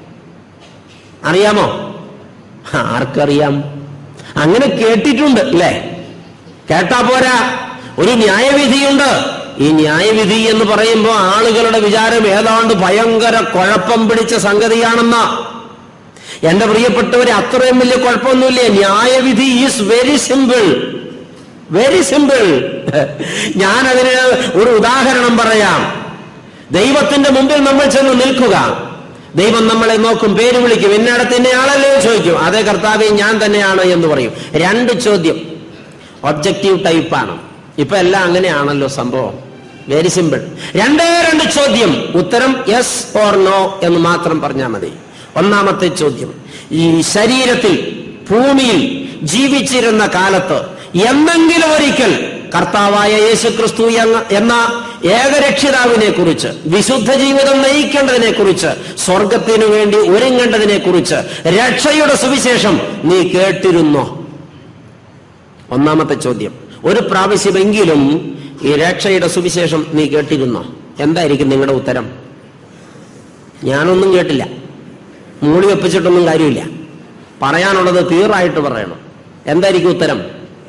അറിയാമോ ആർക്കറിയാം അങ്ങനെ കേട്ടിട്ടുണ്ട് അല്ലേ കേട്ടാ പോരാ ഒരു ന്യായവിധിയുണ്ട് ഈ ന്യായവിധി എന്ന് പറയുമ്പോൾ ആളുകളുടെ വിചാരം ഏതാണ്ട് ഭയങ്കര കുഴപ്പം പിടിച്ച സംഗതിയാണെന്നാ എന്റെ പ്രിയപ്പെട്ടവരെ അത്രയും വലിയ കുഴപ്പമൊന്നുമില്ല ന്യായവിധി is very simple very simple ഞാൻ അതിന് ഒരു ഉദാഹരണം പറയാം ദൈവത്തിന്റെ മുമ്പിൽ നമ്മൾ ചെന്ന് നിൽക്കുക ദൈവം നമ്മളെ നോക്കും പേര് വിളിക്കും എന്നിടത്തിന്റെ ആളല്ലേ ചോദിക്കും അതേ കർത്താവെ ഞാൻ തന്നെയാണ് എന്ന് പറയും രണ്ട് ചോദ്യം ഒബ്ജക്റ്റീവ് ടൈപ്പാണ് ഇപ്പൊ എല്ലാം അങ്ങനെയാണല്ലോ സംഭവം വെരി സിമ്പിൾ രണ്ടേ രണ്ട് ചോദ്യം ഉത്തരം യെസ് ഓർ നോ എന്ന് മാത്രം പറഞ്ഞാൽ മതി ഒന്നാമത്തെ ചോദ്യം ഈ ശരീരത്തിൽ ഭൂമിയിൽ ജീവിച്ചിരുന്ന കാലത്ത് എന്നെങ്കിലും ഒരിക്കൽ കർത്താവായ യേശു ക്രിസ്തു എന്ന എന്ന ഏകരക്ഷിതാവിനെ കുറിച്ച് വിശുദ്ധ ജീവിതം നയിക്കേണ്ടതിനെ കുറിച്ച് സ്വർഗത്തിനു വേണ്ടി ഒരുങ്ങേണ്ടതിനെ കുറിച്ച് രക്ഷയുടെ സുവിശേഷം നീ കേട്ടിരുന്നോ ഒന്നാമത്തെ ചോദ്യം ഒരു പ്രാവശ്യമെങ്കിലും ഈ രക്ഷയുടെ സുവിശേഷം നീ കേട്ടിരുന്നോ എന്തായിരിക്കും നിങ്ങളുടെ ഉത്തരം ഞാനൊന്നും കേട്ടില്ല മൂടി വെപ്പിച്ചിട്ടൊന്നും കാര്യമില്ല പറയാനുള്ളത് തീറായിട്ട് പറയണം എന്തായിരിക്കും ഉത്തരം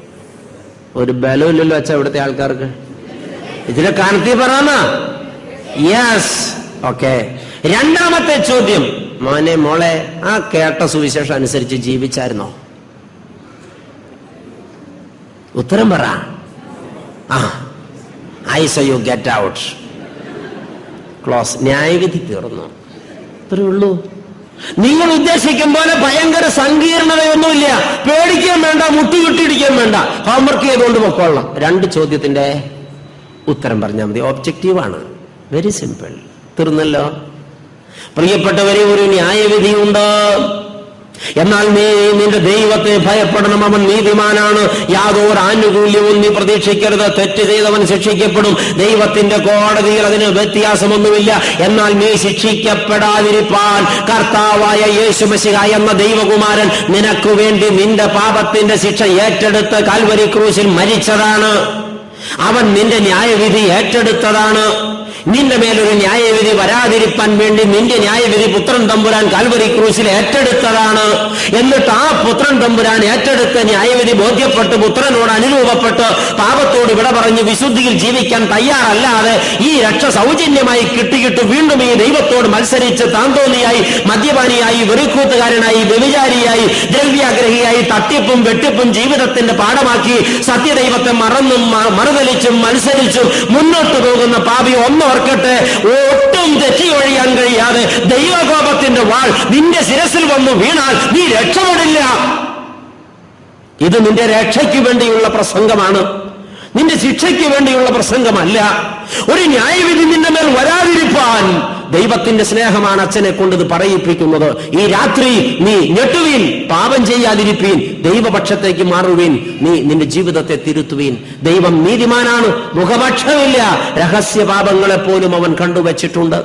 ഒരു ബലമില്ലല്ലോ അച്ഛ ഇവിടുത്തെ ആൾക്കാർക്ക് ഇതിലെ കാനത്തി പറയുന്ന യെസ് ഓക്കെ രണ്ടാമത്തെ ചോദ്യം മോനെ മോളെ ആ കേട്ട സുവിശേഷം അനുസരിച്ച് ജീവിച്ചായിരുന്നോ ഉത്തരം പറ ആ I saw you get out close ന്യായവിധി തീർന്നു ഇത്രേ ഉള്ളൂ നിങ്ങൾ ഉദ്ദേശിക്കും പോലെ ഭയങ്കര സങ്കീർണതയൊന്നുമില്ല പേടിക്കാൻ വേണ്ട മുട്ടുകുട്ടിടിക്കാൻ വേണ്ട ഹോംവർക്ക് ചെയ്തുകൊണ്ട് പൊക്കോളണം രണ്ട് ചോദ്യത്തിന്റെ ഉത്തരം പറഞ്ഞാൽ മതി ഒബ്ജക്റ്റീവാണ് വെരി സിമ്പിൾ തീർന്നല്ലോ പ്രിയപ്പെട്ടവരെ ഒരു ന്യായവിധിയുണ്ട് എന്നാൽ നീ നിന്റെ ദൈവത്തെ ഭയപ്പെടണം അവൻ നീതിമാനാണ് യാതൊരു ആനുകൂല്യവും നീ പ്രതീക്ഷിക്കരുത് തെറ്റ് ചെയ്തവൻ ശിക്ഷിക്കപ്പെടും ദൈവത്തിന്റെ കോടതിയിൽ അതിന് വ്യത്യാസമൊന്നുമില്ല എന്നാൽ നീ ശിക്ഷിക്കപ്പെടാതിരിപ്പാൻ കർത്താവായ യേശുമശിഹ എന്ന ദൈവകുമാരൻ നിനക്ക് വേണ്ടി നിന്റെ പാപത്തിന്റെ ശിക്ഷ ഏറ്റെടുത്ത് കാൽവരി ക്രൂശിൽ മരിച്ചതാണ് അവൻ നിന്റെ ന്യായവിധി ഏറ്റെടുത്തതാണ് നിന്റെ മേലൊരു ന്യായവിധി വരാതിരിപ്പാൻ വേണ്ടി നിന്റെ ന്യായവിധി പുത്രൻ തമ്പുരാൻ കാൽവരി ക്രൂശിൽ ഏറ്റെടുത്തതാണ് എന്നിട്ട് ആ പുത്രൻ തമ്പുരാൻ ഏറ്റെടുത്ത ന്യായവിധി ബോധ്യപ്പെട്ട് പുത്രനോട് അനുരൂപപ്പെട്ട് പാപത്തോട് വിട പറഞ്ഞ് വിശുദ്ധിയിൽ ജീവിക്കാൻ തയ്യാറല്ലാതെ ഈ രക്ഷ സൗജന്യമായി കിട്ടിയിട്ട് വീണ്ടും ഈ ദൈവത്തോട് മത്സരിച്ച് താന്തോന്നിയായി മദ്യപാനിയായി വെറുക്കൂത്തുകാരനായി വ്യഭിചാരിയായി ദ്രവ്യാഗ്രഹിയായി തട്ടിപ്പും വെട്ടിപ്പും ജീവിതത്തിന്റെ പാഠമാക്കി സത്യദൈവത്തെ മറന്നും മ- മറുതലിച്ചും മത്സരിച്ചും മുന്നോട്ട് പോകുന്ന പാപി ഒന്നോർക്കട്ടെ ഒട്ടും തെറ്റിയൊഴിയാൻ കഴിയാതെ ദൈവകോപത്തിന്റെ വാൾ നിന്റെ ശിരസിൽ വന്നു വീണാൽ നീ രക്ഷപ്പെടില്ല ഇത് നിന്റെ രക്ഷയ്ക്ക് വേണ്ടിയുള്ള പ്രസംഗമാണ് നിന്റെ ശിക്ഷയ്ക്ക് വേണ്ടിയുള്ള പ്രസംഗമല്ല ഒരു ന്യായവിധി നിന്റെ മേൽ വരാതിരിപ്പാൻ ദൈവത്തിന്റെ സ്നേഹമാണ് അച്ഛനെ കൊണ്ട് ഇത് പറയിപ്പിക്കുന്നത് ഈ രാത്രി നീ ഞെട്ടുവീൻ പാപം ചെയ്യാതിരിപ്പീൻ ദൈവപക്ഷത്തേക്ക് മാറുവീൻ നീ നിന്റെ ജീവിതത്തെ തിരുത്തുവീൻ ദൈവം നീതിമാനാണ് മുഖപക്ഷമില്ല രഹസ്യ പാപങ്ങളെ പോലും അവൻ കണ്ടുവച്ചിട്ടുണ്ട്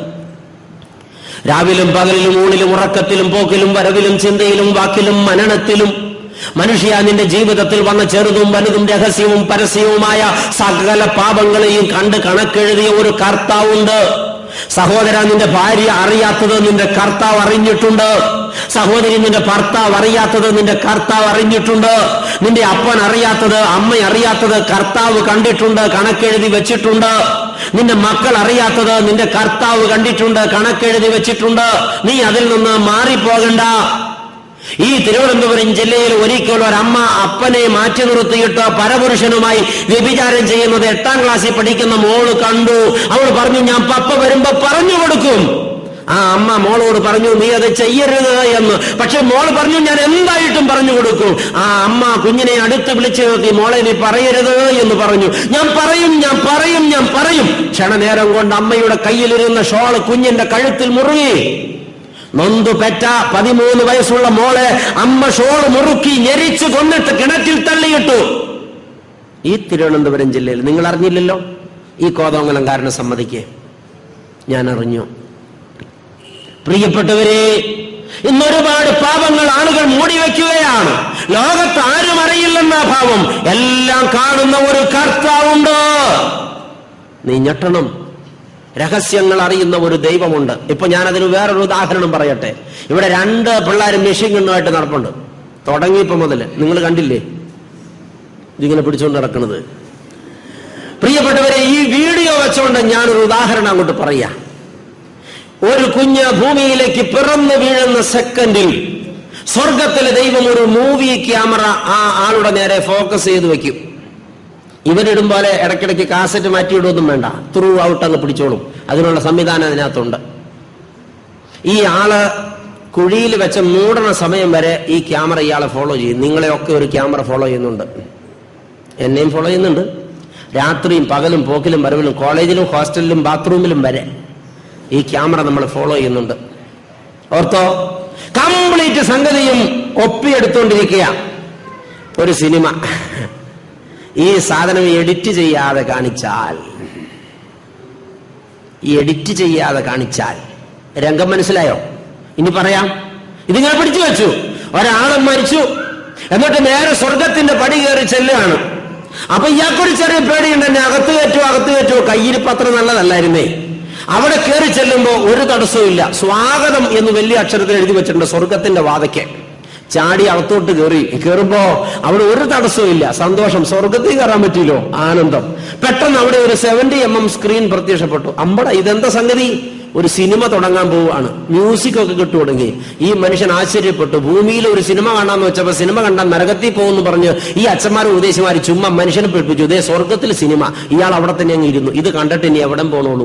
രാവിലും പകലിലും ഊണിലും ഉറക്കത്തിലും പോക്കിലും വരവിലും ചിന്തയിലും വാക്കിലും മനനത്തിലും മനുഷ്യ നിന്റെ ജീവിതത്തിൽ വന്ന ചെറുതും വലുതും രഹസ്യവും പരസ്യവുമായ സകല പാപങ്ങളെയും കണ്ട് കണക്കെഴുതിയ ഒരു കർത്താവുണ്ട് സഹോദര നിന്റെ ഭാര്യ അറിയാത്തത് നിന്റെ കർത്താവ് അറിഞ്ഞിട്ടുണ്ട് സഹോദരി നിന്റെ ഭർത്താവ് അറിയാത്തത് നിന്റെ കർത്താവ് അറിഞ്ഞിട്ടുണ്ട് നിന്റെ അപ്പൻ അറിയാത്തത് അമ്മ അറിയാത്തത് കർത്താവ് കണ്ടിട്ടുണ്ട് കണക്കെഴുതി വെച്ചിട്ടുണ്ട് നിന്റെ മക്കൾ അറിയാത്തത് നിന്റെ കർത്താവ് കണ്ടിട്ടുണ്ട് കണക്കെഴുതി വെച്ചിട്ടുണ്ട് നീ അതിൽ നിന്ന് മാറിപ്പോകണ്ട ഈ തിരുവനന്തപുരം ജില്ലയിൽ ഒരിക്കൽ ഒരമ്മ അപ്പനെ മാറ്റി നിർത്തിയിട്ട് പരപുരുഷനുമായി വ്യഭിചാരം ചെയ്യുന്നത് എട്ടാം ക്ലാസ്സിൽ പഠിക്കുന്ന മോള് കണ്ടു അവൾ പറഞ്ഞു ഞാൻ പപ്പ വരുമ്പോ പറഞ്ഞു കൊടുക്കും ആ അമ്മ മോളോട് പറഞ്ഞു നീ അത് ചെയ്യരുത് എന്ന് പക്ഷെ മോള് പറഞ്ഞു ഞാൻ എന്തായിട്ടും പറഞ്ഞു കൊടുക്കും ആ അമ്മ കുഞ്ഞിനെ അടുത്ത് വിളിച്ചു നിർത്തി മോളെ നീ പറയരുത് എന്ന് പറഞ്ഞു ഞാൻ പറയും ഞാൻ പറയും ഞാൻ പറയും ക്ഷണനേരം കൊണ്ട് അമ്മയുടെ കയ്യിലിരുന്ന ഷോള് കുഞ്ഞിന്റെ കഴുത്തിൽ മുറുകി നൊന്തു പെറ്റ പതിമൂന്ന് വയസ്സുള്ള മോളെ അമ്മ ഷോള് മുറുക്കി ഞെരിച്ചു കൊന്നിട്ട് കിണറ്റിൽ തള്ളിയിട്ടു ഈ തിരുവനന്തപുരം ജില്ലയിൽ നിങ്ങൾ അറിഞ്ഞില്ലല്ലോ ഈ കോതമംഗലംകാരനെ സമ്മതിക്കേ ഞാൻ അറിഞ്ഞു പ്രിയപ്പെട്ടവരെ ഇന്നൊരുപാട് പാപങ്ങൾ ആളുകൾ മൂടിവെക്കുകയാണ് ലോകത്ത് ആരും അറിയില്ലെന്ന ഭാവം എല്ലാം കാണുന്ന ഒരു കർത്താവുണ്ട് നീ ഞെട്ടണം രഹസ്യങ്ങൾ അറിയുന്ന ഒരു ദൈവമുണ്ട് ഇപ്പൊ ഞാൻ അതിന് വേറൊരു ഉദാഹരണം പറയട്ടെ ഇവിടെ രണ്ട് പിള്ളേർ മെഷീൻ ഗണ്ണുമായിട്ട് നടപ്പുണ്ട് തുടങ്ങിയപ്പോ മുതൽ നിങ്ങൾ കണ്ടില്ലേ ഇതിങ്ങനെ പിടിച്ചുകൊണ്ട് നടക്കുന്നത് പ്രിയപ്പെട്ടവരെ ഈ വീഡിയോ വെച്ചുകൊണ്ട് ഞാനൊരു ഉദാഹരണം അങ്ങോട്ട് പറയാം ഒരു കുഞ്ഞ് ഭൂമിയിലേക്ക് പിറന്നു വീഴുന്ന സെക്കൻഡിൽ സ്വർഗത്തിലെ ദൈവം ഒരു മൂവി ക്യാമറ ആ ആളുടെ നേരെ ഫോക്കസ് ചെയ്ത് വെക്കും ഇവരിടും പോലെ ഇടയ്ക്കിടയ്ക്ക് കാസറ്റ് മാറ്റിയിടുമൊന്നും വേണ്ട ത്രൂ ഔട്ട് അങ്ങ് പിടിച്ചോളും അതിനുള്ള സംവിധാനം അതിനകത്തുണ്ട് ഈ ആള് കുഴിയിൽ വെച്ച് മൂടണ സമയം വരെ ഈ ക്യാമറ ഇയാളെ ഫോളോ ചെയ്യും നിങ്ങളെയൊക്കെ ഒരു ക്യാമറ ഫോളോ ചെയ്യുന്നുണ്ട് എന്നെയും ഫോളോ ചെയ്യുന്നുണ്ട് രാത്രിയും പകലും പോക്കിലും വരവിലും കോളേജിലും ഹോസ്റ്റലിലും ബാത്റൂമിലും വരെ ഈ ക്യാമറ നമ്മൾ ഫോളോ ചെയ്യുന്നുണ്ട് ഓർത്തോ കംപ്ലീറ്റ് സംഗതിയും ഒപ്പിയെടുത്തോണ്ടിരിക്കുക ഒരു സിനിമ ഈ സാധനം എഡിറ്റ് ചെയ്യാതെ കാണിച്ചാൽ ഈ എഡിറ്റ് ചെയ്യാതെ കാണിച്ചാൽ രംഗം മനസ്സിലായോ ഇനി പറയാം ഇതിങ്ങനെ പിടിച്ചു വെച്ചു ഒരാളെ മരിച്ചു എന്നിട്ട് നേരെ സ്വർഗത്തിന്റെ പടി കയറി ചെല്ലുകയാണ് അപ്പൊ ഇയാൾക്കൊരു ചെറിയ പേടിയുണ്ട് എന്നെ അകത്ത് കയറ്റുമോ അകത്ത് കയറ്റുമോ കയ്യിരിപ്പ് അത്ര നല്ലതല്ലായിരുന്നേ അവിടെ കയറി ചെല്ലുമ്പോ ഒരു തടസ്സവും ഇല്ല സ്വാഗതം എന്ന് വലിയ അക്ഷരത്തിൽ എഴുതി വെച്ചിട്ടുണ്ട് സ്വർഗത്തിന്റെ വാതയ്ക്ക് ചാടി അകത്തോട്ട് കയറി കയറുമ്പോ അവിടെ ഒരു തടസ്സവും ഇല്ല സന്തോഷം സ്വർഗത്തിൽ കയറാൻ പറ്റിയല്ലോ ആനന്ദം പെട്ടെന്ന് അവിടെ ഒരു സെവന്റി എം എം സ്ക്രീൻ പ്രത്യക്ഷപ്പെട്ടു അമ്പട ഇതെന്താ സംഗതി ഒരു സിനിമ തുടങ്ങാൻ പോവുകയാണ് മ്യൂസിക് ഒക്കെ കിട്ടു തുടങ്ങി ഈ മനുഷ്യൻ ആശ്ചര്യപ്പെട്ടു ഭൂമിയിൽ ഒരു സിനിമ കാണാന്ന് വെച്ചപ്പോ സിനിമ കണ്ടാൽ നരകത്തിൽ പോകുന്നു പറഞ്ഞ് ഈ അച്ഛന്മാരും ഉപദേശിമാര് ചുമ്മാ മനുഷ്യനെ പഠിപ്പിച്ചു ഇതേ സ്വർഗത്തിൽ സിനിമ ഇയാൾ അവിടെ തന്നെ അങ്ങ് ഇരുന്നു ഇത് കണ്ടിട്ട് ഇനി എവിടെ പോണോളൂ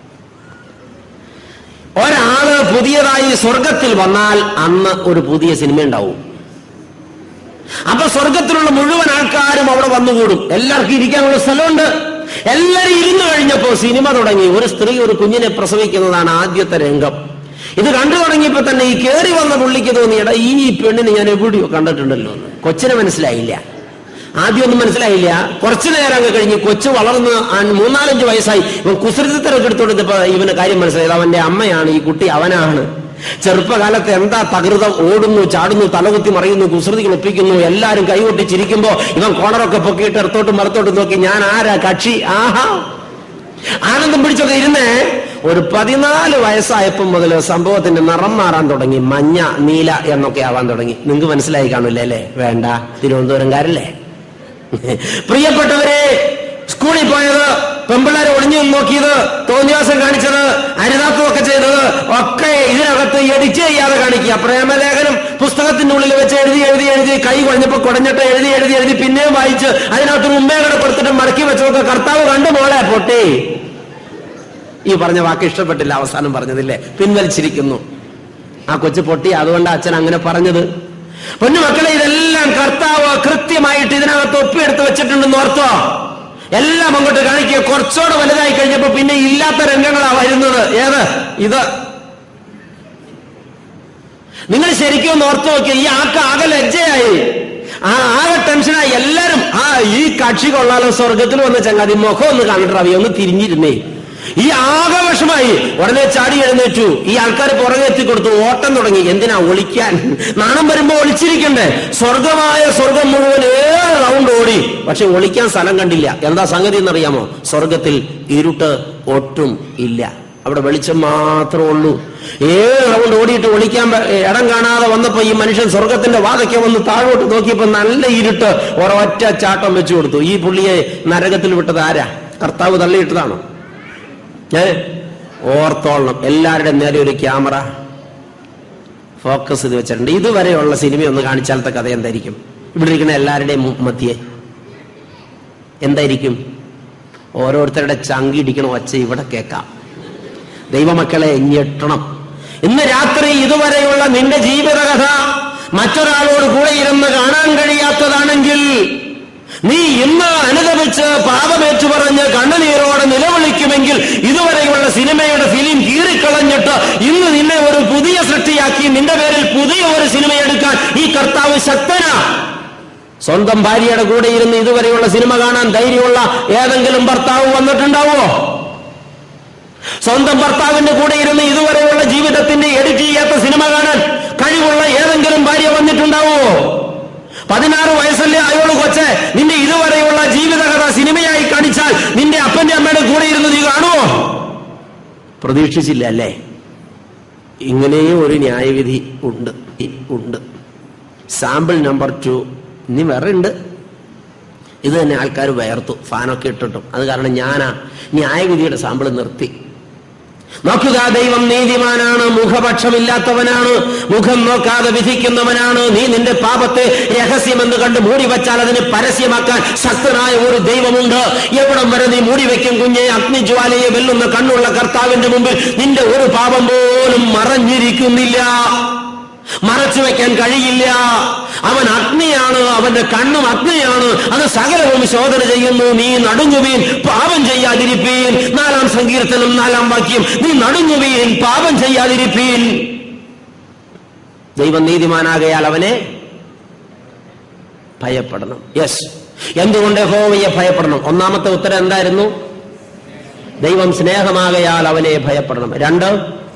ഒരാള് പുതിയതായി സ്വർഗത്തിൽ വന്നാൽ അന്ന് ഒരു പുതിയ സിനിമ ഉണ്ടാവും അപ്പൊ സ്വർഗത്തിലുള്ള മുഴുവൻ ആൾക്കാരും അവിടെ വന്നുകൂടും എല്ലാവർക്കും ഇരിക്കാനുള്ള സ്ഥലമുണ്ട് എല്ലാരും ഇരുന്നു കഴിഞ്ഞപ്പോ സിനിമ തുടങ്ങി ഒരു സ്ത്രീ ഒരു കുഞ്ഞിനെ പ്രസവിക്കുന്നതാണ് ആദ്യത്തെ രംഗം ഇത് കണ്ടു തുടങ്ങിയപ്പോ തന്നെ ഈ കേറി വന്ന പുള്ളിക്ക് തോന്നിയടാ ഈ പെണ്ണിനെ ഞാൻ എവിടെയോ കണ്ടിട്ടുണ്ടല്ലോ എന്ന് കൊച്ചിനെ മനസ്സിലായില്ല ആദ്യമൊന്നും മനസ്സിലായില്ല കുറച്ചു നേരം അങ്ങ് കഴിഞ്ഞ് കൊച്ചു വളർന്ന് ആ- മൂന്നാലഞ്ച് വയസ്സായി ഇവൻ കുസൃതിത്തരൊക്കെ എടുത്തോണ്ടിപ്പോ ഇവന് കാര്യം മനസ്സിലായത് അവന്റെ അമ്മയാണ് ഈ കുട്ടി അവനാണ് ചെറുപ്പകാലത്ത് എന്താ തകൃതം ഓടുന്നു ചാടുന്നു തലകുത്തി മറിയുന്നു കുസൃതികൾ ഒപ്പിക്കുന്നു എല്ലാരും കൈകൊട്ടി ചിരിക്കുമ്പോ ഇവൻ കോണറൊക്കെ പൊക്കിയിട്ട് ഇടത്തോട്ടും മറത്തോട്ടും നോക്കി ഞാൻ ആരാ കക്ഷി ആഹാ ആനന്ദം പിടിച്ചൊക്കെ ഇരുന്ന് ഒരു പതിനാല് വയസ്സായപ്പം മുതൽ സംഭവത്തിന്റെ നിറം മാറാൻ തുടങ്ങി മഞ്ഞ നീല എന്നൊക്കെ ആവാൻ തുടങ്ങി നിങ്ങൾക്ക് മനസ്സിലായി കാണില്ലേ അല്ലേ വേണ്ട തിരുവനന്തപുരംകാരല്ലേ പ്രിയപ്പെട്ടവരെ സ്കൂളിൽ പോയത് പെമ്പിള്ളേരെ ഒളിഞ്ഞു നിന്ന് നോക്കിയത് തോന്നിയാസം കാണിച്ചത് അരുതാത്തതൊക്കെ ചെയ്തത് ഒക്കെ ഇതിനകത്ത് എഡിറ്റ് ചെയ്യാതെ കാണിക്കുക പ്രേമലേഖനം പുസ്തകത്തിന്റെ ഉള്ളിൽ വെച്ച് എഴുതി എഴുതി എഴുതി കൈ കുഴഞ്ഞപ്പോ കുടഞ്ഞിട്ട് എഴുതി എഴുതി എഴുതി പിന്നെയും വായിച്ച് അതിനകത്ത് ഉമ്മേ കൂടെ കൊടുത്തിട്ട് മടക്കി വെച്ചതൊക്കെ കർത്താവ് കണ്ടു മോളെ പൊട്ടി ഈ പറഞ്ഞ വാക്ക് ഇഷ്ടപ്പെട്ടില്ല അവസാനം പറഞ്ഞതില്ലേ പിൻവലിച്ചിരിക്കുന്നു ആ കൊച്ചു പൊട്ടി അതുകൊണ്ട് അച്ഛൻ അങ്ങനെ പറഞ്ഞത് പൊന്നു മക്കളെ ഇതെല്ലാം കർത്താവ് കൃത്യമായിട്ട് ഇതിനകത്ത് ഒപ്പിയെടുത്ത് വെച്ചിട്ടുണ്ടെന്ന് ഓർത്തോ എല്ലാം അങ്ങോട്ട് കാണിക്കുക കുറച്ചുകൂടെ വലുതായി കഴിഞ്ഞപ്പോ പിന്നെ ഇല്ലാത്ത രംഗങ്ങളാ വരുന്നത് ഏത് ഇത് നിങ്ങൾ ശരിക്കും ഒന്ന് ഓർത്തു നോക്കിയ ഈ ആൾക്ക് ആകെ ലജ്ജയായി ആ ആകെ ടെൻഷനായി എല്ലാരും ആ ഈ കക്ഷി കൊള്ളാലോ സ്വർഗത്തിൽ വന്ന ചങ്ങാതി മുഖം ഒന്ന് കണ്ടിട്ടറിയ ഒന്ന് തിരിഞ്ഞിരുന്നേ ഈ ആകെ വിഷമായി ഉടനെ ചാടി എഴുന്നേറ്റു ഈ ആൾക്കാർ പുറകെ എത്തിക്കൊടുത്തു ഓട്ടം തുടങ്ങി എന്തിനാ ഒളിക്കാൻ നാണം വരുമ്പോ ഒളിച്ചിരിക്കണ്ടേ സ്വർഗമായ സ്വർഗം മുഴുവൻ ഏഴ് റൗണ്ട് ഓടി പക്ഷെ ഒളിക്കാൻ സ്ഥലം കണ്ടില്ല എന്താ സംഗതി എന്നറിയാമോ സ്വർഗത്തിൽ ഇരുട്ട് ഒട്ടും ഇല്ല അവിടെ വെളിച്ചം മാത്രമേ ഉള്ളൂ ഏഴ് റൗണ്ട് ഓടിയിട്ട് ഒളിക്കാൻ പ- ഇടം കാണാതെ വന്നപ്പോ ഈ മനുഷ്യൻ സ്വർഗത്തിന്റെ വാതൊക്കെ വന്ന് താഴോട്ട് നോക്കിയപ്പോ നല്ല ഇരുട്ട് ഒരൊറ്റ ചാട്ടം വെച്ചു കൊടുത്തു ഈ പുള്ളിയെ നരകത്തിൽ വിട്ടത് ആരാ കർത്താവ് തള്ളിയിട്ടതാണോ ഏ ഓർത്തോളണം എല്ലാവരുടെ നേരെ ഒരു ക്യാമറ ഫോക്കസ് ചെയ്ത് വെച്ചിട്ടുണ്ട് ഇതുവരെയുള്ള സിനിമ ഒന്ന് കാണിച്ചാലത്തെ കഥ എന്തായിരിക്കും ഇവിടെ ഇരിക്കുന്ന എല്ലാവരുടെയും മു- മധ്യേ എന്തായിരിക്കും ഓരോരുത്തരുടെ ചങ്കിടിക്കണ ഒച്ച ഇവിടെ കേൾക്കാം ദൈവമക്കളെ ഞെട്ടണം ഇന്ന് രാത്രി ഇതുവരെയുള്ള നിന്റെ ജീവിതകഥ മറ്റൊരാളോട് കൂടെ ഇരുന്ന് കാണാൻ കഴിയാത്തതാണെങ്കിൽ നീ ഇന്ന് അനുദപിച്ച് പാപമേറ്റു പറഞ്ഞ് കണ്ണുനീരോടെ നിലവിളിക്കുമെങ്കിൽ ഇതുവരെയുള്ള സിനിമയുടെ ഫിലിം കീറിക്കളഞ്ഞിട്ട് ഇന്ന് നിന്നെ ഒരു പുതിയ സൃഷ്ടിയാക്കി നിന്റെ പേരിൽ പുതിയ ഒരു സിനിമ എടുക്കാൻ ഈ കർത്താവ് ശക്തനാ സ്വന്തം ഭാര്യയുടെ കൂടെ ഇരുന്ന് ഇതുവരെയുള്ള സിനിമ കാണാൻ ധൈര്യമുള്ള ഏതെങ്കിലും ഭർത്താവ് വന്നിട്ടുണ്ടാവോ സ്വന്തം ഭർത്താവിന്റെ കൂടെ ഇരുന്ന് ഇതുവരെയുള്ള ജീവിതത്തിന്റെ എഡിറ്റ് ചെയ്യാത്ത സിനിമ കാണാൻ കഴിവുള്ള ഏതെങ്കിലും ഭാര്യ വന്നിട്ടുണ്ടാവോ പതിനാറ് വയസ്സല്ലേ അയോള് കൊച്ചെ നിന്റെ ഇതുവരെയുള്ള ജീവിതകഥ സിനിമയായി കാണിച്ചാൽ നിന്റെ അപ്പന്റെ അമ്മയുടെ കൂടെ ഇരുന്ന് നീ കാണുമോ പ്രതീക്ഷിച്ചില്ല അല്ലേ ഇങ്ങനെയും ഒരു ന്യായവിധി ഉണ്ട് ഉണ്ട് സാമ്പിൾ നമ്പർ ടു ഇനി വേറെ ഉണ്ട് ഇത് തന്നെ ആൾക്കാർ വയർത്തു ഫാനൊക്കെ ഇട്ടിട്ടും അത് കാരണം ഞാനാ ന്യായവിധിയുടെ സാമ്പിൾ നിർത്തി നോക്കുക ദൈവം നീതിമാനാണ് മുഖപക്ഷമില്ലാത്തവനാണ് മുഖം നോക്കാതെ വിധിക്കുന്നവനാണ് നീ നിന്റെ പാപത്തെ രഹസ്യമെന്ന് കണ്ട് മൂടി വച്ചാൽ അതിനെ പരസ്യമാക്കാൻ ശക്തനായ ഒരു ദൈവമുണ്ട് എവിടം വരെ നീ മൂടി വെക്കും കുഞ്ഞെ അഗ്നിജ്വാലയെ വെല്ലുന്ന കണ്ണുള്ള കർത്താവിന്റെ മുമ്പിൽ നിന്റെ ഒരു പാപം പോലും മറഞ്ഞിരിക്കുന്നില്ല മറച്ചു വെക്കാൻ കഴിയില്ല അവൻ അഗ്നിയാണ് അവന്റെ കണ്ണും അഗ്നിയാണ് അത് സകലവും ശോധന ചെയ്യുന്നു നീ നടുങ്ങുവീൻ പാപം ചെയ്യാതിരിപ്പീൻ നാലാം സങ്കീർത്തനം നാലാം വാക്യം നീ നടുങ്ങുവീൻ പാപം ചെയ്യാതിരിപ്പീൻ ദൈവം നീതിമാനാകയാൽ അവനെ ഭയപ്പെടണം യെസ് എന്തുകൊണ്ട് ഹോവയെ ഭയപ്പെടണം ഒന്നാമത്തെ ഉത്തരം എന്തായിരുന്നു ദൈവം സ്നേഹമാകയാൽ അവനെ ഭയപ്പെടണം രണ്ട്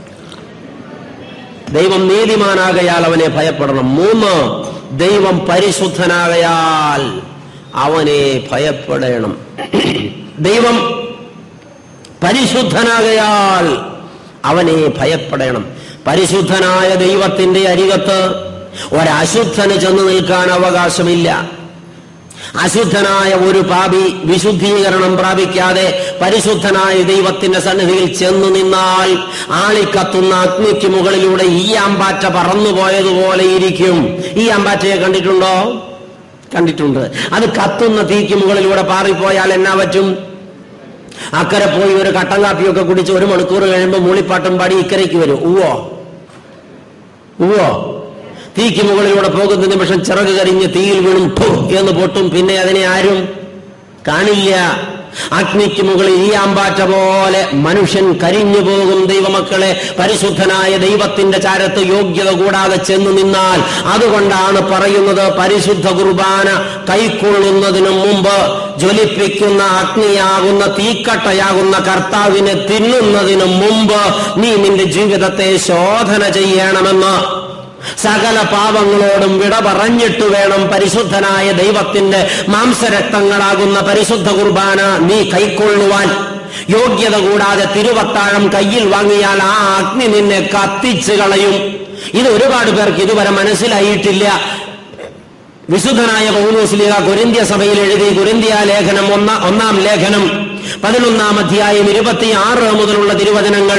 ദൈവം നീതിമാനാകയാൽ അവനെ ഭയപ്പെടണം മൂന്ന് ദൈവം പരിശുദ്ധനാകയാൽ അവനെ ഭയപ്പെടണം ദൈവം പരിശുദ്ധനാകയാൽ അവനെ ഭയപ്പെടണം പരിശുദ്ധനായ ദൈവത്തിന്റെ അരികത്ത് ഒരശുദ്ധന് ചെന്ന് നിൽക്കാൻ അവകാശമില്ല അശുദ്ധനായ ഒരു പാപി വിശുദ്ധീകരണം പ്രാപിക്കാതെ പരിശുദ്ധനായ ദൈവത്തിന്റെ സന്നിധിയിൽ ചെന്നു നിന്നാൽ ആളിക്കത്തുന്ന അഗ്നിക്ക് മുകളിലൂടെ ഈ ആമ്പാറ്റ പറന്നുപോയതുപോലെ ഇരിക്കും ഈ ആമ്പാറ്റയെ കണ്ടിട്ടുണ്ടോ കണ്ടിട്ടുണ്ട് അത് കത്തുന്ന തീക്ക് മുകളിലൂടെ പാറിപ്പോയാൽ എന്നാ പറ്റും അക്കരെ പോയി ഒരു കട്ടൻ കാപ്പിയൊക്കെ കുടിച്ച് ഒരു മണിക്കൂർ കഴിയുമ്പോൾ മൂളിപ്പാട്ടും പാടി ഇക്കരയ്ക്ക് വരും ഉവ്വോ ഉവ്വോ തീക്ക് മുകളിലൂടെ പോകുന്ന നിമിഷം ചിറക് കരിഞ്ഞ് തീയിൽ വീണും ഫു എന്ന് പൊട്ടും പിന്നെ അതിനെ ആരും കാണില്ല അഗ്നിക്ക് മുകളിൽ ഈയാമ്പാറ്റ പോലെ മനുഷ്യൻ കരിഞ്ഞു പോകും ദൈവമക്കളെ പരിശുദ്ധനായ ദൈവത്തിന്റെ ചാരത്ത് യോഗ്യത കൂടാതെ ചെന്നു നിന്നാൽ അതുകൊണ്ടാണ് പറയുന്നത് പരിശുദ്ധ കുർബാന കൈക്കൊള്ളുന്നതിനു മുമ്പ് ജ്വലിപ്പിക്കുന്ന അഗ്നിയാകുന്ന തീക്കട്ടയാകുന്ന കർത്താവിനെ തിന്നുന്നതിനു മുമ്പ് നീ നിന്റെ ജീവിതത്തെ ശോധന ചെയ്യണമെന്ന് സകല പാപങ്ങളോടും വിട പറഞ്ഞിട്ട് വേണം പരിശുദ്ധനായ ദൈവത്തിന്റെ മാംസരക്തങ്ങളാകുന്ന പരിശുദ്ധ കുർബാന നീ കൈക്കൊള്ളുവാൻ യോഗ്യത കൂടാതെ തിരുവത്താഴം കയ്യിൽ വാങ്ങിയാൽ ആ അഗ്നി നിന്നെ കത്തിച്ചു കളയും ഇത് ഒരുപാട് പേർക്ക് ഇതുവരെ മനസ്സിലായിട്ടില്ല വിശുദ്ധനായ പൗലോസ്ലിക കൊരിന്ത്യ സഭയിൽ എഴുതി കൊരിന്ത്യ ലേഖനം ഒന്ന ഒന്നാം ലേഖനം പതിനൊന്നാം അധ്യായം ഇരുപത്തിയാറ് മുതലുള്ള തിരുവചനങ്ങൾ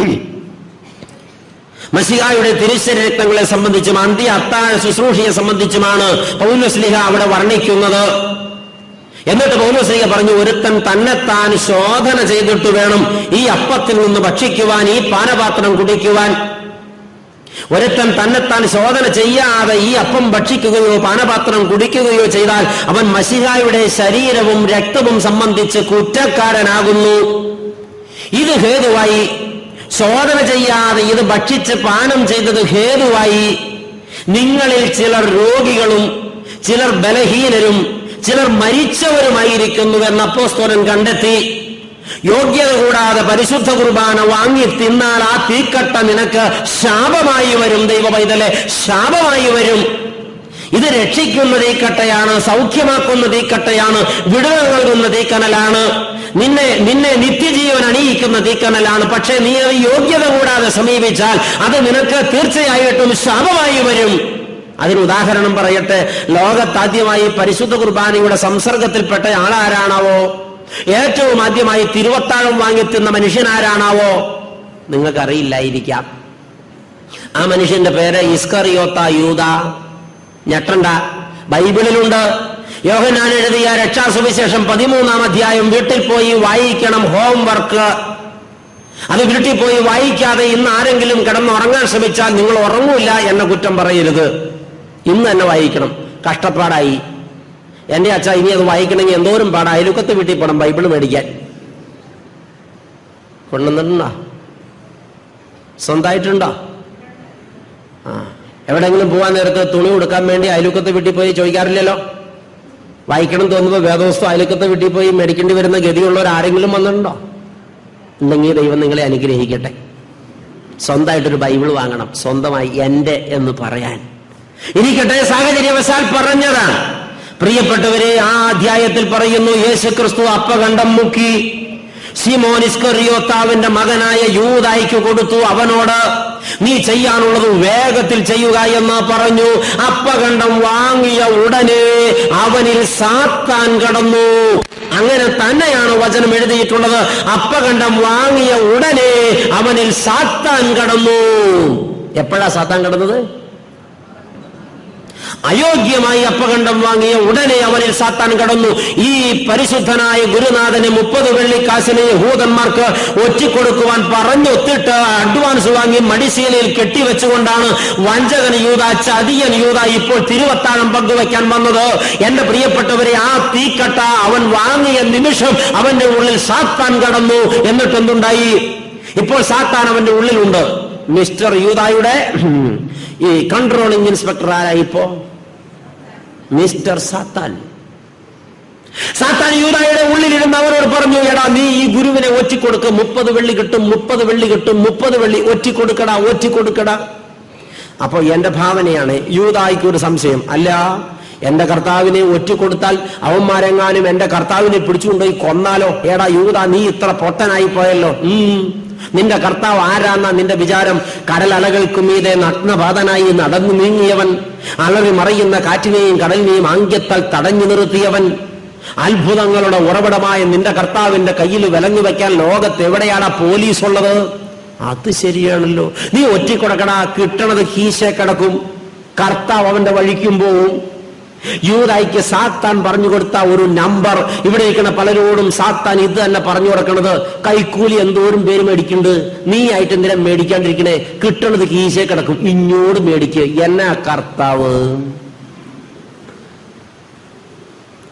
മസിഹായുടെ തിരുശരക്തങ്ങളെ സംബന്ധിച്ചും അന്ത്യ അത്താഴ ശുശ്രൂഷയെ സംബന്ധിച്ചുമാണ് പൗലോസ്ലിഹ അവിടെ വർണ്ണിക്കുന്നത് എന്നിട്ട് പൗലോസ്ലിഹ പറഞ്ഞു ഒരുത്തൻ തന്നെത്താൻ ശോധന ചെയ്തിട്ട് വേണം ഈ അപ്പത്തിൽ നിന്ന് ഭക്ഷിക്കുവാൻ ഈ പാനപാത്രം കുടിക്കുവാൻ ഒരുത്തൻ തന്നെത്താൻ ശോധന ചെയ്യാതെ ഈ അപ്പം ഭക്ഷിക്കുകയോ പാനപാത്രം കുടിക്കുകയോ ചെയ്താൽ അവൻ മസിഹായുടെ ശരീരവും രക്തവും സംബന്ധിച്ച് കുറ്റക്കാരനാകുന്നു ഇത് ഹേതുവായി ശോധന ചെയ്യാതെ ഇത് ഭക്ഷിച്ച് പാനം ചെയ്തത് ഹേതുവായി നിങ്ങളിൽ ചിലർ രോഗികളും ചിലർ ബലഹീനരും ചിലർ മരിച്ചവരുമായിരിക്കുന്നുവെന്ന് അപ്പോസ്തോലൻ കണ്ടെത്തി യോഗ്യത കൂടാതെ പരിശുദ്ധ കുർബാന വാങ്ങി തിന്നാൽ ആ തീക്കട്ട നിനക്ക് ശാപമായി വരും ദൈവ പൈതലെ ശാപമായി വരും ഇത് രക്ഷിക്കുന്ന തീക്കട്ടയാണ് സൗഖ്യമാക്കുന്ന തീക്കട്ടയാണ് വിടുതൽ നൽകുന്ന തീക്കനലാണ് നിന്നെ നിന്നെ നിത്യജീവൻ അണിയിക്കുന്ന തീക്കനലാണ് പക്ഷേ നീ അത് യോഗ്യത കൂടാതെ സമീപിച്ചാൽ അത് നിനക്ക് തീർച്ചയായിട്ടും ശാപമായി വരും അതിന് ഉദാഹരണം പറയട്ടെ ലോകത്താദ്യമായി പരിശുദ്ധ കുർബാനയുടെ സംസർഗത്തിൽപ്പെട്ട ആളാരാണാവോ ഏറ്റവും ആദ്യമായി തിരുവത്താഴം വാങ്ങിത്തുന്ന മനുഷ്യനാരാണാവോ നിങ്ങൾക്കറിയില്ലായിരിക്കാം ആ മനുഷ്യന്റെ പേര് ഇസ്കറിയോത്ത യൂത ഞെട്ടണ്ട ബൈബിളിലുണ്ട് യോഹനാൻ എഴുതിയ രക്ഷാസുവിശേഷം പതിമൂന്നാം അധ്യായം വീട്ടിൽ പോയി വായിക്കണം ഹോംവർക്ക് അത് വീട്ടിൽ പോയി വായിക്കാതെ ഇന്ന് ആരെങ്കിലും കിടന്നുറങ്ങാൻ ശ്രമിച്ചാൽ നിങ്ങൾ ഉറങ്ങൂല എന്ന കുറ്റം പറയരുത് ഇന്ന് തന്നെ വായിക്കണം കഷ്ടപ്പാടായി എന്റെ അച്ഛ ഇനി അത് വായിക്കണമെങ്കിൽ എന്തോരം പാടാ അയലുക്കത്ത് വീട്ടിൽ പോകണം ബൈബിൾ മേടിക്കാൻ കൊണ്ടുവന്നിട്ടുണ്ടോ സ്വന്തമായിട്ടുണ്ടോ ആ എവിടെങ്കിലും പോകാൻ നേരത്ത് തുണി കൊടുക്കാൻ വേണ്ടി അയലുക്കത്ത് വീട്ടിൽ പോയി ചോദിക്കാറില്ലല്ലോ വായിക്കണം തോന്നുമ്പോൾ വേദവസ്തു അയലുക്കത്ത് വീട്ടിൽ പോയി മേടിക്കേണ്ടി വരുന്ന ഗതിയുള്ളവർ ആരെങ്കിലും വന്നിട്ടുണ്ടോ ഉണ്ടെങ്കിൽ ദൈവം നിങ്ങളെ അനുഗ്രഹിക്കട്ടെ സ്വന്തമായിട്ടൊരു ബൈബിൾ വാങ്ങണം സ്വന്തമായി എന്റെ എന്ന് പറയാൻ ഇരിക്കട്ടെ സാഹചര്യവശാൽ പറഞ്ഞതാണ് പ്രിയപ്പെട്ടവരെ ആ അധ്യായത്തിൽ പറയുന്നു യേശു ക്രിസ്തു അപ്പകണ്ഠം മുക്കി സിമോൻ ഇസ്കറിയോത്താവിന്റെ മകനായ യൂതായിക്ക് കൊടുത്തു അവനോട് നീ ചെയ്യാനുള്ളത് വേഗത്തിൽ ചെയ്യുക എന്ന് പറഞ്ഞു അപ്പകണ്ഠം വാങ്ങിയ ഉടനെ അവനിൽ സാത്താൻ കടന്നു അങ്ങനെ തന്നെയാണ് വചനം എഴുതിയിട്ടുള്ളത് അപ്പകണ്ഠം വാങ്ങിയ ഉടനെ അവനിൽ സാത്താൻ കടന്നു എപ്പോഴാ സാത്താൻ കടന്നത് അയോഗ്യമായി അപ്പകണ്ഠം വാങ്ങിയ ഉടനെ അവനിൽ സാത്താൻ കടന്നു ഈ പരിശുദ്ധനായ ഗുരുനാഥന് മുപ്പത് വെള്ളിക്കാശിന് യഹൂദന്മാർക്ക് ഒറ്റിക്കൊടുക്കുവാൻ പറഞ്ഞൊത്തിട്ട് അഡ്വാൻസ് വാങ്ങി മടിശീലയിൽ കെട്ടിവെച്ചുകൊണ്ടാണ് വഞ്ചകൻ യൂത ചതിയൻ യൂത ഇപ്പോൾ തിരുവത്താഴം പങ്കുവെക്കാൻ വന്നത് എന്റെ പ്രിയപ്പെട്ടവരെ ആ തീക്കട്ട അവൻ വാങ്ങിയ നിമിഷം അവന്റെ ഉള്ളിൽ സാത്താൻ കടന്നു എന്നിട്ട് എന്തുണ്ടായി ഇപ്പോൾ സാത്താൻ അവന്റെ ഉള്ളിലുണ്ട് മിസ്റ്റർ യൂതായുടെ ഈ കൺട്രോളിംഗ് ഇൻസ്പെക്ടർ ആരാ ഇപ്പോ മിസ്റ്റർ സാത്താൻ സാത്താൻ യൂതായുടെ ഉള്ളിലിരുന്ന് അവരോട് പറഞ്ഞു എടാ നീ ഈ ഗുരുവിനെ ഒറ്റിക്കൊടുക്ക മുപ്പത് വെള്ളി കിട്ടും മുപ്പത് വെള്ളി കിട്ടും മുപ്പത് വെള്ളി ഒറ്റിക്കൊടുക്കടാ ഒറ്റിക്കൊടുക്കടാ അപ്പൊ എന്റെ ഭാവനയാണ് യൂതായിക്ക് ഒരു സംശയം അല്ല എന്റെ കർത്താവിനെ ഒറ്റിക്കൊടുത്താൽ അവന്മാരെങ്ങാനും എന്റെ കർത്താവിനെ പിടിച്ചുകൊണ്ടുപോയി കൊന്നാലോ എടാ യൂത നീ ഇത്ര പൊട്ടനായി പോയല്ലോ ഉം നിന്റെ കർത്താവ് ആരാന്ന നിന്റെ വിചാരം കടലലകൾക്കു മീതെ നഗ്നപാതനായി നടന്നു നീങ്ങിയവൻ അലറി മറയുന്ന കാറ്റിനെയും കടലിനെയും ആംഗ്യത്താൽ തടഞ്ഞു നിർത്തിയവൻ അത്ഭുതങ്ങളുടെ ഉറവിടമായ നിന്റെ കർത്താവിന്റെ കയ്യിൽ വിലങ്ങു വെക്കാൻ ലോകത്ത് എവിടെയാണ് പോലീസ് ഉള്ളത് അത് ശരിയാണല്ലോ നീ ഒറ്റിക്കൊടക്കടാ കിട്ടണത് കീശെ കിടക്കും കർത്താവ് അവന്റെ വഴിക്കും പോവും യൂതായിക്ക് സാത്താൻ പറഞ്ഞു കൊടുത്ത ഒരു നമ്പർ ഇവിടെ ഇരിക്കുന്ന പലരോടും സാത്താൻ ഇത് തന്നെ പറഞ്ഞു കൊടുക്കണത് കൈക്കൂലി എന്തോരം പേര് മേടിക്കുന്നുണ്ട് നീ ആയിട്ട് എന്തിനാ മേടിക്കാണ്ടിരിക്കണേ കിട്ടണത് കീശെ കിടക്കും ഇഞ്ഞോട് മേടിക്കുക എന്നാ കർത്താവ്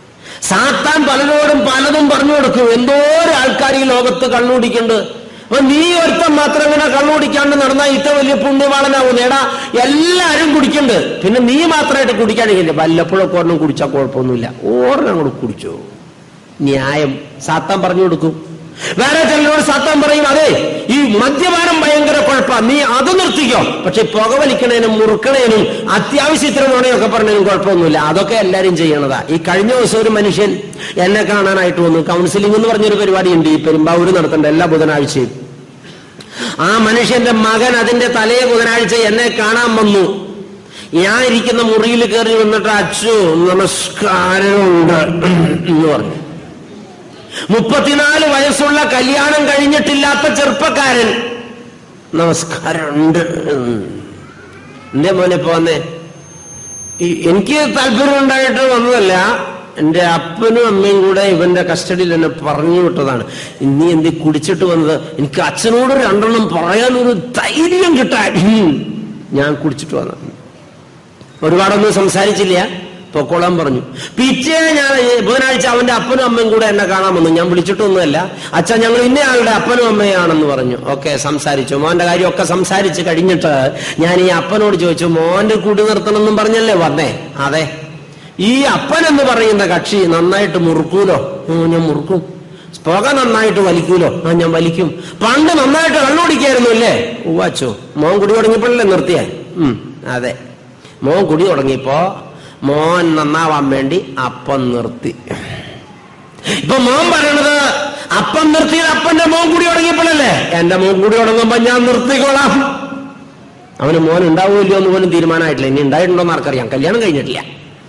സാത്താൻ പലരോടും പലതും പറഞ്ഞു കൊടുക്കും എന്തോ ആൾക്കാർ ഈ ലോകത്ത് കണ്ണുടിക്കുന്നുണ്ട് അപ്പൊ നീ ഒരുത്തൻ മാത്രം ഇങ്ങനെ കണ്ണുടിക്കാണ്ട് നടന്നാൽ ഇത്ര വലിയ പുണ്യവാളനാവും നേടാ എല്ലാരും കുടിക്കുന്നുണ്ട് പിന്നെ നീ മാത്രമായിട്ട് കുടിക്കാണ്ടിരിക്കില്ല വല്ലപ്പോഴൊക്കെ ഒരെണ്ണം കുടിച്ചാൽ കുഴപ്പമൊന്നുമില്ല ഓർണം അങ്ങോട്ട് കുടിച്ചോ ന്യായം സാത്താൻ പറഞ്ഞു കൊടുക്കും വേറെ ചിലരോട് സാത്താൻ പറയും അതെ ഈ മദ്യപാനം ഭയങ്കര കുഴപ്പ നീ അത് നിർത്തിക്കോ പക്ഷെ പുകവലിക്കണേനും മുറുക്കണേനും അത്യാവശ്യത്തിനുമാണെന്നൊക്കെ പറഞ്ഞതിനും കുഴപ്പമൊന്നുമില്ല അതൊക്കെ എല്ലാരും ചെയ്യണതാ ഈ കഴിഞ്ഞ ദിവസം ഒരു മനുഷ്യൻ എന്നെ കാണാനായിട്ട് വന്നു കൗൺസിലിംഗ് എന്ന് പറഞ്ഞൊരു പരിപാടി ഉണ്ട് ഈ പെരുമ്പാവൂര് നടത്തേണ്ട എല്ലാ ബുധനാഴ്ചയും ആ മനുഷ്യന്റെ മകൻ അതിന്റെ തലേ ബുധനാഴ്ച എന്നെ കാണാൻ വന്നു ഞാൻ ഇരിക്കുന്ന മുറിയിൽ കയറി വന്നിട്ട് അച്ചു നമസ്കാരമുണ്ട് എന്ന് പറഞ്ഞു മുപ്പത്തിനാല് വയസ്സുള്ള കല്യാണം കഴിഞ്ഞിട്ടില്ലാത്ത ചെറുപ്പക്കാരൻ നമസ്കാരമുണ്ട് എന്റെ മോനെ പോന്നെ ഈ- എനിക്ക് താല്പര്യം ഉണ്ടായിട്ട് വന്നതല്ല എന്റെ അപ്പനും അമ്മയും കൂടെ ഇവന്റെ കസ്റ്റഡിയിൽ എന്നെ പറഞ്ഞു വിട്ടതാണ് നീ എന്ത് കുടിച്ചിട്ട് വന്നത് എനിക്ക് അച്ഛനോട് രണ്ടെണ്ണം പറയാനൊരു ധൈര്യം കിട്ടാൻ ഉം. ഞാൻ കുടിച്ചിട്ട് വന്നത് ഒരുപാടൊന്നും സംസാരിച്ചില്ല പൊക്കോളാൻ പറഞ്ഞു പിറ്റേ ഞാൻ ഈ ബുധനാഴ്ച അവന്റെ അപ്പനും അമ്മയും കൂടെ എന്നെ കാണാൻ വന്നു ഞാൻ വിളിച്ചിട്ടൊന്നുമല്ല അച്ഛൻ ഞങ്ങൾ ഇന്നയാളുടെ അപ്പനും അമ്മയാണെന്ന് പറഞ്ഞു ഓക്കെ സംസാരിച്ചു മോന്റെ കാര്യമൊക്കെ സംസാരിച്ച് കഴിഞ്ഞിട്ട് ഞാൻ ഈ അപ്പനോട് ചോദിച്ചു മോന്റെ കൂടി നിർത്തണമെന്നും പറഞ്ഞല്ലേ വന്നേ അതെ ഈ അപ്പൻ എന്ന് പറയുന്ന കക്ഷി നന്നായിട്ട് മുറുക്കൂലോ ഉം, ഞാൻ മുറുക്കും പുക നന്നായിട്ട് വലിക്കൂലോ ആ ഞാൻ വലിക്കും പണ്ട് നന്നായിട്ട് കണ്ണോടിക്കായിരുന്നു അല്ലേ ഉവാച്ചോ മോൻ കുടി തുടങ്ങിയപ്പോഴല്ലേ നിർത്തിയേ ഉം അതെ മോൻ കുടി തുടങ്ങിയപ്പോ മോൻ നന്നാവാൻ വേണ്ടി അപ്പം നിർത്തി ഇപ്പൊ മോൻ പറയണത് അപ്പം നിർത്തിയത് അപ്പന്റെ മോൻ കുടി തുടങ്ങിയപ്പോഴല്ലേ എന്റെ മോൻ കുടി തുടങ്ങുമ്പോ ഞാൻ നിർത്തിക്കോളാം അവന് മോൻ ഉണ്ടാവുമല്ലോ എന്ന് പോലും തീരുമാനമായിട്ടില്ല ഇനി ഉണ്ടായിട്ടുണ്ടോ എന്ന് ആർക്കറിയാം കല്യാണം കഴിഞ്ഞിട്ടില്ല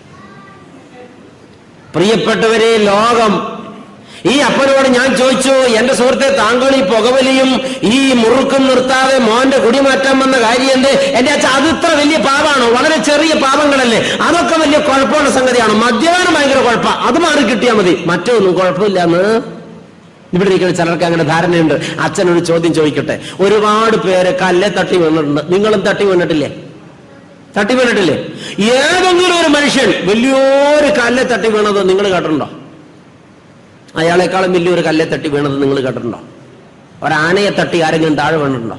പ്രിയപ്പെട്ടവരെ ലോകം ഈ അപ്പനോട് ഞാൻ ചോദിച്ചു എന്റെ സുഹൃത്തെ താങ്കൾ ഈ പുകവലിയും ഈ മുറുക്കും നിർത്താതെ മോന്റെ കുടി മാറ്റാൻ വന്ന കാര്യം എന്ത് എന്റെ അച്ഛൻ അത് ഇത്ര വലിയ പാപമാണോ വളരെ ചെറിയ പാപങ്ങളല്ലേ അതൊക്കെ വലിയ കുഴപ്പമുള്ള സംഗതിയാണ് മദ്യപാനം ഭയങ്കര കുഴപ്പം അത് മാറി കിട്ടിയാൽ മതി മറ്റൊന്നും കുഴപ്പമില്ല എന്ന് ഇവിടെ ഇരിക്കുന്ന ചിലർക്ക് അങ്ങനെ ധാരണയുണ്ട് അച്ഛൻ ഒരു ചോദ്യം ചോദിക്കട്ടെ ഒരുപാട് പേര് കല്ലെ തട്ടി വീണിട്ടുണ്ട് നിങ്ങളും തട്ടി വീണിട്ടില്ലേ തട്ടി വീണിട്ടില്ലേ ഏതെങ്കിലും ഒരു മനുഷ്യൻ വലിയൊരു കല്ലെ തട്ടി വീണത് നിങ്ങൾ കേട്ടിട്ടുണ്ടോ അയാളെക്കാളും വലിയൊരു കല്ലെ തട്ടി വീണത് നിങ്ങൾ കേട്ടിട്ടുണ്ടോ ഒരാനയെ തട്ടി ആരെങ്കിലും താഴെ വീണിട്ടുണ്ടോ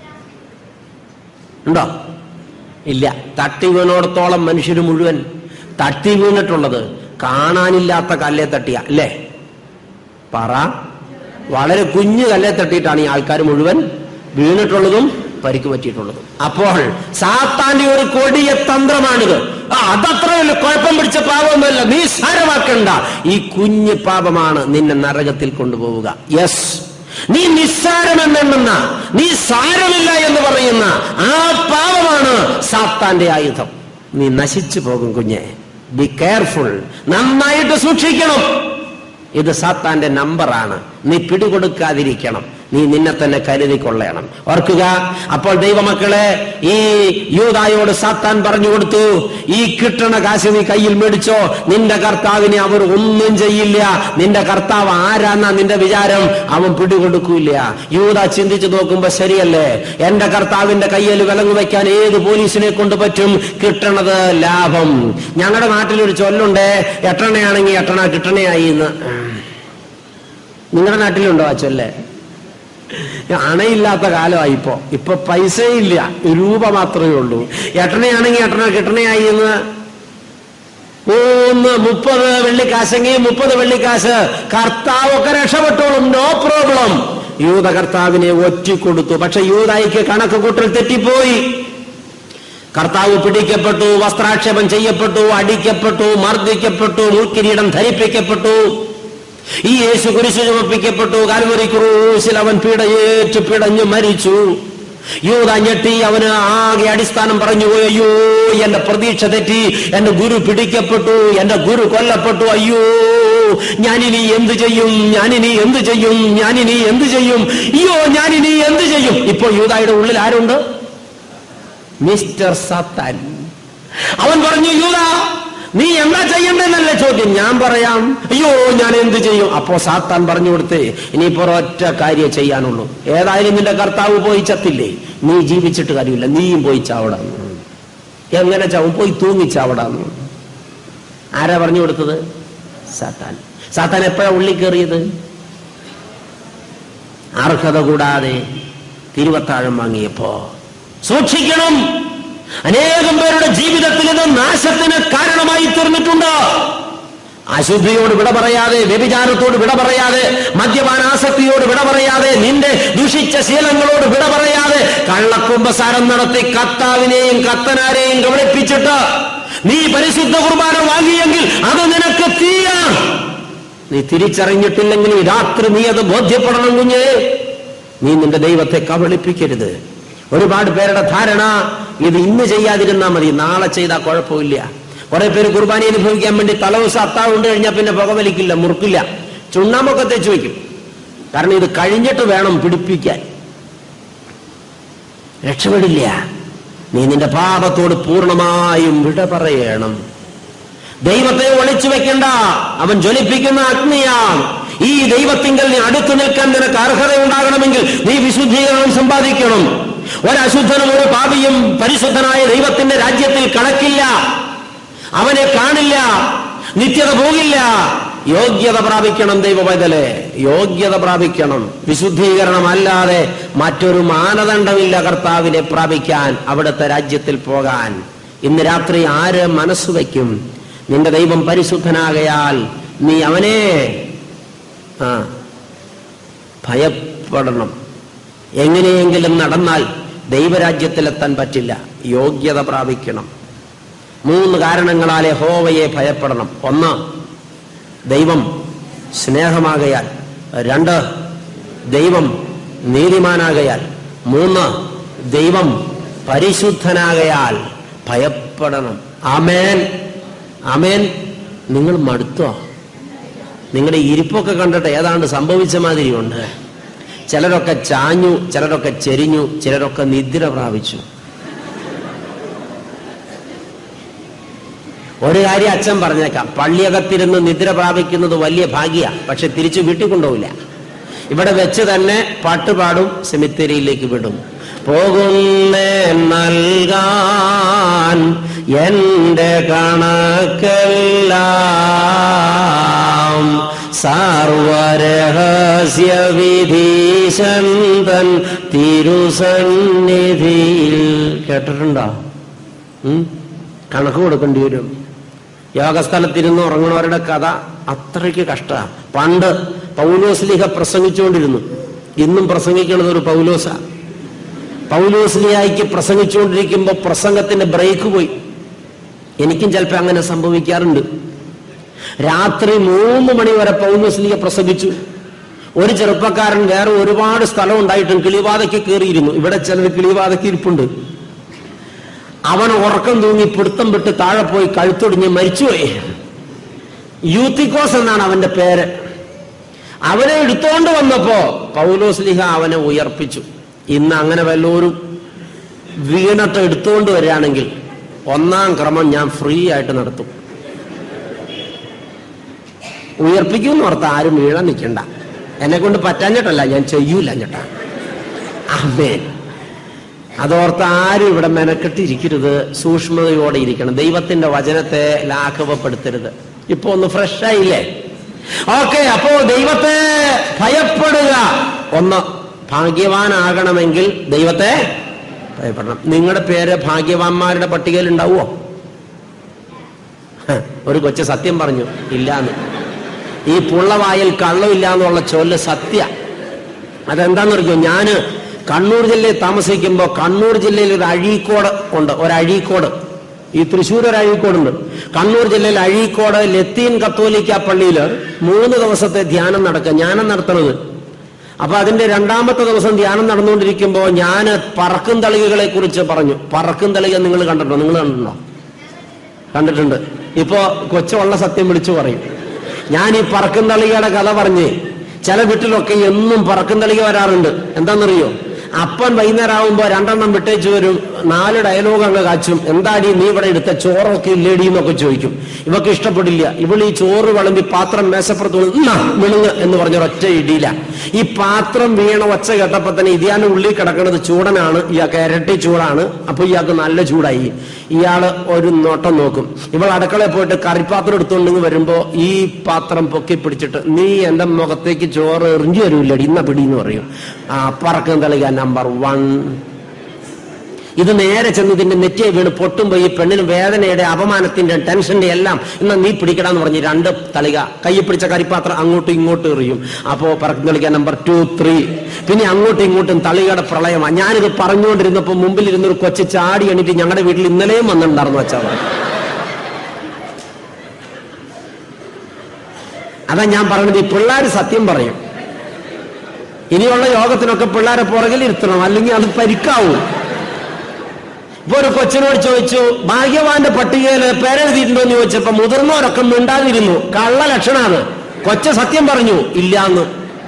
ഉണ്ടോ ഇല്ല തട്ടി വീണോടത്തോളം മനുഷ്യർ മുഴുവൻ തട്ടി വീണിട്ടുള്ളത് കാണാനില്ലാത്ത കല്ലെ തട്ടിയ അല്ലേ പറ വളരെ കുഞ്ഞു കല്ലെ തട്ടിയിട്ടാണ് ഈ ആൾക്കാർ മുഴുവൻ വീണിട്ടുള്ളതും പരിക്ക് പറ്റിയിട്ടുള്ളതും അപ്പോൾ സാത്താന്റെ ഒരു കൊടിയ തന്ത്രമാണിത് ആ, അതത്രയല്ല കുഴപ്പം പിടിച്ച പാപമൊന്നുമല്ല നീ സാരമാക്കണ്ട ഈ കുഞ്ഞു പാപമാണ് നിന്നെ നരകത്തിൽ കൊണ്ടുപോവുക യെസ് നീ നിസ്സാരമെന്നെണ്ണുന്ന നീ സാരമില്ല എന്ന് പറയുന്ന ആ പാപമാണ് സാത്താന്റെ ആയുധം നീ നശിച്ചു പോകും കുഞ്ഞെ ബി കെയർഫുൾ നന്നായിട്ട് സൂക്ഷിക്കണം ഇത് സാത്താന്റെ നമ്പറാണ് നീ പിടികൊടുക്കാതിരിക്കണം നീ നിന്നെ തന്നെ കരുതിക്കൊള്ളണം ഓർക്കുക അപ്പോൾ ദൈവമക്കളെ ഈ യൂതായോട് സാത്താൻ പറഞ്ഞു കൊടുത്തു ഈ കിട്ടണ കാശ് നീ കയ്യിൽ മേടിച്ചോ നിന്റെ കർത്താവിനെ അവർ ഒന്നും ചെയ്യില്ല നിന്റെ കർത്താവ് ആരാന്നാ നിന്റെ വിചാരം അവൻ പിടികൊടുക്കൂല യൂത ചിന്തിച്ചു നോക്കുമ്പോ ശരിയല്ലേ എന്റെ കർത്താവിന്റെ കയ്യിൽ വിലങ്ങു വെക്കാൻ ഏത് പോലീസിനെ കൊണ്ട് പറ്റും കിട്ടണത് ലാഭം ഞങ്ങളുടെ നാട്ടിലൊരു ചൊല്ലുണ്ട് എട്ടണയാണെങ്കിൽ എട്ടണ കിട്ടണയായി എന്ന് നിങ്ങളുടെ നാട്ടിലുണ്ടോ ആ ചൊല്ല് അണയില്ലാത്ത കാലമായി ഇപ്പോ ഇപ്പൊ പൈസയില്ല രൂപ മാത്രമേ ഉള്ളൂ എട്ടണയാണെങ്കിൽ എട്ടണ കിട്ടണയായി എന്ന് മൂന്ന് മുപ്പത് വെള്ളിക്കാശെങ്കിൽ മുപ്പത് വെള്ളിക്കാശ് കർത്താവൊക്കെ രക്ഷപ്പെട്ടോളും നോ പ്രോബ്ലം യൂത കർത്താവിനെ ഒറ്റിക്കൊടുത്തു പക്ഷെ യൂതായിക്ക് കണക്ക് കൂട്ടൽ തെറ്റിപ്പോയി കർത്താവ് പിടിക്കപ്പെട്ടു വസ്ത്രാക്ഷേപം ചെയ്യപ്പെട്ടു അടിക്കപ്പെട്ടു മർദ്ദിക്കപ്പെട്ടു മുൾക്കിരീടം ധരിപ്പിക്കപ്പെട്ടു ഈ യേശു കുരിശു ചുമപ്പിക്കപ്പെട്ടു കാൽവരി ക്രൂശിൽ അവൻ പീഡയേറ്റ് പിടഞ്ഞു മരിച്ചു യൂത ഞെട്ടി അവന് ആകെ അടിസ്ഥാനം പറഞ്ഞു പോയി അയ്യോ എന്റെ പ്രതീക്ഷ തെറ്റി എന്റെ ഗുരു പിടിക്കപ്പെട്ടു എന്റെ ഗുരു കൊല്ലപ്പെട്ടു അയ്യോ ഞാനിനി എന്ത് ചെയ്യും ഞാനിനി എന്ത് ചെയ്യും ഞാനിനി എന്ത് ചെയ്യും അയ്യോ ഞാനിനി എന്ത് ചെയ്യും ഇപ്പോൾ യൂതായുടെ ഉള്ളിൽ ആരുണ്ട് മിസ്റ്റർ സത്താൻ അവൻ പറഞ്ഞു യൂത നീ എന്താ ചെയ്യണ്ടെന്നല്ലേ ചോദ്യം ഞാൻ പറയാം അയ്യോ ഞാൻ എന്ത് ചെയ്യും അപ്പോ സാത്താൻ പറഞ്ഞു കൊടുത്തേ ഇനിയിപ്പോ ഒറ്റ കാര്യം ചെയ്യാനുള്ളൂ ഏതായാലും നിന്റെ കർത്താവ് പോയി ചത്തില്ലേ നീ ജീവിച്ചിട്ട് കാര്യമില്ല നീയും പോയി ചാവടാന്ന് എങ്ങനെ ചാവും പോയി തൂങ്ങി ചാവടാന്ന് ആരാ പറഞ്ഞു കൊടുത്തത് സാത്താൻ സാത്താൻ എപ്പോഴാ ഉള്ളി കയറിയത് അർഹത കൂടാതെ തിരുവത്താഴം വാങ്ങിയപ്പോ സൂക്ഷിക്കണം അനേകം പേരുടെ ജീവിതത്തിൽ ഇത് നാശത്തിന് കാരണമായി തീർന്നിട്ടുണ്ട് അശുദ്ധിയോട് വിട പറയാതെ വ്യഭിചാരത്തോട് വിട പറയാതെ മദ്യപാനാസക്തിയോട് വിട പറയാതെ നിന്റെ ദുഷിച്ച ശീലങ്ങളോട് വിട പറയാതെ കള്ളക്കുമ്പസാരം നടത്തി കത്താവിനെയും കത്തനാരെയും കബളിപ്പിച്ചിട്ട് നീ പരിശുദ്ധ കുർബാന വാങ്ങിയെങ്കിൽ അത് നിനക്ക് തീയാണ് നീ തിരിച്ചറിഞ്ഞിട്ടില്ലെങ്കിൽ ഈ രാത്രി നീ അത് ബോധ്യപ്പെടണം കുഞ്ഞേ നീ നിന്റെ ദൈവത്തെ കബളിപ്പിക്കരുത് ഒരുപാട് പേരുടെ ധാരണ ഇത് ഇന്ന് ചെയ്യാതിരുന്നാ മതി നാളെ ചെയ്താൽ കുഴപ്പമില്ല കുറെ പേര് കുർബാന അനുഭവിക്കാൻ വേണ്ടി തലവസം അത്താവ് കൊണ്ട് കഴിഞ്ഞാൽ പിന്നെ പുകവലിക്കില്ല മുറുക്കില്ല ചുണ്ണാമ്പൊക്കെ തേച്ച് വയ്ക്കും കാരണം ഇത് കഴിഞ്ഞിട്ട് വേണം പിടിപ്പിക്കാൻ രക്ഷപ്പെടില്ല നീ നിന്റെ പാപത്തോട് പൂർണ്ണമായും വിട പറയണം ദൈവത്തെ ഒളിച്ചു വെക്കണ്ട അവൻ ജ്വലിപ്പിക്കുന്ന അഗ്നിയാണ് ഈ ദൈവത്തിങ്കൽ നീ അടുത്തു നിൽക്കാൻ നിനക്ക് അർഹതയുണ്ടാകണമെങ്കിൽ നീ വിശുദ്ധീകരണം സമ്പാദിക്കണം ഒരശുദ്ധനും ഒരു പാപിയും പരിശുദ്ധനായ ദൈവത്തിന്റെ രാജ്യത്തിൽ കടക്കില്ല അവനെ കാണില്ല നിത്യത പോകില്ല യോഗ്യത പ്രാപിക്കണം ദൈവപൈതലെ യോഗ്യത പ്രാപിക്കണം വിശുദ്ധീകരണം അല്ലാതെ മറ്റൊരു മാനദണ്ഡമില്ല കർത്താവിനെ പ്രാപിക്കാൻ അവിടുത്തെ രാജ്യത്തിൽ പോകാൻ ഇന്ന് രാത്രി ആര് മനസ്സ് വയ്ക്കും നിന്റെ ദൈവം പരിശുദ്ധനാകയാൽ നീ അവനെ ആ ഭയപ്പെടണം എങ്ങനെയെങ്കിലും നടന്നാൽ ദൈവരാജ്യത്തിലെത്താൻ പറ്റില്ല യോഗ്യത പ്രാപിക്കണം മൂന്ന് കാരണങ്ങളാലെ ഹോവയെ ഭയപ്പെടണം ഒന്ന് ദൈവം സ്നേഹമാകയാൽ രണ്ട് ദൈവം നീതിമാനാകയാൽ മൂന്ന് ദൈവം പരിശുദ്ധനാകയാൽ ഭയപ്പെടണം ആമേൻ ആമേൻ നിങ്ങൾ മടുത്തോ നിങ്ങളുടെ ഇരിപ്പൊക്കെ കണ്ടിട്ട് ഏതാണ്ട് സംഭവിച്ച മാതിരിയുണ്ട് ചിലരൊക്കെ ചാഞ്ഞു ചിലരൊക്കെ ചെരിഞ്ഞു ചിലരൊക്കെ നിദ്ര പ്രാപിച്ചു ഒരു കാര്യം അച്ഛൻ പറഞ്ഞേക്കാം പള്ളിയകത്തിരുന്ന് നിദ്ര പ്രാപിക്കുന്നത് വലിയ ഭാഗ്യ പക്ഷെ തിരിച്ചു വീട്ടിൽ കൊണ്ടുപോവില്ല ഇവിടെ വെച്ച് തന്നെ പാട്ടുപാടും സെമിത്തേരിയിലേക്ക് വിടും പോകുന്നേ നൽകാൻ എന്റെ കണക്കെല്ലാം സർവരഹസ്യ വിധീശൻ തൻ തിരുസന്നിധിയിൽ കേട്ടിട്ടുണ്ടോ ഉം? കണക്ക് കൊടുക്കേണ്ടി വരും യോഗസ്ഥലത്തിരുന്ന് ഉറങ്ങണവരുടെ കഥ അത്രയ്ക്ക് കഷ്ടമാണ് പണ്ട് പൗലോസ്ലിഹ പ്രസംഗിച്ചുകൊണ്ടിരുന്നു ഇന്നും പ്രസംഗിക്കുന്നത് ഒരു പൗലോസ പൗലോസ്ലിഹായിക്ക് പ്രസംഗിച്ചുകൊണ്ടിരിക്കുമ്പോൾ പ്രസംഗത്തിന്റെ ബ്രേക്ക് പോയി എനിക്കും ചിലപ്പോൾ അങ്ങനെ സംഭവിക്കാറുണ്ട് രാത്രി മൂന്ന് മണി വരെ പൗലോസ്ലിഹ പ്രസംഗിച്ചു ഒരു ചെറുപ്പക്കാരൻ വേറെ ഒരുപാട് സ്ഥലം ഉണ്ടായിട്ടും കിളിവാതയ്ക്ക് കയറിയിരുന്നു ഇവിടെ ചിലർ കിളിവാതയ്ക്ക് ഇരിപ്പുണ്ട് അവൻ ഉറക്കം തൂങ്ങി പിടുത്തം വിട്ട് താഴെ പോയി കഴുത്തൊടിഞ്ഞ് മരിച്ചുപോയി യൂത്തിക്കോസ് എന്നാണ് അവന്റെ പേര് അവനെ എടുത്തോണ്ട് വന്നപ്പോ പൗലോസ്ലിഹ അവനെ ഉയർപ്പിച്ചു ഇന്ന് അങ്ങനെ വല്ലവരും വീണിട്ട് എടുത്തുകൊണ്ട് വരികയാണെങ്കിൽ ഒന്നാം ക്രമം ഞാൻ ഫ്രീ ആയിട്ട് നടത്തും ഉയർപ്പിക്കുമെന്ന് ഓർത്ത് ആരും വീഴാൻ നിൽക്കണ്ട എന്നെ കൊണ്ട് പറ്റാഞ്ഞിട്ടല്ല ഞാൻ ചെയ്യൂല ചേട്ടാ അമ്മേൻ അതോർത്ത് ആരും ഇവിടെ മെനക്കെട്ടിരിക്കരുത് സൂക്ഷ്മതയോടെ ഇരിക്കണം ദൈവത്തിന്റെ വചനത്തെ ലാഘവപ്പെടുത്തരുത് ഇപ്പൊ ഒന്ന് ഫ്രഷ് ആയില്ലേ ഓക്കെ അപ്പോ ദൈവത്തെ ഭയപ്പെടുക ഒന്ന് ഭാഗ്യവാനാകണമെങ്കിൽ ദൈവത്തെ ഭയപ്പെടണം നിങ്ങളുടെ പേര് ഭാഗ്യവാന്മാരുടെ പട്ടികയിൽ ഉണ്ടാവുമോ ഹ, ഒരു കൊച്ചു സത്യം പറഞ്ഞു ഇല്ലാന്ന് ഈ പുള്ളവായിൽ കള്ളമില്ല എന്നുള്ള ചൊല്ല് സത്യ അതെന്താണെന്നറിയോ ഞാന് കണ്ണൂർ ജില്ലയിൽ താമസിക്കുമ്പോൾ കണ്ണൂർ ജില്ലയിൽ ഒരു അഴീക്കോട് ഉണ്ട് ഒരു അഴീക്കോട് ഈ തൃശ്ശൂർ ഒരു അഴീക്കോടുണ്ട് കണ്ണൂർ ജില്ലയിൽ അഴീക്കോട് ലത്തീൻ കത്തോലിക്ക പള്ളിയിൽ മൂന്ന് ദിവസത്തെ ധ്യാനം നടക്കുക ജ്ഞാനം നടത്തുന്നത് അപ്പൊ അതിന്റെ രണ്ടാമത്തെ ദിവസം ധ്യാനം നടന്നുകൊണ്ടിരിക്കുമ്പോൾ ഞാൻ പറക്കും തളികകളെ കുറിച്ച് പറഞ്ഞു പറക്കും തളിക നിങ്ങൾ കണ്ടിട്ടുണ്ടോ നിങ്ങൾ കണ്ടിട്ടുണ്ടോ കണ്ടിട്ടുണ്ട് ഇപ്പോ കൊച്ചുള്ള സത്യം വിളിച്ചു പറയും ഞാൻ ഈ പറക്കും തളികയുടെ കഥ പറഞ്ഞ് ചില വീട്ടിലൊക്കെ എന്നും പറക്കും തളിക വരാറുണ്ട് എന്താണെന്നറിയോ അപ്പൻ വൈകുന്നേരം ആവുമ്പോ രണ്ടെണ്ണം വിട്ടേച്ച് വരും നാല് ഡയലോഗ് അങ്ങ് കാച്ചും എന്താടി നീ ഇവിടെ എടുത്ത ചോറൊക്കെ ഇല്ലേടി എന്നൊക്കെ ചോദിക്കും ഇവക്ക് ഇഷ്ടപ്പെടില്ല ഇവൾ ഈ ചോറ് വിളമ്പി പാത്രം മേശപ്പുറത്ത് വീണ്, "എന്നാ, വിളുങ്ങ് എന്ന് പറഞ്ഞ ഒറ്റ ഇടിയില്ല ഈ പാത്രം വീണ ഒച്ച കേട്ടപ്പോ തന്നെ ഇതിയാന്റെ ഉള്ളിൽ കിടക്കുന്നത് ചൂടനാണ് ഇയാൾക്ക് ഇരട്ടി ചൂടാണ് അപ്പൊ ഇയാൾക്ക് നല്ല ചൂടായി ഇയാള് ഒരു നോട്ടം നോക്കും ഇവൾ അടുക്കളയിൽ പോയിട്ട് കറിപ്പാത്രം എടുത്തുകൊണ്ടെങ്കിൽ വരുമ്പോ ഈ പാത്രം പൊക്കി പിടിച്ചിട്ട് നീ എന്റെ മുഖത്തേക്ക് ചോറ് എറിഞ്ഞു തരൂല്ലടി ഇന്ന പിടി എന്ന് പറയും ആ പറക്കം തളിക നമ്പർ വൺ ഇത് നേരെ ചെന്ന് ഇതിന്റെ നെറ്റിയെ വീണ് പൊട്ടുമ്പോ ഈ പെണ്ണിന് വേദനയുടെ അപമാനത്തിന്റെ ടെൻഷന്റെ എല്ലാം എന്നാ നീ പിടിക്കടാന്ന് പറഞ്ഞ് രണ്ട് തളിക കൈ പിടിച്ച കരിപ്പാത്രം അങ്ങോട്ടും ഇങ്ങോട്ടും എറിയും അപ്പോ പറക്കം തളിക നമ്പർ ടു ത്രീ പിന്നെ അങ്ങോട്ടും ഇങ്ങോട്ടും തളികയുടെ പ്രളയമാണ് ഞാനിത് പറഞ്ഞുകൊണ്ടിരുന്നപ്പോ മുമ്പിൽ ഇരുന്നൊരു കൊച്ചു ചാടി എണീറ്റ് ഞങ്ങളുടെ വീട്ടിൽ ഇന്നലെയും വന്നിട്ടുണ്ടായിരുന്നു വെച്ചാൽ അതാ ഞാൻ പറഞ്ഞത് ഈ പിള്ളേർ സത്യം പറയും ഇനിയുള്ള യോഗത്തിനൊക്കെ പിള്ളേരെ പുറകിൽ ഇരുത്തണം അല്ലെങ്കിൽ അത് പരിക്കാവും ഇപ്പൊ ഒരു കൊച്ചിനോട് ചോദിച്ചു ഭാഗ്യവാന്റെ പട്ടികയിൽ പേരെഴുതിയിട്ടുണ്ടോ എന്ന് ചോദിച്ചപ്പോ മുതിർന്നവരൊക്കെ മിണ്ടാതിരുന്നു കള്ള ലക്ഷണാണ് കൊച്ച സത്യം പറഞ്ഞു ഇല്ലാന്ന്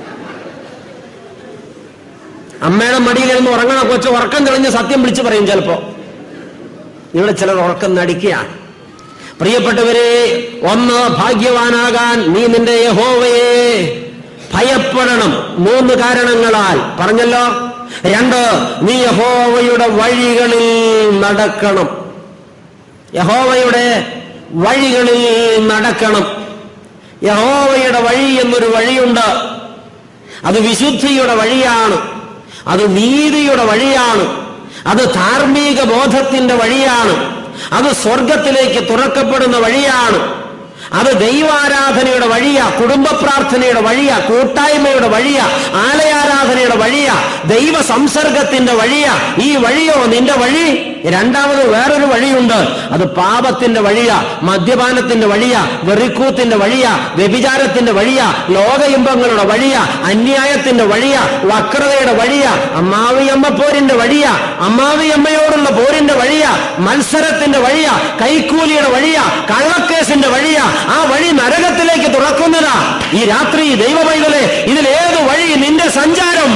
അമ്മയുടെ മടിയിലിരുന്ന് ഉറങ്ങണ കൊച്ചു ഉറക്കം തെളിഞ്ഞ് സത്യം വിളിച്ചു പറയും ചിലപ്പോ ഇവിടെ ചിലർ ഉറക്കം നടിക്കുകയാണ് പ്രിയപ്പെട്ടവരെ ഒന്ന് ഭാഗ്യവാനാകാൻ നീ നിന്റെ യഹോവയെ ഭയപ്പെടണം മൂന്ന് കാരണങ്ങളാൽ പറഞ്ഞല്ലോ രണ്ട് നീ യഹോവയുടെ വഴികളിൽ നടക്കണം യഹോവയുടെ വഴികളിൽ നടക്കണം യഹോവയുടെ വഴി എന്നൊരു വഴിയുണ്ട് അത് വിശുദ്ധിയുടെ വഴിയാണ് അത് നീതിയുടെ വഴിയാണ് അത് ധാർമ്മിക ബോധത്തിന്റെ വഴിയാണ് അത് സ്വർഗത്തിലേക്ക് തുറക്കപ്പെടുന്ന വഴിയാണ് അത് ദൈവാരാധനയുടെ വഴിയാ കുടുംബ പ്രാർത്ഥനയുടെ വഴിയാ കൂട്ടായ്മയുടെ വഴിയാ ആലയാരാധനയുടെ വഴിയാ ദൈവ സംസർഗത്തിന്റെ വഴിയാ ഈ വഴിയോ നിന്റെ വഴി രണ്ടാമത് വേറൊരു വഴിയുണ്ട് അത് പാപത്തിന്റെ വഴിയാ മദ്യപാനത്തിന്റെ വഴിയാ വെറിക്കൂത്തിന്റെ വഴിയാ വ്യഭിചാരത്തിന്റെ വഴിയാ ലോകയിമ്പങ്ങളുടെ വഴിയാ അന്യായത്തിന്റെ വഴിയാ വക്രതയുടെ വഴിയാ അമ്മാവിയമ്മ പോരിന്റെ വഴിയാ അമ്മാവിയമ്മയോടുള്ള പോരിന്റെ വഴിയാ മത്സരത്തിന്റെ വഴിയാ കൈക്കൂലിയുടെ വഴിയാ കള്ളക്കേസിന്റെ വഴിയാ ആ വഴി നരകത്തിലേക്ക് തുറക്കുന്നതാ ഈ രാത്രി ദൈവ പൈതലെ ഇതിലേത് വഴി നിന്റെ സഞ്ചാരം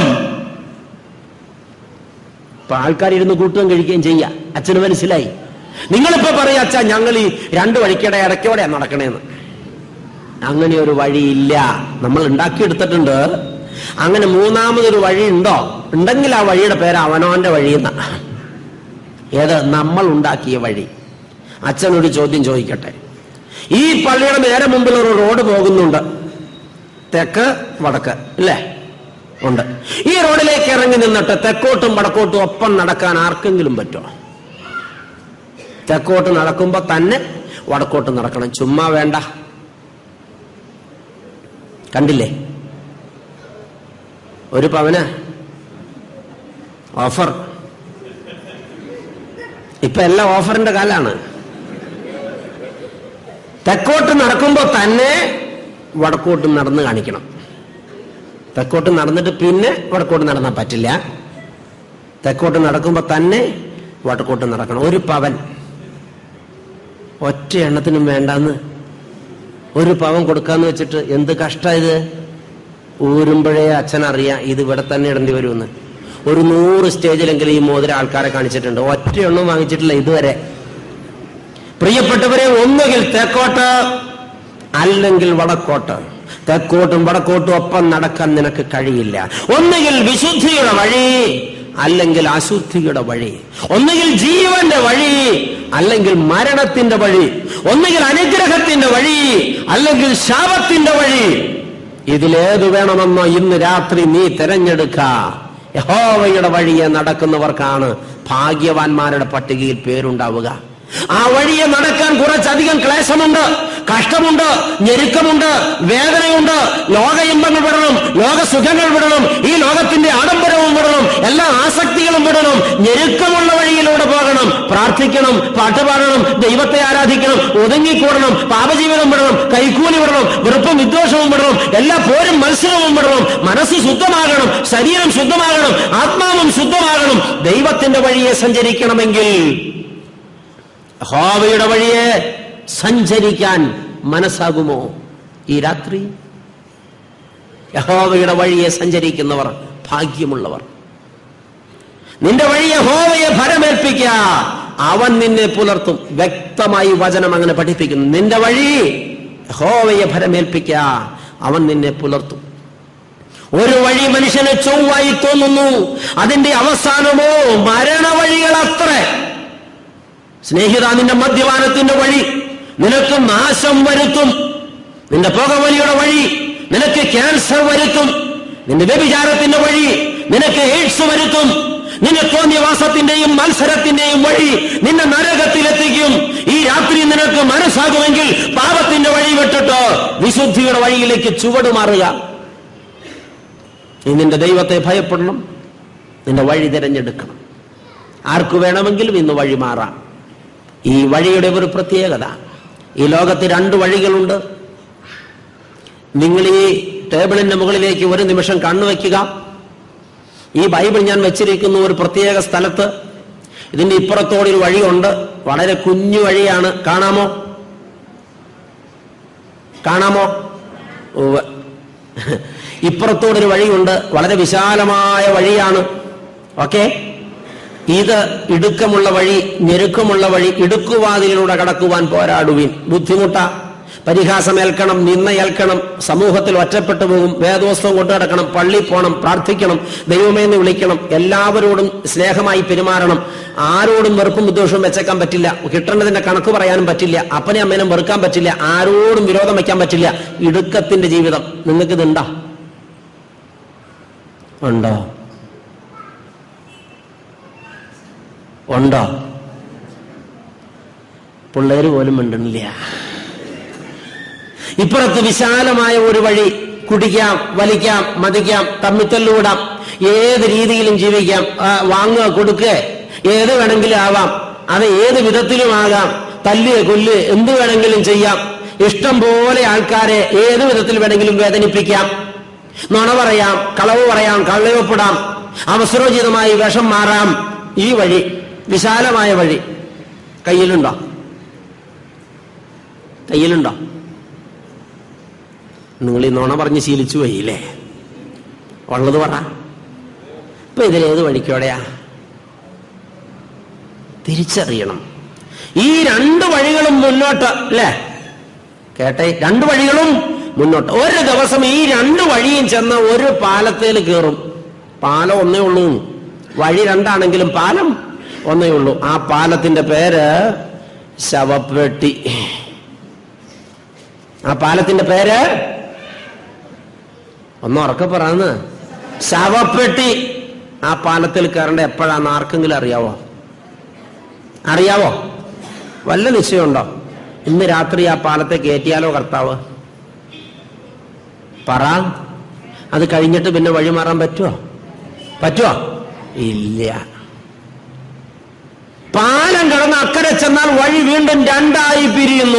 ഇപ്പൊ ആൾക്കാർ ഇരുന്ന് കൂട്ടുകയും കഴിക്കുകയും ചെയ്യാ അച്ഛന് മനസ്സിലായി നിങ്ങളിപ്പോ പറയാ അച്ഛാ ഞങ്ങൾ ഈ രണ്ട് വഴിക്കടെ ഇടയ്ക്കോടെയാ നടക്കണേന്ന് അങ്ങനെ ഒരു വഴിയില്ല നമ്മൾ ഉണ്ടാക്കിയെടുത്തിട്ടുണ്ട് അങ്ങനെ മൂന്നാമതൊരു വഴി ഉണ്ടോ ഉണ്ടെങ്കിൽ ആ വഴിയുടെ പേര് അവനോന്റെ വഴി എന്ന ഏത് നമ്മൾ ഉണ്ടാക്കിയ വഴി അച്ഛനൊരു ചോദ്യം ചോദിക്കട്ടെ ഈ പള്ളിയുടെ നേരെ മുമ്പിൽ ഒരു റോഡ് പോകുന്നുണ്ട് തെക്ക് വടക്ക് ഇല്ലേ ഉണ്ട് ഈ റോഡിലേക്ക് ഇറങ്ങി നിന്നിട്ട് തെക്കോട്ടും വടക്കോട്ടും ഒപ്പം നടക്കാൻ ആർക്കെങ്കിലും പറ്റുമോ തെക്കോട്ട് നടക്കുമ്പോ തന്നെ വടക്കോട്ട് നടക്കണം ചുമ്മാ വേണ്ട കണ്ടില്ലേ ഒരു പവന് ഓഫർ ഇപ്പൊ എല്ലാം ഓഫറിന്റെ കാലാണ് തെക്കോട്ട് നടക്കുമ്പോ തന്നെ വടക്കോട്ട് നടന്ന് കാണിക്കണം തെക്കോട്ട് നടന്നിട്ട് പിന്നെ വടക്കോട്ട് നടന്നാൽ പറ്റില്ല തെക്കോട്ട് നടക്കുമ്പോ തന്നെ വടക്കോട്ട് നടക്കണം ഒരു പവൻ ഒറ്റ എണ്ണത്തിനും വേണ്ടെന്ന് ഒരു പവൻ കൊടുക്കാന്ന് വെച്ചിട്ട് എന്ത് കഷ്ട ഇത് ഊരുമ്പോഴേ അച്ഛനറിയാം ഇത് ഇവിടെ തന്നെ ഇടേണ്ടി വരുമെന്ന് ഒരു നൂറ് സ്റ്റേജിലെങ്കിലും ഈ മോതിര ആൾക്കാരെ കാണിച്ചിട്ടുണ്ട് ഒറ്റ എണ്ണം വാങ്ങിച്ചിട്ടില്ല ഇതുവരെ പ്രിയപ്പെട്ടവരെ ഒന്നുകിൽ തെക്കോട്ട് അല്ലെങ്കിൽ വടക്കോട്ട് തെക്കോട്ടും വടക്കോട്ടും ഒപ്പം നടക്കാൻ നിനക്ക് കഴിയില്ല ഒന്നുകിൽ വിശുദ്ധിയുടെ വഴി അല്ലെങ്കിൽ അശുദ്ധിയുടെ വഴി ഒന്നുകിൽ ജീവന്റെ വഴി അല്ലെങ്കിൽ മരണത്തിന്റെ വഴി ഒന്നുകിൽ അനുഗ്രഹത്തിന്റെ വഴി അല്ലെങ്കിൽ ശാപത്തിന്റെ വഴി ഇതിലേത് വേണമെന്നോ ഇന്ന് രാത്രി നീ തിരഞ്ഞെടുക്ക യഹോവയുടെ വഴിയെ നടക്കുന്നവർക്കാണ് ഭാഗ്യവാന്മാരുടെ പട്ടികയിൽ പേരുണ്ടാവുക ആ വഴിയെ നടക്കാൻ കുറച്ചധികം ക്ലേശമുണ്ട് കഷ്ടമുണ്ട് ഞെരുക്കമുണ്ട് വേദനയുണ്ട് ലോക ഇമ്പങ്ങൾ വിടണം ലോക സുഖങ്ങൾ വിടണം ഈ ലോകത്തിന്റെ ആഡംബരവും വിടണം എല്ലാ ആസക്തികളും വിടണം ഞെരുക്കമുള്ള വഴിയിലൂടെ പോകണം പ്രാർത്ഥിക്കണം പാട്ടുപാടണം ദൈവത്തെ ആരാധിക്കണം ഒതുങ്ങിക്കൂടണം പാപജീവിതം വിടണം കൈക്കൂലി വിടണം വെറുപ്പും വിദ്വേഷവും വിടണം എല്ലാ പോരും മത്സരവും വിടണം മനസ്സ് ശുദ്ധമാകണം ശരീരം ശുദ്ധമാകണം ആത്മാവും ശുദ്ധമാകണം ദൈവത്തിന്റെ വഴിയെ സഞ്ചരിക്കണമെങ്കിൽ ഹോവയുടെ വഴിയെ സഞ്ചരിക്കാൻ മനസ്സാകുമോ ഈ രാത്രി യഹോവയുടെ വഴിയെ സഞ്ചരിക്കുന്നവർ ഭാഗ്യമുള്ളവർ നിന്റെ വഴി യഹോവയെ ഫലമേൽപ്പിക്ക അവൻ നിന്നെ പുലർത്തും വ്യക്തമായി വചനം അങ്ങനെ പഠിപ്പിക്കുന്നു നിന്റെ വഴി യഹോവയെ ഫലമേൽപ്പിക്ക അവൻ നിന്നെ പുലർത്തും ഒരു വഴി മനുഷ്യന് ചൊവ്വായി തോന്നുന്നു അതിന്റെ അവസാനമോ മരണവഴികൾ അത്രേ സ്നേഹിത നിന്റെ മദ്യപാനത്തിന്റെ വഴി നിനക്ക് നാശം വരുത്തും നിന്റെ പുകവലിയുടെ വഴി നിനക്ക് ക്യാൻസർ വരുത്തും നിന്റെ വ്യഭിചാരത്തിന്റെ വഴി നിനക്ക് എയ്ഡ്സ് വരുത്തും നിന്റെ തോന്നിയവാസത്തിന്റെയും മത്സരത്തിന്റെയും വഴി നിന്നെ നരകത്തിലെത്തിക്കും ഈ രാത്രി നിനക്ക് മനസ്സാകുമെങ്കിൽ പാപത്തിന്റെ വഴി വിട്ടിട്ട് വിശുദ്ധിയുടെ വഴിയിലേക്ക് ചുവടുമാറുക നീ നിന്റെ ദൈവത്തെ ഭയപ്പെടണം നിന്റെ വഴി തിരഞ്ഞെടുക്കണം ആർക്കു വേണമെങ്കിലും ഇന്ന് വഴി മാറാം ഈ വഴിയുടെ ഒരു പ്രത്യേകത ഈ ലോകത്ത് രണ്ട് വഴികളുണ്ട് നിങ്ങൾ ഈ ടേബിളിന്റെ മുകളിലേക്ക് ഒരു നിമിഷം കണ്ണുവെക്കുക ഈ ബൈബിൾ ഞാൻ വെച്ചിരിക്കുന്ന ഒരു പ്രത്യേക സ്ഥലത്ത് ഇതിന്റെ ഇപ്പുറത്തോടൊരു വഴിയുണ്ട് വളരെ കുഞ്ഞു വഴിയാണ് കാണാമോ കാണാമോ ഉവ്വ്. ഇപ്പുറത്തോടൊരു വഴിയുണ്ട് വളരെ വിശാലമായ വഴിയാണ് ഓക്കെ ഇത് ഇടുക്കമുള്ള വഴി ഞെരുക്കമുള്ള വഴി ഇടുക്കുവാതിലൂടെ കടക്കുവാൻ പോരാടുവിൻ ബുദ്ധിമുട്ട പരിഹാസമേൽക്കണം നിന്നയേൽക്കണം സമൂഹത്തിൽ ഒറ്റപ്പെട്ടു പോകും വേദോസ്തം കൊണ്ടു കിടക്കണം പള്ളി പോകണം പ്രാർത്ഥിക്കണം ദൈവമേ എന്ന് വിളിക്കണം എല്ലാവരോടും സ്നേഹമായി പെരുമാറണം ആരോടും വെറുപ്പും വിദ്വേഷവും വെച്ചേക്കാൻ പറ്റില്ല കിട്ടേണ്ടതിന്റെ കണക്ക് പറയാനും പറ്റില്ല അപ്പനെ അമ്മേനും വെറുക്കാൻ പറ്റില്ല ആരോടും വിരോധം വയ്ക്കാൻ പറ്റില്ല ഇടുക്കത്തിന്റെ ജീവിതം നിങ്ങൾക്ക് ഇതുണ്ടോ ഉണ്ടോ ഉണ്ടോ പിള്ളേര് പോലും മിണ്ടണില്ല ഇപ്പുറത്ത് വിശാലമായ ഒരു വഴി കുടിക്കാം വലിക്കാം മതിക്കാം തമ്മിത്തല്ലൂടാം ഏത് രീതിയിലും ജീവിക്കാം ആ, വാങ്ങുക കൊടുക്കുക ഏത് വേണമെങ്കിലും ആവാം അത് ഏത് വിധത്തിലും ആകാം തല്ലുക കൊല്ലുക എന്ത് വേണമെങ്കിലും ചെയ്യാം ഇഷ്ടം പോലെ ആൾക്കാരെ ഏത് വിധത്തിൽ വേണമെങ്കിലും വേദനിപ്പിക്കാം നുണ പറയാം കളവ് പറയാം കള്ളയൊപ്പിടാം അവസരോചിതമായി വിഷം മാറാം ഈ വഴി വിശാലമായ വഴി കയ്യിലുണ്ടോ കയ്യിലുണ്ടോ നിങ്ങൾ ഈ നുണ പറഞ്ഞ് ശീലിച്ചു പോയില്ലേ ഉള്ളത് പറ ഇപ്പൊ ഇതിലേത് വഴിക്കോടെയാ തിരിച്ചറിയണം ഈ രണ്ട് വഴികളും മുന്നോട്ട് അല്ലേ കേട്ടെ രണ്ട് വഴികളും മുന്നോട്ട് ഒരു ദിവസം ഈ രണ്ട് വഴിയും ചെന്ന് ഒരു പാലത്തേൽ കയറും പാലം ഒന്നേ ഉള്ളൂ വഴി രണ്ടാണെങ്കിലും പാലം ഒന്നേ ഉള്ളൂ ആ പാലത്തിന്റെ പേര് ശവപ്പെട്ടി ആ പാലത്തിന്റെ പേര് ഒന്ന് ഉറക്കെ പറയാന്ന് ശവപ്പെട്ടി ആ പാലത്തിൽ കയറേണ്ട എപ്പോഴാന്ന് ആർക്കെങ്കിലും അറിയാവോ അറിയാവോ വല്ല നിശ്ചയമുണ്ടോ ഇന്ന് രാത്രി ആ പാലത്തെ കയറ്റിയാലോ കർത്താവ് പറ അത് കഴിഞ്ഞിട്ട് പിന്നെ വഴി മാറാൻ പറ്റുമോ പറ്റുമോ ഇല്ല പാലം കടന്ന് അക്കരെ ചെന്നാൽ വഴി വീണ്ടും രണ്ടായി പിരിയുന്നു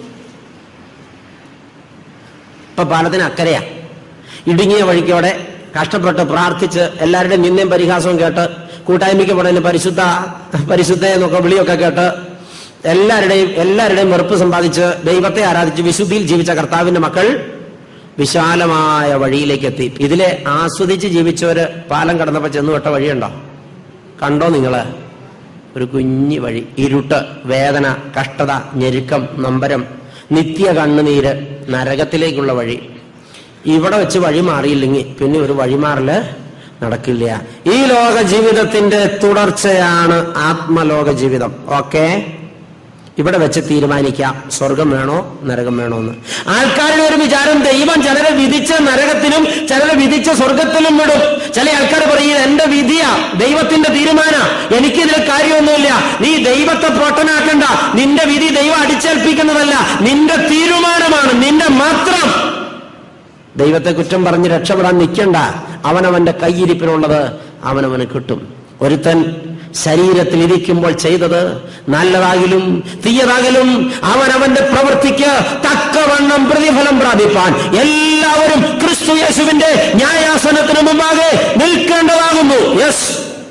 ഇപ്പൊ പാലത്തിന് അക്കരയാ ഇടുങ്ങിയ വഴിക്കോടെ കഷ്ടപ്പെട്ട് പ്രാർത്ഥിച്ച് എല്ലാവരുടെയും നിന്നയും പരിഹാസവും കേട്ട് കൂട്ടായ്മയ്ക്ക് പുറകിൽ പരിശുദ്ധ പരിശുദ്ധ എന്നൊക്കെ വിളിയൊക്കെ കേട്ട് എല്ലാവരുടെയും എല്ലാവരുടെയും വെറുപ്പ് സമ്പാദിച്ച് ദൈവത്തെ ആരാധിച്ച് വിശുദ്ധിയിൽ ജീവിച്ച കർത്താവിന്റെ മക്കൾ വിശാലമായ വഴിയിലേക്ക് എത്തി ഇതിലെ ആസ്വദിച്ച് ജീവിച്ചവര് പാലം കടന്നപ്പോ ചെന്ന് വിട്ട വഴിയുണ്ടോ കണ്ടോ നിങ്ങള് ഒരു കുഞ്ഞു വഴി ഇരുട്ട് വേദന കഷ്ടത ഞെരുക്കം നമ്പരം നിത്യ കണ്ണുനീര് നരകത്തിലേക്കുള്ള വഴി ഇവിടെ വെച്ച് വഴി മാറിയില്ലെങ്കിൽ പിന്നെ ഒരു വഴിമാറല് നടക്കില്ല ഈ ലോക ജീവിതത്തിന്റെ തുടർച്ചയാണ് ആത്മലോക ജീവിതം ഓക്കെ ഇവിടെ വെച്ച് തീരുമാനിക്കാം സ്വർഗം വേണോ നരകം വേണോ എന്ന് ആൾക്കാരുടെ ഒരു വിചാരം ദൈവം ചിലരെ വിധിച്ച നരകത്തിലും ചിലരെ വിധിച്ച സ്വർഗത്തിലും വിടും ചില ആൾക്കാർ പറയും "ഇത് എന്റെ വിധിയാ ദൈവത്തിന്റെ തീരുമാന എനിക്കിതിൽ കാര്യമൊന്നുമില്ല നീ ദൈവത്തെ പൊട്ടനാക്കണ്ട നിന്റെ വിധി ദൈവം അടിച്ചേൽപ്പിക്കുന്നതല്ല നിന്റെ തീരുമാനമാണ് നിന്റെ മാത്രം ദൈവത്തെ കുറ്റം പറഞ്ഞ് രക്ഷപ്പെടാൻ നിൽക്കണ്ട അവനവന്റെ കയ്യിരിപ്പിനുള്ളത് അവനവന് കിട്ടും ഒരുത്തൻ ശരീരത്തിൽ ഇരിക്കുമ്പോൾ ചെയ്തത് നല്ലതാകിലും തീയതാകിലും അവനവന്റെ പ്രവൃത്തിക്ക് തക്കവണ്ണം പ്രതിഫലം പ്രാപിപ്പാൻ എല്ലാവരും ക്രിസ്തു യേശുവിന്റെ ന്യായാസനത്തിന് മുമ്പാകെ നിൽക്കേണ്ടതാകുന്നു യെസ്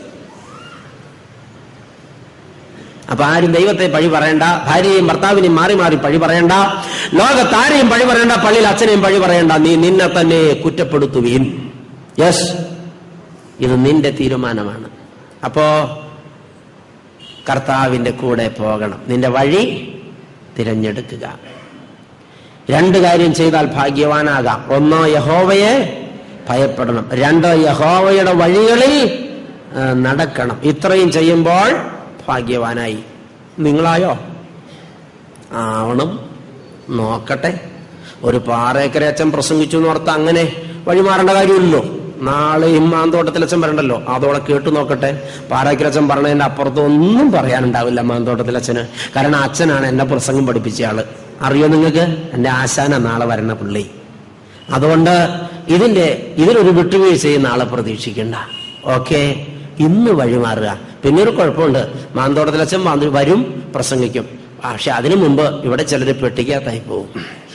അപ്പൊ ആരും ദൈവത്തെ പഴി പറയണ്ട ഭാര്യയെയും ഭർത്താവിനെയും മാറി മാറി പഴി പറയണ്ട ലോകത്ത് ആരെയും പഴി പറയണ്ട പള്ളിയിൽ അച്ഛനെയും പഴി പറയണ്ട നീ നിന്നെ തന്നെ കുറ്റപ്പെടുത്തുകയും യെസ് ഇത് നിന്റെ തീരുമാനമാണ് അപ്പോ കർത്താവിന്റെ കൂടെ പോകണം നിന്റെ വഴി തിരഞ്ഞെടുക്കുക രണ്ട് കാര്യം ചെയ്താൽ ഭാഗ്യവാനാകാം ഒന്നോ യഹോവയെ ഭയപ്പെടണം രണ്ടോ യഹോവയുടെ വഴികളിൽ ആ, നടക്കണം ഇത്രയും ചെയ്യുമ്പോൾ ഭാഗ്യവാനായി നിങ്ങളായോ ആവണം നോക്കട്ടെ ഒരു പാറേക്കര അച്ഛൻ പ്രസംഗിച്ചു എന്ന് ഓർത്ത് അങ്ങനെ വഴിമാറേണ്ട കാര്യമില്ലല്ലോ നാളെയും മാന്തോട്ടത്തിൽ അച്ഛൻ വരണ്ടല്ലോ അതോടെ കേട്ടു നോക്കട്ടെ പാറേക്കര അച്ഛൻ പറഞ്ഞതിന്റെ അപ്പുറത്ത് ഒന്നും പറയാനുണ്ടാവില്ല മാന്തോട്ടത്തിൽ അച്ഛന് കാരണം അച്ഛനാണ് എന്നെ പ്രസംഗം പഠിപ്പിച്ച ആള് അറിയോ നിങ്ങൾക്ക് എന്റെ ആശാന നാളെ വരണ പുള്ളി അതുകൊണ്ട് ഇതിന്റെ ഇതിലൊരു വിട്ടുവീഴ്ചയും നാളെ പ്രതീക്ഷിക്കണ്ട ഓക്കെ ഇന്ന് വഴിമാറുക പിന്നെ ഒരു കുഴപ്പമുണ്ട് മാന്തോട്ടത്തിലച്ഛൻ മാന്തി വരും പ്രസംഗിക്കും പക്ഷെ അതിനു മുമ്പ് ഇവിടെ ചിലര് പെട്ടിക്കകത്തായി പോവും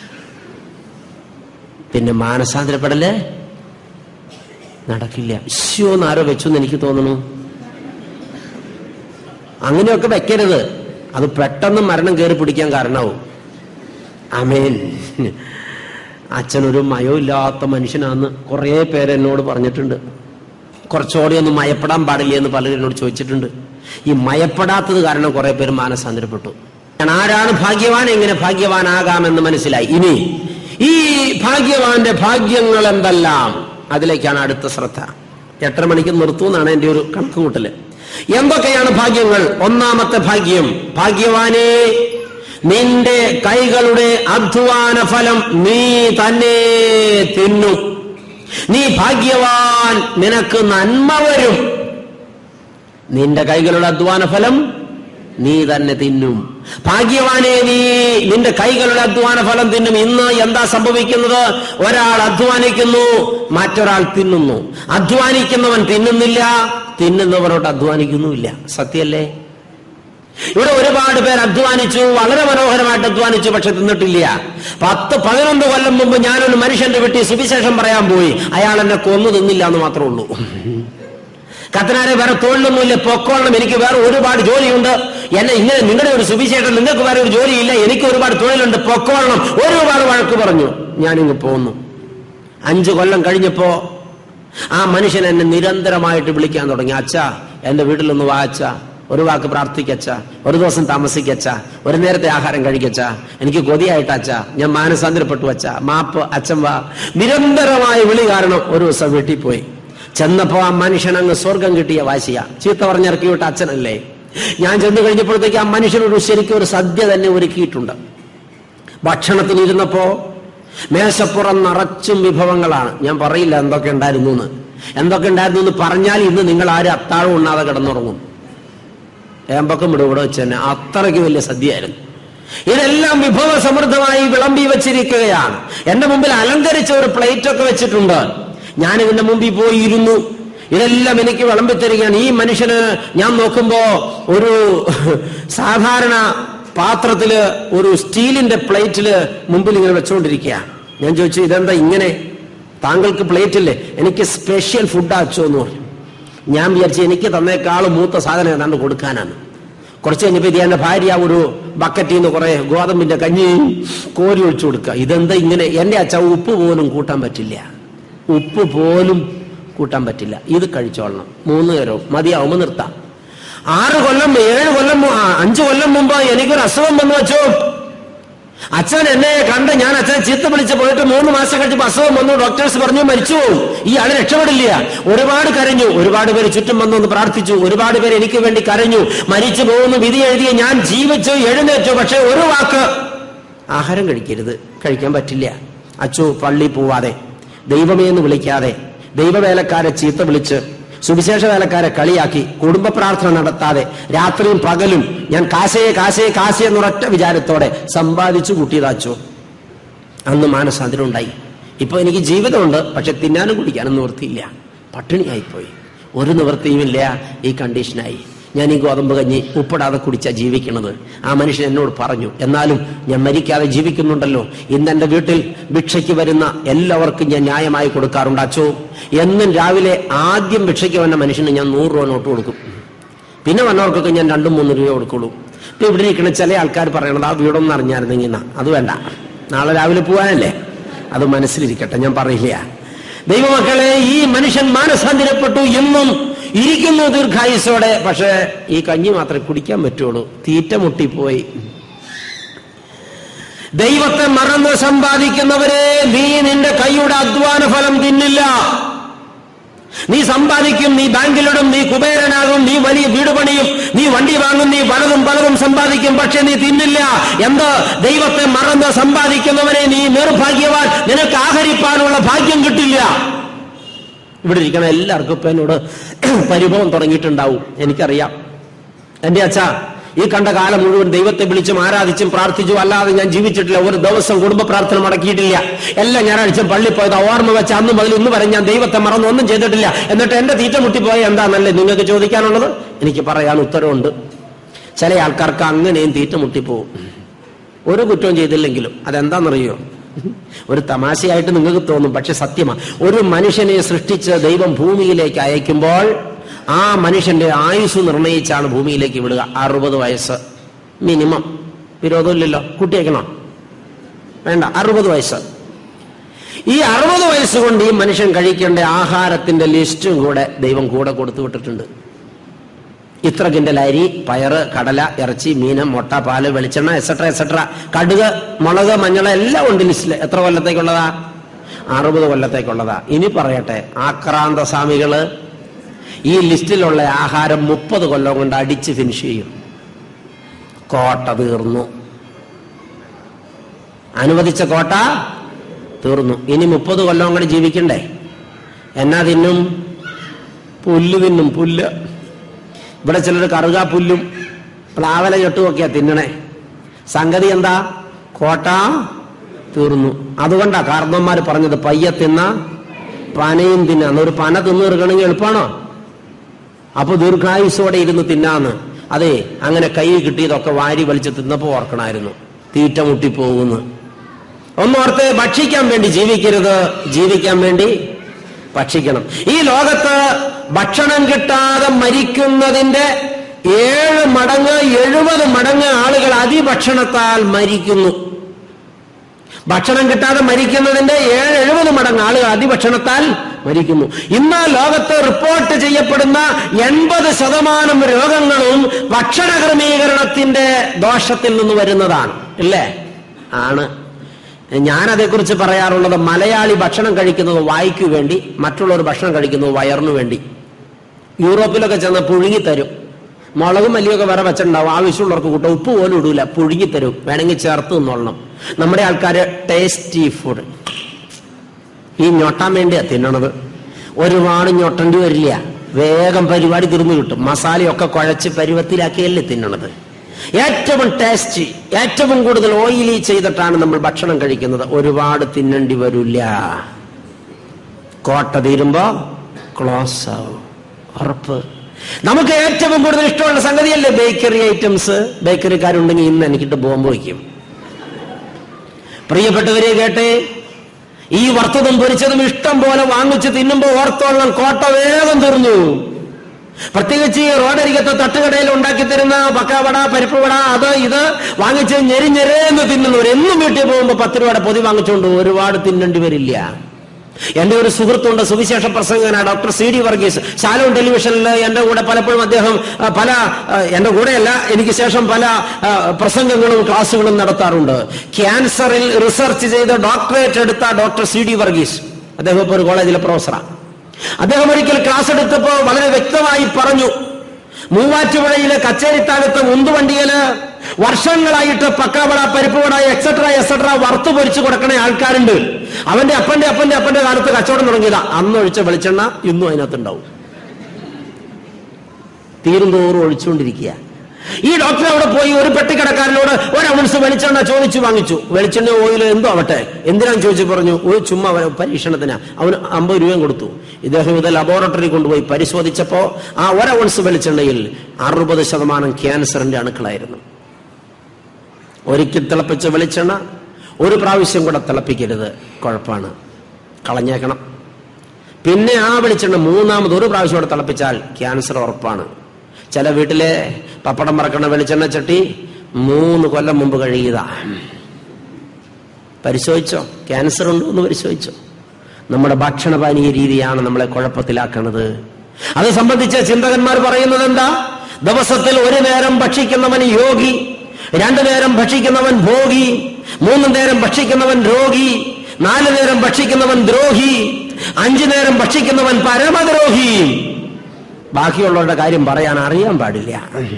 പിന്നെ മാനസാന്തരപ്പെടല് നടക്കില്ല ശോ എന്നാരോ വെച്ചു എന്ന് എനിക്ക് തോന്നുന്നു അങ്ങനെയൊക്കെ വെക്കരുത് അത് പെട്ടെന്ന് മരണം കയറി പിടിക്കാൻ കാരണമാവും അമേൻ അച്ഛനൊരു മയമില്ലാത്ത മനുഷ്യനാന്ന് കുറേ പേര് എന്നോട് പറഞ്ഞിട്ടുണ്ട് കുറച്ചുകൂടി ഒന്ന് മയപ്പെടാൻ പാടില്ല എന്ന് പലരും എന്നോട് ചോദിച്ചിട്ടുണ്ട് ഈ മയപ്പെടാത്തത് കാരണം കുറെ പേര് മാനസാന്തരപ്പെട്ടു ഞാൻ ആരാണ് ഭാഗ്യവാൻ എങ്ങനെ ഭാഗ്യവാനാകാമെന്ന് മനസ്സിലായി ഇനി ഈ ഭാഗ്യവാന്റെ ഭാഗ്യങ്ങൾ എന്തെല്ലാം അതിലേക്കാണ് അടുത്ത ശ്രദ്ധ എട്ടര മണിക്ക് നിർത്തുമെന്നാണ് എന്റെ ഒരു കണക്കുകൂട്ടല് എന്തൊക്കെയാണ് ഭാഗ്യങ്ങൾ ഒന്നാമത്തെ ഭാഗ്യം ഭാഗ്യവാനേ നിന്റെ കൈകളുടെ അധ്വാന ഫലം നീ തന്നെ തിന്നും നീ ഭാഗ്യവാൻ നിനക്ക് നന്മ വരും നിന്റെ കൈകളുടെ അധ്വാന ഫലം നീ തന്നെ തിന്നും ഭാഗ്യവാനെ നീ നിന്റെ കൈകളുടെ അധ്വാന ഫലം തിന്നും ഇന്ന് എന്താ സംഭവിക്കുന്നത് ഒരാൾ അധ്വാനിക്കുന്നു മറ്റൊരാൾ തിന്നുന്നു അധ്വാനിക്കുന്നവൻ തിന്നുന്നില്ല തിന്നുന്നവരോട് അധ്വാനിക്കുന്നുമില്ല സത്യല്ലേ ഇവിടെ ഒരുപാട് പേർ അധ്വാനിച്ചു വളരെ മനോഹരമായിട്ട് അധ്വാനിച്ചു പക്ഷെ തിന്നിട്ടില്ല പത്ത് പതിനൊന്ന് കൊല്ലം മുമ്പ് ഞാനൊരു മനുഷ്യന്റെ വീട്ടിൽ സുവിശേഷം പറയാൻ പോയി അയാൾ എന്നെ കൊന്നു തിന്നില്ല എന്ന് മാത്രമേ ഉള്ളൂ കത്തനാരെ വേറെ തൊഴിലൊന്നുമില്ല പൊക്കോളണം എനിക്ക് വേറെ ഒരുപാട് ജോലിയുണ്ട് എന്നെ ഇങ്ങനെ നിങ്ങളുടെ ഒരു സുവിശേഷം നിങ്ങൾക്ക് വേറെ ഒരു ജോലിയില്ല എനിക്ക് ഒരുപാട് തൊഴിലുണ്ട് പൊക്കോളണം ഒരുപാട് വഴക്ക് പറഞ്ഞു ഞാനിങ്ങ് പോന്നു അഞ്ചു കൊല്ലം കഴിഞ്ഞപ്പോ ആ മനുഷ്യൻ എന്നെ നിരന്തരമായിട്ട് വിളിക്കാൻ തുടങ്ങി അച്ഛാ എന്റെ വീട്ടിലൊന്ന് വാ അച്ഛാ ഒരു വാക്ക് പ്രാർത്ഥിക്കച്ച ഒരു ദിവസം താമസിക്കച്ച ഒരു നേരത്തെ ആഹാരം കഴിക്കച്ച എനിക്ക് കൊതിയായിട്ട് അച്ഛ ഞാൻ മാനസാന്തരപ്പെട്ടു അച്ഛ മാപ്പ് അച്ഛൻ വാ നിരന്തരമായ വിളി കാരണം ഒരു ദിവസം വീട്ടിൽ പോയി ചെന്നപ്പോ ആ മനുഷ്യൻ അങ്ങ് സ്വർഗം കിട്ടിയ വാശിയ ചീത്ത പറഞ്ഞിറക്കി വിട്ട അച്ഛനല്ലേ ഞാൻ ചെന്ന് കഴിഞ്ഞപ്പോഴത്തേക്ക് ആ മനുഷ്യനൊരു ശരിക്കും ഒരു സദ്യ തന്നെ ഒരുക്കിയിട്ടുണ്ട് ഭക്ഷണത്തിന് ഇരുന്നപ്പോ മേശപ്പുറം നിറച്ചും വിഭവങ്ങളാണ് ഞാൻ പറയില്ല എന്തൊക്കെ ഉണ്ടായിരുന്നു എന്ന് എന്തൊക്കെ ഉണ്ടായിരുന്നു എന്ന് പറഞ്ഞാൽ ഇന്ന് നിങ്ങൾ ആരും അത്താഴം ഉണ്ണാതെ കിടന്നുറങ്ങും ഏമ്പക്കം ഇവിടെ ഇവിടെ വെച്ച് തന്നെ അത്രയ്ക്ക് വലിയ സദ്യയായിരുന്നു ഇതെല്ലാം വിഭവ സമൃദ്ധമായി വിളമ്പി വെച്ചിരിക്കുകയാണ് എന്റെ മുമ്പിൽ അലങ്കരിച്ച ഒരു പ്ലേറ്റ് ഒക്കെ വെച്ചിട്ടുണ്ട് ഞാൻ ഇതിന്റെ മുമ്പിൽ പോയി ഇരുന്നു ഇതെല്ലാം എനിക്ക് വിളമ്പി തരികയാണ് ഈ മനുഷ്യന് ഞാൻ നോക്കുമ്പോ ഒരു സാധാരണ പാത്രത്തില് ഒരു സ്റ്റീലിന്റെ പ്ലേറ്റില് മുമ്പിൽ ഇങ്ങനെ വെച്ചുകൊണ്ടിരിക്കുക ഞാൻ ചോദിച്ചു ഇതെന്താ ഇങ്ങനെ താങ്കൾക്ക് പ്ലേറ്റ് ഇല്ലേ എനിക്ക് സ്പെഷ്യൽ ഫുഡ് അച്ചോ എന്ന് പറഞ്ഞു ഞാൻ വിചാരിച്ചു എനിക്ക് തന്നേക്കാൾ മൂത്ത സാധനം ഏതാണ്ട് കൊടുക്കാനാണ് കുറച്ച് കഴിഞ്ഞപ്പോ ഇത് എന്റെ ഭാര്യ ഒരു ബക്കറ്റിൽ നിന്ന് കുറെ ഗോതമ്പിന്റെ കഞ്ഞി കോരി ഒഴിച്ചു കൊടുക്കുക ഇതെന്താ ഇങ്ങനെ എന്റെ അച്ഛ ഉപ്പ് പോലും കൂട്ടാൻ പറ്റില്ല ഉപ്പ് പോലും കൂട്ടാൻ പറ്റില്ല ഇത് കഴിച്ചോളണം മൂന്ന് നേരവും മതിയാവുമ്പോ നിർത്താം ആറ് കൊല്ലം ഏഴ് കൊല്ലം മു- ആ, അഞ്ച് കൊല്ലം മുമ്പ് എനിക്കൊരു അസുഖം വന്നു വെച്ചു അച്ഛൻ എന്നെ കണ്ട് ഞാൻ അച്ഛനെ ചീത്ത വിളിച്ച് പോയിട്ട് മൂന്ന് മാസം കഴിഞ്ഞപ്പോൾ അസുഖം വന്നു ഡോക്ടേഴ്സ് പറഞ്ഞു മരിച്ചു പോകും ഈ ആള് രക്ഷപ്പെടില്ല ഒരുപാട് കരഞ്ഞു ഒരുപാട് പേര് ചുറ്റും വന്നു എന്ന് പ്രാർത്ഥിച്ചു ഒരുപാട് പേര് എനിക്ക് വേണ്ടി കരഞ്ഞു മരിച്ചു പോകുന്നു വിധി എഴുതിയ ഞാൻ ജീവിച്ചു എഴുന്നേറ്റു പക്ഷെ ഒരു വാക്ക് ആഹാരം കഴിക്കരുത് കഴിക്കാൻ പറ്റില്ല അച്ചു പള്ളി പോവാതെ ദൈവമേ എന്ന് വിളിക്കാതെ ദൈവവേലക്കാരെ ചീത്ത വിളിച്ച് സുവിശേഷ വേലക്കാരെ കളിയാക്കി കുടുംബ പ്രാർത്ഥന നടത്താതെ രാത്രിയും പകലും ഞാൻ കാശയെ കാശയെ കാശയെ എന്നൊരൊറ്റ വിചാരത്തോടെ സമ്പാദിച്ചു കൂട്ടിയതാച്ചു അന്ന് മാനസാന്തരം ഉണ്ടായി ഇപ്പൊ എനിക്ക് ജീവിതമുണ്ട് പക്ഷെ തിന്നാനും കുടിക്കാനും നിവൃത്തിയില്ല പട്ടിണിയായിപ്പോയി ഒരു നിവൃത്തിയുമില്ല ഈ കണ്ടീഷനായി ഞാൻ ഈ ഗോതമ്പ് കഞ്ഞി ഉപ്പിടാതെ കുടിച്ചാ ജീവിക്കണത് ആ മനുഷ്യൻ എന്നോട് പറഞ്ഞു എന്നാലും ഞാൻ മരിക്കാതെ ജീവിക്കുന്നുണ്ടല്ലോ ഇന്ന് എന്റെ വീട്ടിൽ ഭിക്ഷയ്ക്ക് വരുന്ന എല്ലാവർക്കും ഞാൻ ന്യായമായി കൊടുക്കാറുണ്ട് അച്ചോ എന്നും രാവിലെ ആദ്യം ഭിക്ഷയ്ക്ക് വന്ന മനുഷ്യന് ഞാൻ നൂറ് രൂപ നോട്ട് കൊടുക്കും പിന്നെ വന്നവർക്കൊക്കെ ഞാൻ രണ്ടും മൂന്ന് രൂപ കൊടുക്കുള്ളൂ ഇപ്പൊ ഇവിടെ ഇരിക്കുന്ന ചില ആൾക്കാർ പറയണത് ആ വീടൊന്നും അറിഞ്ഞായിരുന്നെങ്കിൽ എന്നാ. അത് വേണ്ട നാളെ രാവിലെ പോകാനല്ലേ അത് മനസ്സിലിരിക്കട്ടെ ഞാൻ പറയില്ല ദൈവമക്കളെ ഈ മനുഷ്യൻ മാനസാന്തരപ്പെട്ടു എന്നും ഇരിക്കുന്നു ദീർഘായുസോടെ പക്ഷെ ഈ കഞ്ഞി മാത്രമേ കുടിക്കാൻ പറ്റുള്ളൂ തീറ്റ മുട്ടിപ്പോയി ദൈവത്തെ മറന്ന് സമ്പാദിക്കുന്നവരെ നീ നിന്റെ കൈയുടെ അധ്വാന ഫലം തിന്നില്ല നീ സമ്പാദിക്കും നീ ബാങ്കിലിടും നീ കുബേരനാകും നീ വലിയ വീട് പണിയും നീ വണ്ടി വാങ്ങും നീ പലതും പലതും സമ്പാദിക്കും പക്ഷെ നീ തിന്നില്ല എന്ത് ദൈവത്തെ മറന്ന് സമ്പാദിക്കുന്നവനെ നീ നിർഭാഗ്യവാൻ നിനക്ക് ആഹരിപ്പാനുള്ള ഭാഗ്യം കിട്ടില്ല ഇവിടെ ഇരിക്കണ എല്ലാവർക്കും ഇപ്പൊ എന്നോട് പരിഭവം തുടങ്ങിയിട്ടുണ്ടാവും എനിക്കറിയാം എന്റെ അച്ഛ ഈ കണ്ട കാലം മുഴുവൻ ദൈവത്തെ വിളിച്ചും ആരാധിച്ചും പ്രാർത്ഥിച്ചും അല്ലാതെ ഞാൻ ജീവിച്ചിട്ടില്ല ഒരു ദിവസം കുടുംബ പ്രാർത്ഥന മുടക്കിയിട്ടില്ല എല്ലാ ഞായറാഴ്ച പള്ളി പോയത് ഓർമ്മ വെച്ച് അന്ന് മുതൽ ഇന്ന് വരെ ഞാൻ ദൈവത്തെ മറന്ന് ഒന്നും ചെയ്തിട്ടില്ല എന്നിട്ട് എന്റെ തീറ്റ മുട്ടിപ്പോയ എന്താണെന്നല്ലേ നിങ്ങൾക്ക് ചോദിക്കാനുള്ളത് എനിക്ക് പറയാൻ ഉത്തരവുണ്ട് ചില ആൾക്കാർക്ക് അങ്ങനെയും തീറ്റ മുട്ടിപ്പോവും ഒരു കുറ്റവും ചെയ്തില്ലെങ്കിലും അതെന്താണെന്നറിയോ ഒരു തമാശയായിട്ട് നിങ്ങൾക്ക് തോന്നും പക്ഷെ സത്യമാണ് ഒരു മനുഷ്യനെ സൃഷ്ടിച്ച് ദൈവം ഭൂമിയിലേക്ക് അയക്കുമ്പോൾ ആ മനുഷ്യന്റെ ആയുസ് നിർണയിച്ചാണ് ഭൂമിയിലേക്ക് വിടുക അറുപത് വയസ്സ് മിനിമം വിരോധമില്ലല്ലോ കുട്ടിയേക്കണോ വേണ്ട അറുപത് വയസ്സ് ഈ അറുപത് വയസ്സ് കൊണ്ട് ഈ മനുഷ്യൻ കഴിക്കേണ്ട ആഹാരത്തിന്റെ ലിസ്റ്റും കൂടെ ദൈവം കൂടെ കൊടുത്തു വിട്ടിട്ടുണ്ട് ഇത്ര കിൻഡൽ അരി പയറ് കടല ഇറച്ചി മീന് മുട്ട പാല് വെളിച്ചെണ്ണ എസട്ര എസട്ര കടുക് മുളക് മഞ്ഞൾ എല്ലാം ഉണ്ട് ലിസ്റ്റിൽ എത്ര കൊല്ലത്തേക്കുള്ളതാ അറുപത് കൊല്ലത്തേക്കുള്ളതാ ഇനി പറയട്ടെ ആക്രാന്ത സ്വാമികള് ഈ ലിസ്റ്റിലുള്ള ആഹാരം മുപ്പത് കൊല്ലം കൊണ്ട് അടിച്ച് ഫിനിഷ് ചെയ്യും കോട്ട തീർന്നു അനുവദിച്ച കോട്ട തീർന്നു ഇനി മുപ്പത് കൊല്ലം കൂടി ജീവിക്കണ്ടേ എന്നാ തിന്നും പുല്ല് തിന്നും പുല്ല് ഇവിടെ ചിലർ കറുകാ പുല്ലും പ്ലാവല ചട്ടുമൊക്കെയാ തിന്നണേ സംഗതി എന്താ കോട്ട തീർന്നു അതുകൊണ്ടാ കാർന്നന്മാർ പറഞ്ഞത് പയ്യ തിന്ന പനയും തിന്നാന്ന് ഒരു പന തിന്നു തീർക്കണമെങ്കിൽ എളുപ്പമാണോ അപ്പൊ ദീർഘായുസോടെ ഇരുന്ന് തിന്നാന്ന് അതെ അങ്ങനെ കൈ കിട്ടിയതൊക്കെ വാരി വലിച്ച് തിന്നപ്പോ ഓർക്കണമായിരുന്നു തീറ്റ മുട്ടിപ്പോകുന്നു ഒന്നോർത്ത് ഭക്ഷിക്കാൻ വേണ്ടി ജീവിക്കരുത് ജീവിക്കാൻ വേണ്ടി ഭക്ഷിക്കണം ഈ ലോകത്ത് ഭക്ഷണം കിട്ടാതെ മരിക്കുന്നതിന്റെ ഏഴ് മടങ്ങ് എഴുപത് മടങ്ങ് ആളുകൾ അതിഭക്ഷണത്താൽ മരിക്കുന്നു ഭക്ഷണം കിട്ടാതെ മരിക്കുന്നതിന്റെ ഏഴ് എഴുപത് മടങ്ങ് ആളുകൾ അതിഭക്ഷണത്താൽ മരിക്കുന്നു ഇന്ന് ലോകത്ത് റിപ്പോർട്ട് ചെയ്യപ്പെടുന്ന എൺപത് ശതമാനം രോഗങ്ങളും ഭക്ഷണ ക്രമീകരണത്തിന്റെ ദോഷത്തിൽ നിന്ന് വരുന്നതാണ് ഇല്ലേ ആണ് ഞാൻ അതേക്കുറിച്ച് പറയാറുള്ളത് മലയാളി ഭക്ഷണം കഴിക്കുന്നത് വായിക്കു വേണ്ടി മറ്റുള്ളവർ ഭക്ഷണം കഴിക്കുന്നത് വയറിനു വേണ്ടി യൂറോപ്പിലൊക്കെ ചെന്ന് പുഴുങ്ങിത്തരും മുളകും മല്ലിയൊക്കെ വേറെ വെച്ചിട്ടുണ്ടാവും ആവശ്യമുള്ളവർക്ക് കൂട്ടും ഉപ്പ് പോലും ഇടൂല പുഴുങ്ങിത്തരും വേണമെങ്കിൽ ചേർത്ത് നിന്നോളണം നമ്മുടെ ആൾക്കാര് ടേസ്റ്റി ഫുഡ് ഈ ഞൊട്ടാൻ വേണ്ടിയാ തിന്നണത് ഒരുപാട് ഞൊട്ടേണ്ടി വരില്ല വേഗം പരിപാടി തീർന്നു കിട്ടും മസാലയൊക്കെ കുഴച്ച് പരുവത്തിലാക്കിയല്ലേ തിന്നണത് ഏറ്റവും ടേസ്റ്റി ഏറ്റവും കൂടുതൽ ഓയിലി ചെയ്തിട്ടാണ് നമ്മൾ ഭക്ഷണം കഴിക്കുന്നത് ഒരുപാട് തിന്നേണ്ടി വരില്ല കോട്ട തീരുമ്പോ ക്ലോസ് ആവും ഉറപ്പ് നമുക്ക് ഏറ്റവും കൂടുതൽ ഇഷ്ടമുള്ള സംഗതിയല്ലേ ബേക്കറി ഐറ്റംസ് ബേക്കറിക്കാരുണ്ടെങ്കിൽ ഇന്ന് എനിക്കിട്ട് ബോംബ് വയ്ക്കും പ്രിയപ്പെട്ടവരെ കേട്ടെ ഈ വറുത്തതും പൊരിച്ചതും ഇഷ്ടം പോലെ വാങ്ങിച്ച് തിന്നുമ്പോ ഓർത്തോളം കോട്ട വേഗം തീർന്നു പ്രത്യേകിച്ച് ഈ റോഡരികത്തെ തട്ടുകടയിൽ ഉണ്ടാക്കി തരുന്ന പക്കാവട പരിപ്പ് വട അത് ഇത് വാങ്ങിച്ച് ഞെരിഞ്ഞെരേന്ന് തിന്നുന്നവർ എന്നും വീട്ടിൽ പോകുമ്പോൾ പത്ത് രൂപയുടെ പൊതി വാങ്ങിച്ചുകൊണ്ട് ഒരുപാട് തിന്നേണ്ടി വരില്ല എന്റെ ഒരു സുഹൃത്തുണ്ട് സുവിശേഷ പ്രസംഗന doctor C D Varghese Shalom ടെലിവിഷനിൽ എന്റെ കൂടെ പലപ്പോഴും അദ്ദേഹം ആ, പല ആ, എന്റെ കൂടെയല്ല എനിക്ക് ശേഷം പല ആ, പ്രസംഗങ്ങളും ക്ലാസ്സുകളും നടത്താറുണ്ട് ക്യാൻസറിൽ റിസർച്ച് ചെയ്ത് ഡോക്ടറേറ്റ് എടുത്ത ഡോക്ടർ സി ഡി വർഗീസ് അദ്ദേഹം ഇപ്പോൾ ഒരു കോളേജിലെ പ്രൊഫസറാണ് അദ്ദേഹം ഒരിക്കൽ ക്ലാസ് എടുത്തപ്പോൾ വളരെ വ്യക്തമായി പറഞ്ഞു മൂവാറ്റുപുഴയിലെ കച്ചേരിത്താഴത്ത് ഉന്തുവണ്ടിയില് വർഷങ്ങളായിട്ട് പക്കാവട പരിപ്പുവട എക്സെട്ര എക്സെട്ര വറുത്ത് പൊരിച്ചു കൊടുക്കണ ആൾക്കാരുണ്ട് അവന്റെ അപ്പന്റെ അപ്പന്റെ അപ്പന്റെ കാലത്ത് കച്ചവടം തുടങ്ങിയതാ അന്നൊഴിച്ച വെളിച്ചെണ്ണ ഇന്നും അതിനകത്തുണ്ടാവും തീരുന്തോറും ഒഴിച്ചുകൊണ്ടിരിക്കുക ഈ ഡോക്ടർ അവിടെ പോയി ഒരു പെട്ടിക്കടക്കാരനോട് ഒരു ഔൺസ് വെളിച്ചെണ്ണ ചോദിച്ചു വാങ്ങിച്ചു വെളിച്ചെണ്ണ ഓയിൽ എന്തോ ആവട്ടെ എന്തിനാന്ന് ചോദിച്ചു പറഞ്ഞു ഒരു ചുമ്മാ അവന് പരീക്ഷണത്തിനാ അവന് അമ്പത് രൂപയും കൊടുത്തു ഇദ്ദേഹം ഇത് ലബോറട്ടറി കൊണ്ടുപോയി പരിശോധിച്ചപ്പോ ആ ഒരു ഔൺസ് വെളിച്ചെണ്ണയിൽ അറുപത് ശതമാനം ക്യാൻസറിന്റെ അണുക്കളായിരുന്നു ഒരിക്കൽ തിളപ്പിച്ച വെളിച്ചെണ്ണ ഒരു പ്രാവശ്യം കൂടെ തിളപ്പിക്കരുത് കുഴപ്പമാണ് കളഞ്ഞേക്കണം പിന്നെ ആ വെളിച്ചെണ്ണ മൂന്നാമത് ഒരു പ്രാവശ്യം കൂടെ തിളപ്പിച്ചാൽ ക്യാൻസർ ഉറപ്പാണ് ചില വീട്ടിലെ പപ്പടം മറക്കണ വെളിച്ചെണ്ണ ചട്ടി മൂന്ന് കൊല്ലം മുമ്പ് കഴുകിയതാ പരിശോധിച്ചോ ക്യാൻസർ ഉണ്ടോ എന്ന് പരിശോധിച്ചോ നമ്മുടെ ഭക്ഷണപാനീയ രീതിയാണ് നമ്മളെ കുഴപ്പത്തിലാക്കണത് അത് സംബന്ധിച്ച് ചിന്തകന്മാർ പറയുന്നത് എന്താ ദിവസത്തിൽ ഒരു നേരം ഭക്ഷിക്കുന്നവൻ യോഗി രണ്ടു നേരം ഭക്ഷിക്കുന്നവൻ ഭോഗി മൂന്ന് നേരം ഭക്ഷിക്കുന്നവൻ രോഗി നാല് നേരം ഭക്ഷിക്കുന്നവൻ ദ്രോഹി അഞ്ചു നേരം ഭക്ഷിക്കുന്നവൻ പരമദ്രോഹി ബാക്കിയുള്ളവരുടെ കാര്യം പറയാൻ അറിയാൻ പാടില്ല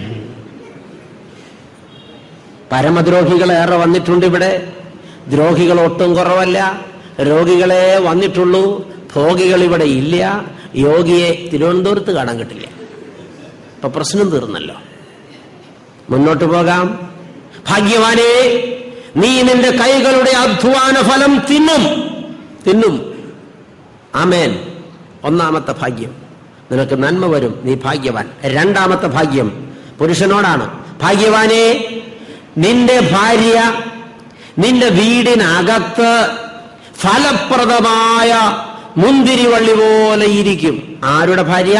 പരമദ്രോഹികൾ ഏറെ വന്നിട്ടുണ്ട് ഇവിടെ ദ്രോഹികൾ ഒട്ടും കുറവല്ല രോഗികളെ വന്നിട്ടുള്ളൂ ഭോഗികൾ ഇവിടെ ഇല്ല യോഗിയെ തിരുവനന്തപുരത്ത് കാണാൻ കിട്ടില്ല ഇപ്പൊ പ്രശ്നം തീർന്നല്ലോ മുന്നോട്ട് പോകാം ഭാഗ്യവാനെ നീ നിന്റെ കൈകളുടെ അധ്വാന ഫലം തിന്നും തിന്നും ആമേൻ ഒന്നാമത്തെ ഭാഗ്യം നിനക്ക് നന്മ വരും നീ ഭാഗ്യവാൻ രണ്ടാമത്തെ ഭാഗ്യം പുരുഷനോടാണ് ഭാഗ്യവാനെ നിന്റെ ഭാര്യ നിന്റെ വീടിനകത്ത് ഫലപ്രദമായ മുന്തിരിവള്ളി പോലെ ഇരിക്കും ആരുടെ ഭാര്യ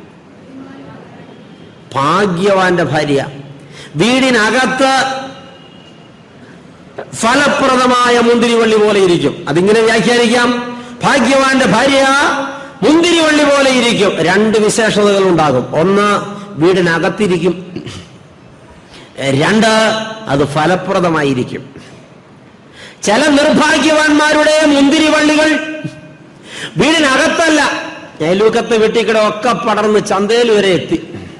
ഭാഗ്യവാന്റെ ഭാര്യ വീടിനകത്ത് ഫലപ്രദമായ മുന്തിരിവള്ളി പോലെ ഇരിക്കും അതിങ്ങനെ വ്യാഖ്യാനിക്കാം ഭാഗ്യവാന്റെ ഭാര്യ മുന്തിരിവള്ളി പോലെ ഇരിക്കും രണ്ട് വിശേഷതകൾ ഉണ്ടാകും ഒന്ന് വീടിനകത്തിരിക്കും രണ്ട് അത് ഫലപ്രദമായിരിക്കും ചില നിർഭാഗ്യവാന്മാരുടെ മുന്തിരിവള്ളികൾ വീടിനകത്തല്ല അയലൂക്കത്തെ വെട്ടിക്കട ഒക്കെ പടർന്ന് ചന്തയിൽ വരെ എത്തി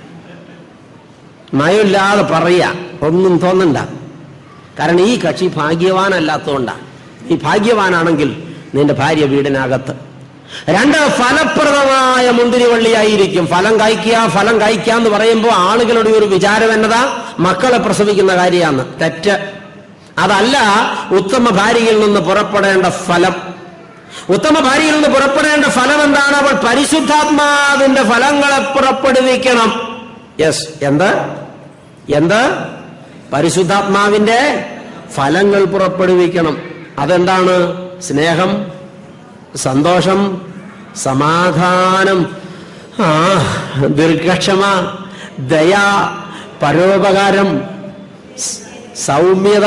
നയമില്ലാതെ പറയാ ഒന്നും തോന്നണ്ട കാരണം ഈ കക്ഷി ഭാഗ്യവാനല്ലാത്തതുകൊണ്ടാണ് നീ ഭാഗ്യവാനാണെങ്കിൽ നിന്റെ ഭാര്യ വീടിനകത്ത് രണ്ട് ഫലപ്രദമായ മുന്തിരിവള്ളിയായിരിക്കും ഫലം കായ്ക്കുക ഫലം കായ്ക്കുക എന്ന് പറയുമ്പോൾ ആളുകളുടെ ഒരു വിചാരം എന്നതാ മക്കളെ പ്രസവിക്കുന്ന കാര്യമാണ് തെറ്റ് അതല്ല ഉത്തമ ഭാര്യയിൽ നിന്ന് പുറപ്പെടേണ്ട ഫലം ഉത്തമ ഭാര്യയിൽ നിന്ന് പുറപ്പെടേണ്ട ഫലം എന്താണ് അവൾ പരിശുദ്ധാത്മാവിന്റെ ഫലങ്ങളെ പുറപ്പെടുവിക്കണം യെസ് എന്ത് എന്ത് പരിശുദ്ധാത്മാവിന്റെ ഫലങ്ങൾ പുറപ്പെടുവിക്കണം അതെന്താണ് സ്നേഹം സന്തോഷം സമാധാനം ആ ദീർഘക്ഷമ ദയ പരോപകാരം സ്- സൗമ്യത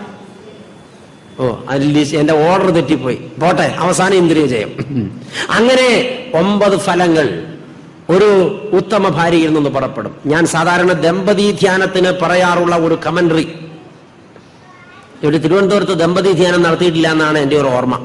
ഓ അതിൽ എന്റെ ഓർഡർ തെറ്റിപ്പോയി പോട്ടെ അവസാന ഇന്ദ്രിയ ജയം അങ്ങനെ ഒമ്പത് ഫലങ്ങൾ ഒരു ഉത്തമ ഭാര്യയിൽ നിന്ന് പുറപ്പെടും ഞാൻ സാധാരണ ദമ്പതി ധ്യാനത്തിന് പറയാറുള്ള ഒരു കമന്ററി ഇവിടെ തിരുവനന്തപുരത്ത് ദമ്പതി ധ്യാനം നടത്തിയിട്ടില്ല എന്നാണ് എൻ്റെ ഒരു ഓർമ്മ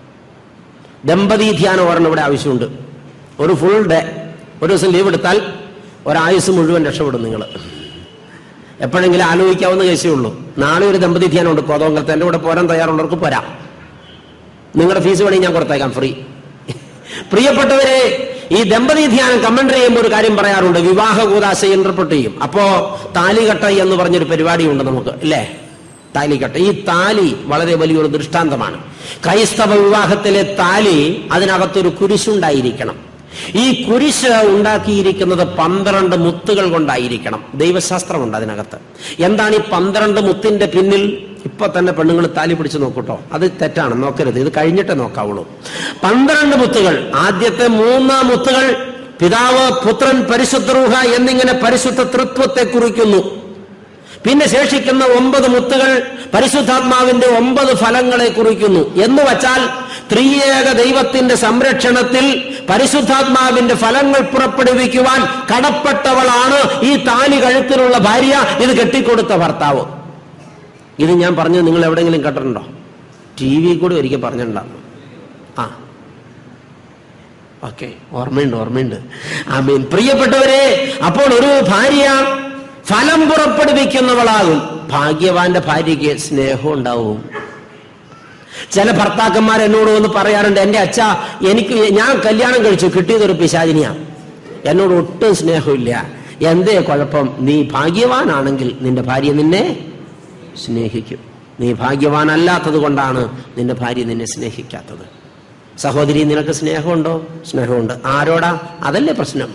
ദമ്പതി ധ്യാനം ഒരെണ്ണം ഇവിടെ ആവശ്യമുണ്ട് ഒരു ഫുൾ ഡേ ഒരു ദിവസം ലീവ് എടുത്താൽ ഒരായുസ് മുഴുവൻ രക്ഷപ്പെടും നിങ്ങൾ എപ്പോഴെങ്കിലും ആലോചിക്കാവുന്ന കേസേ ഉള്ളൂ നാളെ ഒരു ദമ്പതി ധ്യാനം ഉണ്ട് കോതോങ്കലത്ത് എൻ്റെ കൂടെ പോരാൻ തയ്യാറുള്ളവർക്ക് പോരാം നിങ്ങളുടെ ഫീസ് വേണമെങ്കിൽ ഞാൻ കൊടുത്തേക്കാം ഫ്രീ പ്രിയപ്പെട്ടവരെ ഈ ദമ്പതി ധ്യാനം കമന്ററി ചെയ്യുമ്പോൾ ഒരു കാര്യം പറയാറുണ്ട് വിവാഹ കൂതാശ ഇന്റർപ്രട്ട് ചെയ്യും അപ്പോ താലികെട്ട എന്ന് പറഞ്ഞൊരു പരിപാടിയുണ്ട് നമുക്ക് അല്ലേ താലികെട്ട ഈ താലി വളരെ വലിയൊരു ദൃഷ്ടാന്തമാണ് ക്രൈസ്തവ വിവാഹത്തിലെ താലി അതിനകത്തൊരു കുരിശുണ്ടായിരിക്കണം ഈ കുരിശ് ഉണ്ടാക്കിയിരിക്കുന്നത് പന്ത്രണ്ട് മുത്തുകൾ കൊണ്ടായിരിക്കണം ദൈവശാസ്ത്രമുണ്ട് അതിനകത്ത് എന്താണ് ഈ പന്ത്രണ്ട് മുത്തിന്റെ പിന്നിൽ ഇപ്പൊ തന്നെ പെണ്ണുങ്ങൾ താലി പിടിച്ച് നോക്കൂട്ടോ അത് തെറ്റാണ് നോക്കരുത് ഇത് കഴിഞ്ഞിട്ടേ നോക്കാവുള്ളൂ പന്ത്രണ്ട് മുത്തുകൾ ആദ്യത്തെ മൂന്ന് മുത്തുകൾ പിതാവ് പുത്രൻ പരിശുദ്ധ റൂഹ എന്നിങ്ങനെ പരിശുദ്ധ തൃത്വത്തെ കുറിക്കുന്നു പിന്നെ ശേഷിക്കുന്ന ഒമ്പത് മുത്തുകൾ പരിശുദ്ധാത്മാവിന്റെ ഒമ്പത് ഫലങ്ങളെ കുറിക്കുന്നു എന്ന് വച്ചാൽ ത്രിയേക ദൈവത്തിന്റെ സംരക്ഷണത്തിൽ പരിശുദ്ധാത്മാവിന്റെ ഫലങ്ങൾ പുറപ്പെടുവിക്കുവാൻ കടപ്പെട്ടവളാണ് ഈ താലി കഴുത്തിലുള്ള ഭാര്യ ഇത് കെട്ടിക്കൊടുത്ത ഭർത്താവ് ഇത് ഞാൻ പറഞ്ഞത് നിങ്ങൾ എവിടെയെങ്കിലും കേട്ടിട്ടുണ്ടോ ടി വി കൂടി ഒരിക്കൽ പറഞ്ഞിട്ടുണ്ടായിരുന്നു ആ ഓക്കെ ഓർമ്മയുണ്ട് ഓർമ്മയുണ്ട് ഐ മീൻ പ്രിയപ്പെട്ടവരെ അപ്പോൾ ഒരു ഭാര്യ ഫലം പുറപ്പെടുവിക്കുന്നവളാകും ഭാഗ്യവാന്റെ ഭാര്യയ്ക്ക് സ്നേഹം ഉണ്ടാവും ചില ഭർത്താക്കന്മാർ എന്നോട് വന്ന് പറയാറുണ്ട് എന്റെ അച്ഛ എനിക്ക് ഞാൻ കല്യാണം കഴിച്ചു കിട്ടിയതൊരു പിശാചിനിയാ എന്നോട് ഒട്ടും സ്നേഹമില്ല എന്തേ കുഴപ്പം നീ ഭാഗ്യവാനാണെങ്കിൽ നിന്റെ ഭാര്യ നിന്നെ സ്നേഹിക്കും നീ ഭാഗ്യവാനല്ലാത്തത് കൊണ്ടാണ് നിന്റെ ഭാര്യ നിന്നെ സ്നേഹിക്കാത്തത് സഹോദരി നിനക്ക് സ്നേഹമുണ്ടോ സ്നേഹമുണ്ട് ആരോടാ അതല്ലേ പ്രശ്നം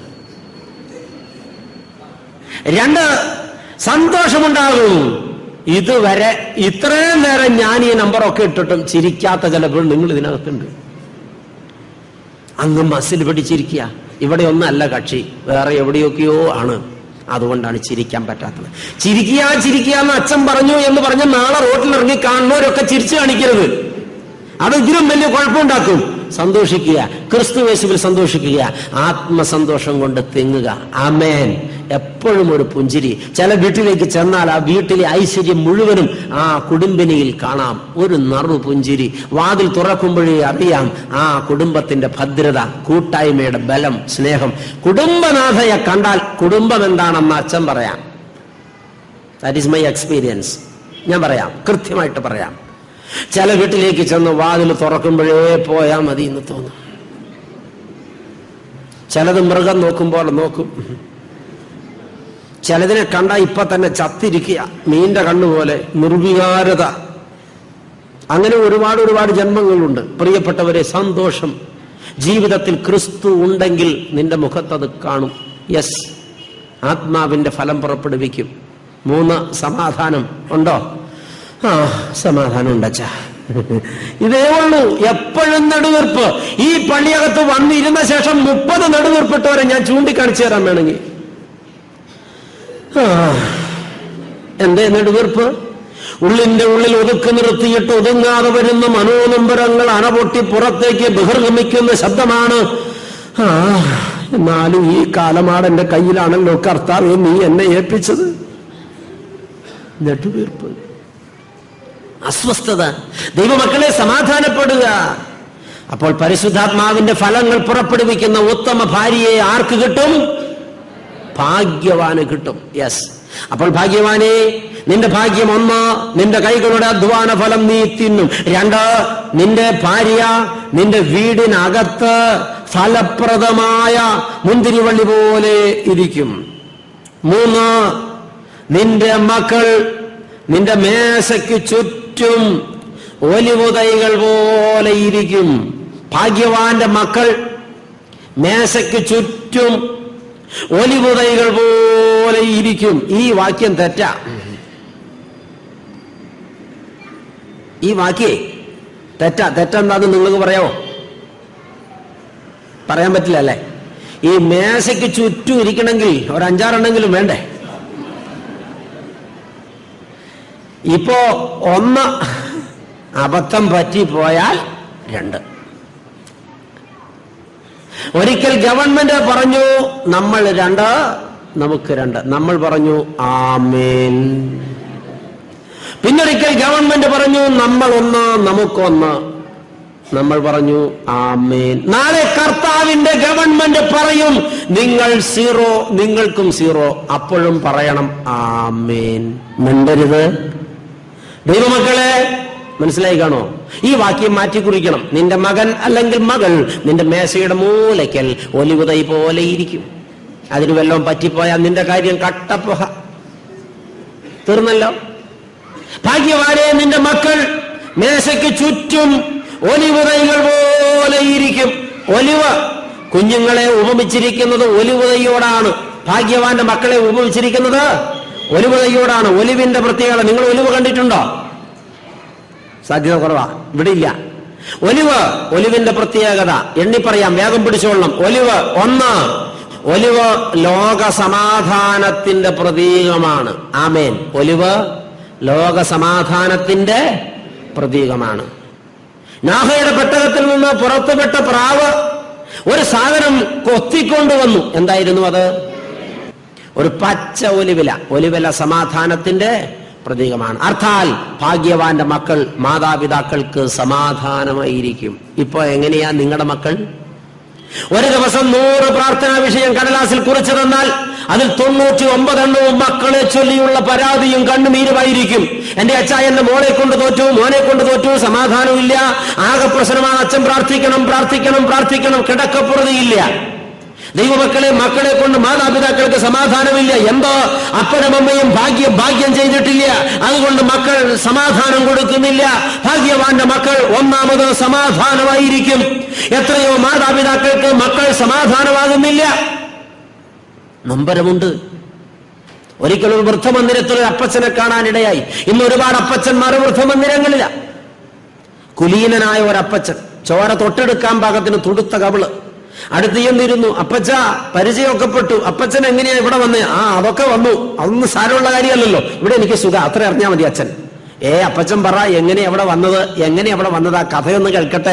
രണ്ട് സന്തോഷമുണ്ടാകും ഇതുവരെ ഇത്രയും നേരം ഞാൻ ഈ നമ്പറൊക്കെ ഇട്ടിട്ടും ചിരിക്കാത്ത ചിലപ്പോൾ നിങ്ങൾ ഇതിനകത്തുണ്ട് അങ്ങ് മസിൽ പിടിച്ചിരിക്കുക ഇവിടെ ഒന്നല്ല കക്ഷി വേറെ എവിടെയൊക്കെയോ ആണ് അതുകൊണ്ടാണ് ചിരിക്കാൻ പറ്റാത്തത് ചിരിക്കുക ചിരിക്കുക എന്ന് അച്ഛൻ പറഞ്ഞു എന്ന് പറഞ്ഞ് നാളെ റോട്ടിൽ ഇറങ്ങി കാണുന്നവരൊക്കെ ചിരിച്ചു കാണിക്കരുത് അത് ഇതിലും വലിയ കുഴപ്പമുണ്ടാക്കും സന്തോഷിക്കുക ക്രിസ്തുവേശുവിൽ സന്തോഷിക്കുക ആത്മസന്തോഷം കൊണ്ട് തെങ്ങുക ആമേൻ എപ്പോഴും ഒരു പുഞ്ചിരി ചില വീട്ടിലേക്ക് ചെന്നാൽ ആ വീട്ടിലെ ഐശ്വര്യം മുഴുവനും ആ കുടുംബിനിയിൽ കാണാം ഒരു നറു പുഞ്ചിരി വാതിൽ തുറക്കുമ്പോഴേ അറിയാം ആ കുടുംബത്തിന്റെ ഭദ്രത കൂട്ടായ്മയുടെ ബലം സ്നേഹം കുടുംബനാഥയെ കണ്ടാൽ കുടുംബം എന്താണെന്ന് അച്ഛൻ പറയാം ദാറ്റ് ഈസ് മൈ എക്സ്പീരിയൻസ് ഞാൻ പറയാം കൃത്യമായിട്ട് പറയാം ചില വീട്ടിലേക്ക് ചെന്ന് വാതിൽ തുറക്കുമ്പോഴേ പോയാൽ മതി എന്ന് തോന്നും ചിലത് മൃഗം നോക്കുമ്പോൾ നോക്കും ചിലതിനെ കണ്ട ഇപ്പൊ തന്നെ ചത്തിരിക്കുക മീന്റെ കണ്ണുപോലെ നിർവികാരത അങ്ങനെ ഒരുപാട് ഒരുപാട് ജന്മങ്ങളുണ്ട് പ്രിയപ്പെട്ടവരെ സന്തോഷം ജീവിതത്തിൽ ക്രിസ്തു ഉണ്ടെങ്കിൽ നിന്റെ മുഖത്തത് കാണും യെസ് ആത്മാവിന്റെ ഫലം പുറപ്പെടുവിക്കും മൂന്ന് സമാധാനം ഉണ്ടോ ആ സമാധാനം ഉണ്ടച്ചാ ഇതേ ഉള്ളൂ എപ്പോഴും നെടുവീർപ്പ് ഈ പള്ളിയകത്ത് വന്നിരുന്ന ശേഷം മുപ്പത് നെടുവീർപ്പിട്ടവരെ ഞാൻ ചൂണ്ടിക്കാണിച്ചു തരാൻ വേണമെങ്കിൽ ആ, എന്തേ നെടുവീർപ്പ് ഉള്ളിന്റെ ഉള്ളിൽ ഒതുക്കി നിർത്തിയിട്ട് ഒതുങ്ങാതെ വരുന്ന മനോനമ്പരങ്ങൾ അണപൊട്ടി പുറത്തേക്ക് ബഹിർഗമിക്കുന്ന ശബ്ദമാണ് ആ എന്നാലും ഈ കാലമാടെന്റെ കയ്യിലാണല്ലോ കർത്താവ് നീ എന്നെ ഏൽപ്പിച്ചത് നെടുവീർപ്പ് അസ്വസ്ഥത ദൈവമക്കളെ സമാധാനപ്പെടുക അപ്പോൾ പരിശുദ്ധാത്മാവിന്റെ ഫലങ്ങൾ പുറപ്പെടുവിക്കുന്ന ഉത്തമ ഭാര്യയെ ആർക്ക് കിട്ടും ഭാഗ്യവാന് കിട്ടും യെസ് അപ്പോൾ ഭാഗ്യവാനെ നിന്റെ ഭാഗ്യം ഒന്ന് നിന്റെ കൈകളുടെ അധ്വാന ഫലം നീ തിന്നും രണ്ട് നിന്റെ ഭാര്യ നിന്റെ വീടിനകത്ത് ഫലപ്രദമായ മുന്തിരിവള്ളി പോലെ ഇരിക്കും മൂന്ന് നിന്റെ മക്കൾ നിന്റെ മേശയ്ക്ക് ചുറ്റും ഒലിവുതൈകൾ പോലെ ഇരിക്കും ഭാഗ്യവാന്റെ മക്കൾ മേശയ്ക്ക് ചുറ്റും ഒലിവുതൈകൾ പോലെ ഇരിക്കും ഈ വാക്യം തെറ്റാ ഈ വാക്യേ തെറ്റാ തെറ്റെന്താന്ന് നിങ്ങൾക്ക് പറയാമോ പറയാൻ പറ്റില്ല അല്ലേ ഈ മേശയ്ക്ക് ചുറ്റും ഇരിക്കണമെങ്കിൽ ഒരു അഞ്ചാറെണ്ണെങ്കിലും വേണ്ടേ ഇപ്പോ ഒന്ന് അബദ്ധം പറ്റിപ്പോയാൽ രണ്ട് ഒരിക്കൽ ഗവൺമെന്റ് പറഞ്ഞു നമ്മൾ രണ്ട് നമുക്ക് രണ്ട് നമ്മൾ പറഞ്ഞു ആമേൻ പിന്നൊരിക്കൽ ഗവൺമെന്റ് പറഞ്ഞു നമ്മൾ ഒന്ന് നമുക്കൊന്ന് നമ്മൾ പറഞ്ഞു ആമേൻ നാളെ കർത്താവിന്റെ ഗവൺമെന്റ് പറയും നിങ്ങൾ സീറോ നിങ്ങൾക്കും സീറോ അപ്പോഴും പറയണം ആമേൻ മിണ്ടരുത് ദൈവമക്കളെ മനസ്സിലായി കാണോ ഈ വാക്യം മാറ്റി കുറിക്കണം നിന്റെ മകൻ അല്ലെങ്കിൽ മകൾ നിന്റെ മേശയുടെ മൂലയ്ക്കൽ ഒലിവുതൈ പോലെ ഇരിക്കും അതിന് വല്ലതും പറ്റിപ്പോയാൽ നിന്റെ കാര്യം കട്ടപ്പുഹ തീർന്നല്ലോ ഭാഗ്യവാനെ നിന്റെ മക്കൾ മേശയ്ക്ക് ചുറ്റും ഒലിവുതൈകൾ പോലെ ഇരിക്കും ഒലിവ് കുഞ്ഞുങ്ങളെ ഉപമിച്ചിരിക്കുന്നത് ഒലിവുതൈയോടാണ് ഭാഗ്യവാന്റെ മക്കളെ ഉപമിച്ചിരിക്കുന്നത് ഒലിവുതൈയോടാണ് ഒലിവിന്റെ പ്രത്യേകത നിങ്ങൾ ഒലിവ് കണ്ടിട്ടുണ്ടോ സാധ്യത കുറവാ ഇവിടെ ഇല്ല ഒലിവ് ഒലിവിന്റെ പ്രത്യേകത എണ്ണി പറയാം വേഗം പിടിച്ചോളണം ഒലിവ് ഒന്ന് ഒലിവ് ലോക സമാധാനത്തിന്റെ പ്രതീകമാണ് ആമേൻ ഒലിവ് ലോക സമാധാനത്തിന്റെ പ്രതീകമാണ് നാഹയുടെ പെട്ടകത്തിൽ നിന്ന് പുറത്തുപെട്ട പ്രാവ് ഒരു സാധനം കൊത്തിക്കൊണ്ടുവന്നു എന്തായിരുന്നു അത് ഒരു പച്ച ഒലിവില ഒലിവില സമാധാനത്തിന്റെ പ്രതീകമാണ് അർത്ഥാൽ ഭാഗ്യവാന്റെ മക്കൾ മാതാപിതാക്കൾക്ക് സമാധാനമായിരിക്കും ഇപ്പൊ എങ്ങനെയാ നിങ്ങളുടെ മക്കൾ ഒരു ദിവസം നൂറ് പ്രാർത്ഥനാ വിഷയം കടലാസിൽ കുറിച്ചു തന്നാൽ അതിൽ തൊണ്ണൂറ്റി ഒമ്പതെണ്ണവും മക്കളെ ചൊല്ലിയുള്ള പരാതിയും കണ്ണുനീരുമായിരിക്കും എന്റെ അച്ഛ എന്റെ മോളെ കൊണ്ട് തോറ്റു മോനെ കൊണ്ട് തോറ്റു സമാധാനമില്ല ആകെ പ്രശ്നമാണ് അച്ഛൻ പ്രാർത്ഥിക്കണം പ്രാർത്ഥിക്കണം പ്രാർത്ഥിക്കണം കിടക്കപ്പുറതിയില്ല ദൈവമക്കളെ മക്കളെ കൊണ്ട് മാതാപിതാക്കൾക്ക് സമാധാനമില്ല എന്തോ അപ്പനും അമ്മയും ഭാഗ്യം ഭാഗ്യം ചെയ്തിട്ടില്ല അതുകൊണ്ട് മക്കൾ സമാധാനം കൊടുക്കുന്നില്ല ഭാഗ്യവാന്റെ മക്കൾ ഒന്നാമത് സമാധാനമായിരിക്കും എത്രയോ മാതാപിതാക്കൾക്ക് മക്കൾ സമാധാനമാകുന്നില്ല നമ്പരമുണ്ട് ഒരിക്കലും ഒരു വൃദ്ധമന്ദിരത്തിൽ ഒരു അപ്പച്ചനെ കാണാനിടയായി ഇന്ന് ഒരുപാട് അപ്പച്ചന്മാർ വൃദ്ധമന്ദിരങ്ങളില്ല കുലീനനായ ഒരപ്പച്ചൻ ചോര തൊട്ടെടുക്കാൻ പാകത്തിന് തുടുത്ത കവിള് അടുത്ത് ചെന്നിരുന്നു അപ്പച്ച പരിചയമൊക്കെ പെട്ടു അപ്പച്ചൻ എങ്ങനെയാ ഇവിടെ വന്നേ ആ അതൊക്കെ വന്നു അതൊന്നും സാരമുള്ള കാര്യമല്ലല്ലോ ഇവിടെ എനിക്ക് സുഖം അത്ര അറിഞ്ഞാൽ മതി അച്ഛൻ ഏ അപ്പച്ചൻ പറ എങ്ങനെ അവിടെ വന്നത് എങ്ങനെ അവിടെ വന്നത് ആ കഥയൊന്ന് കേൾക്കട്ടെ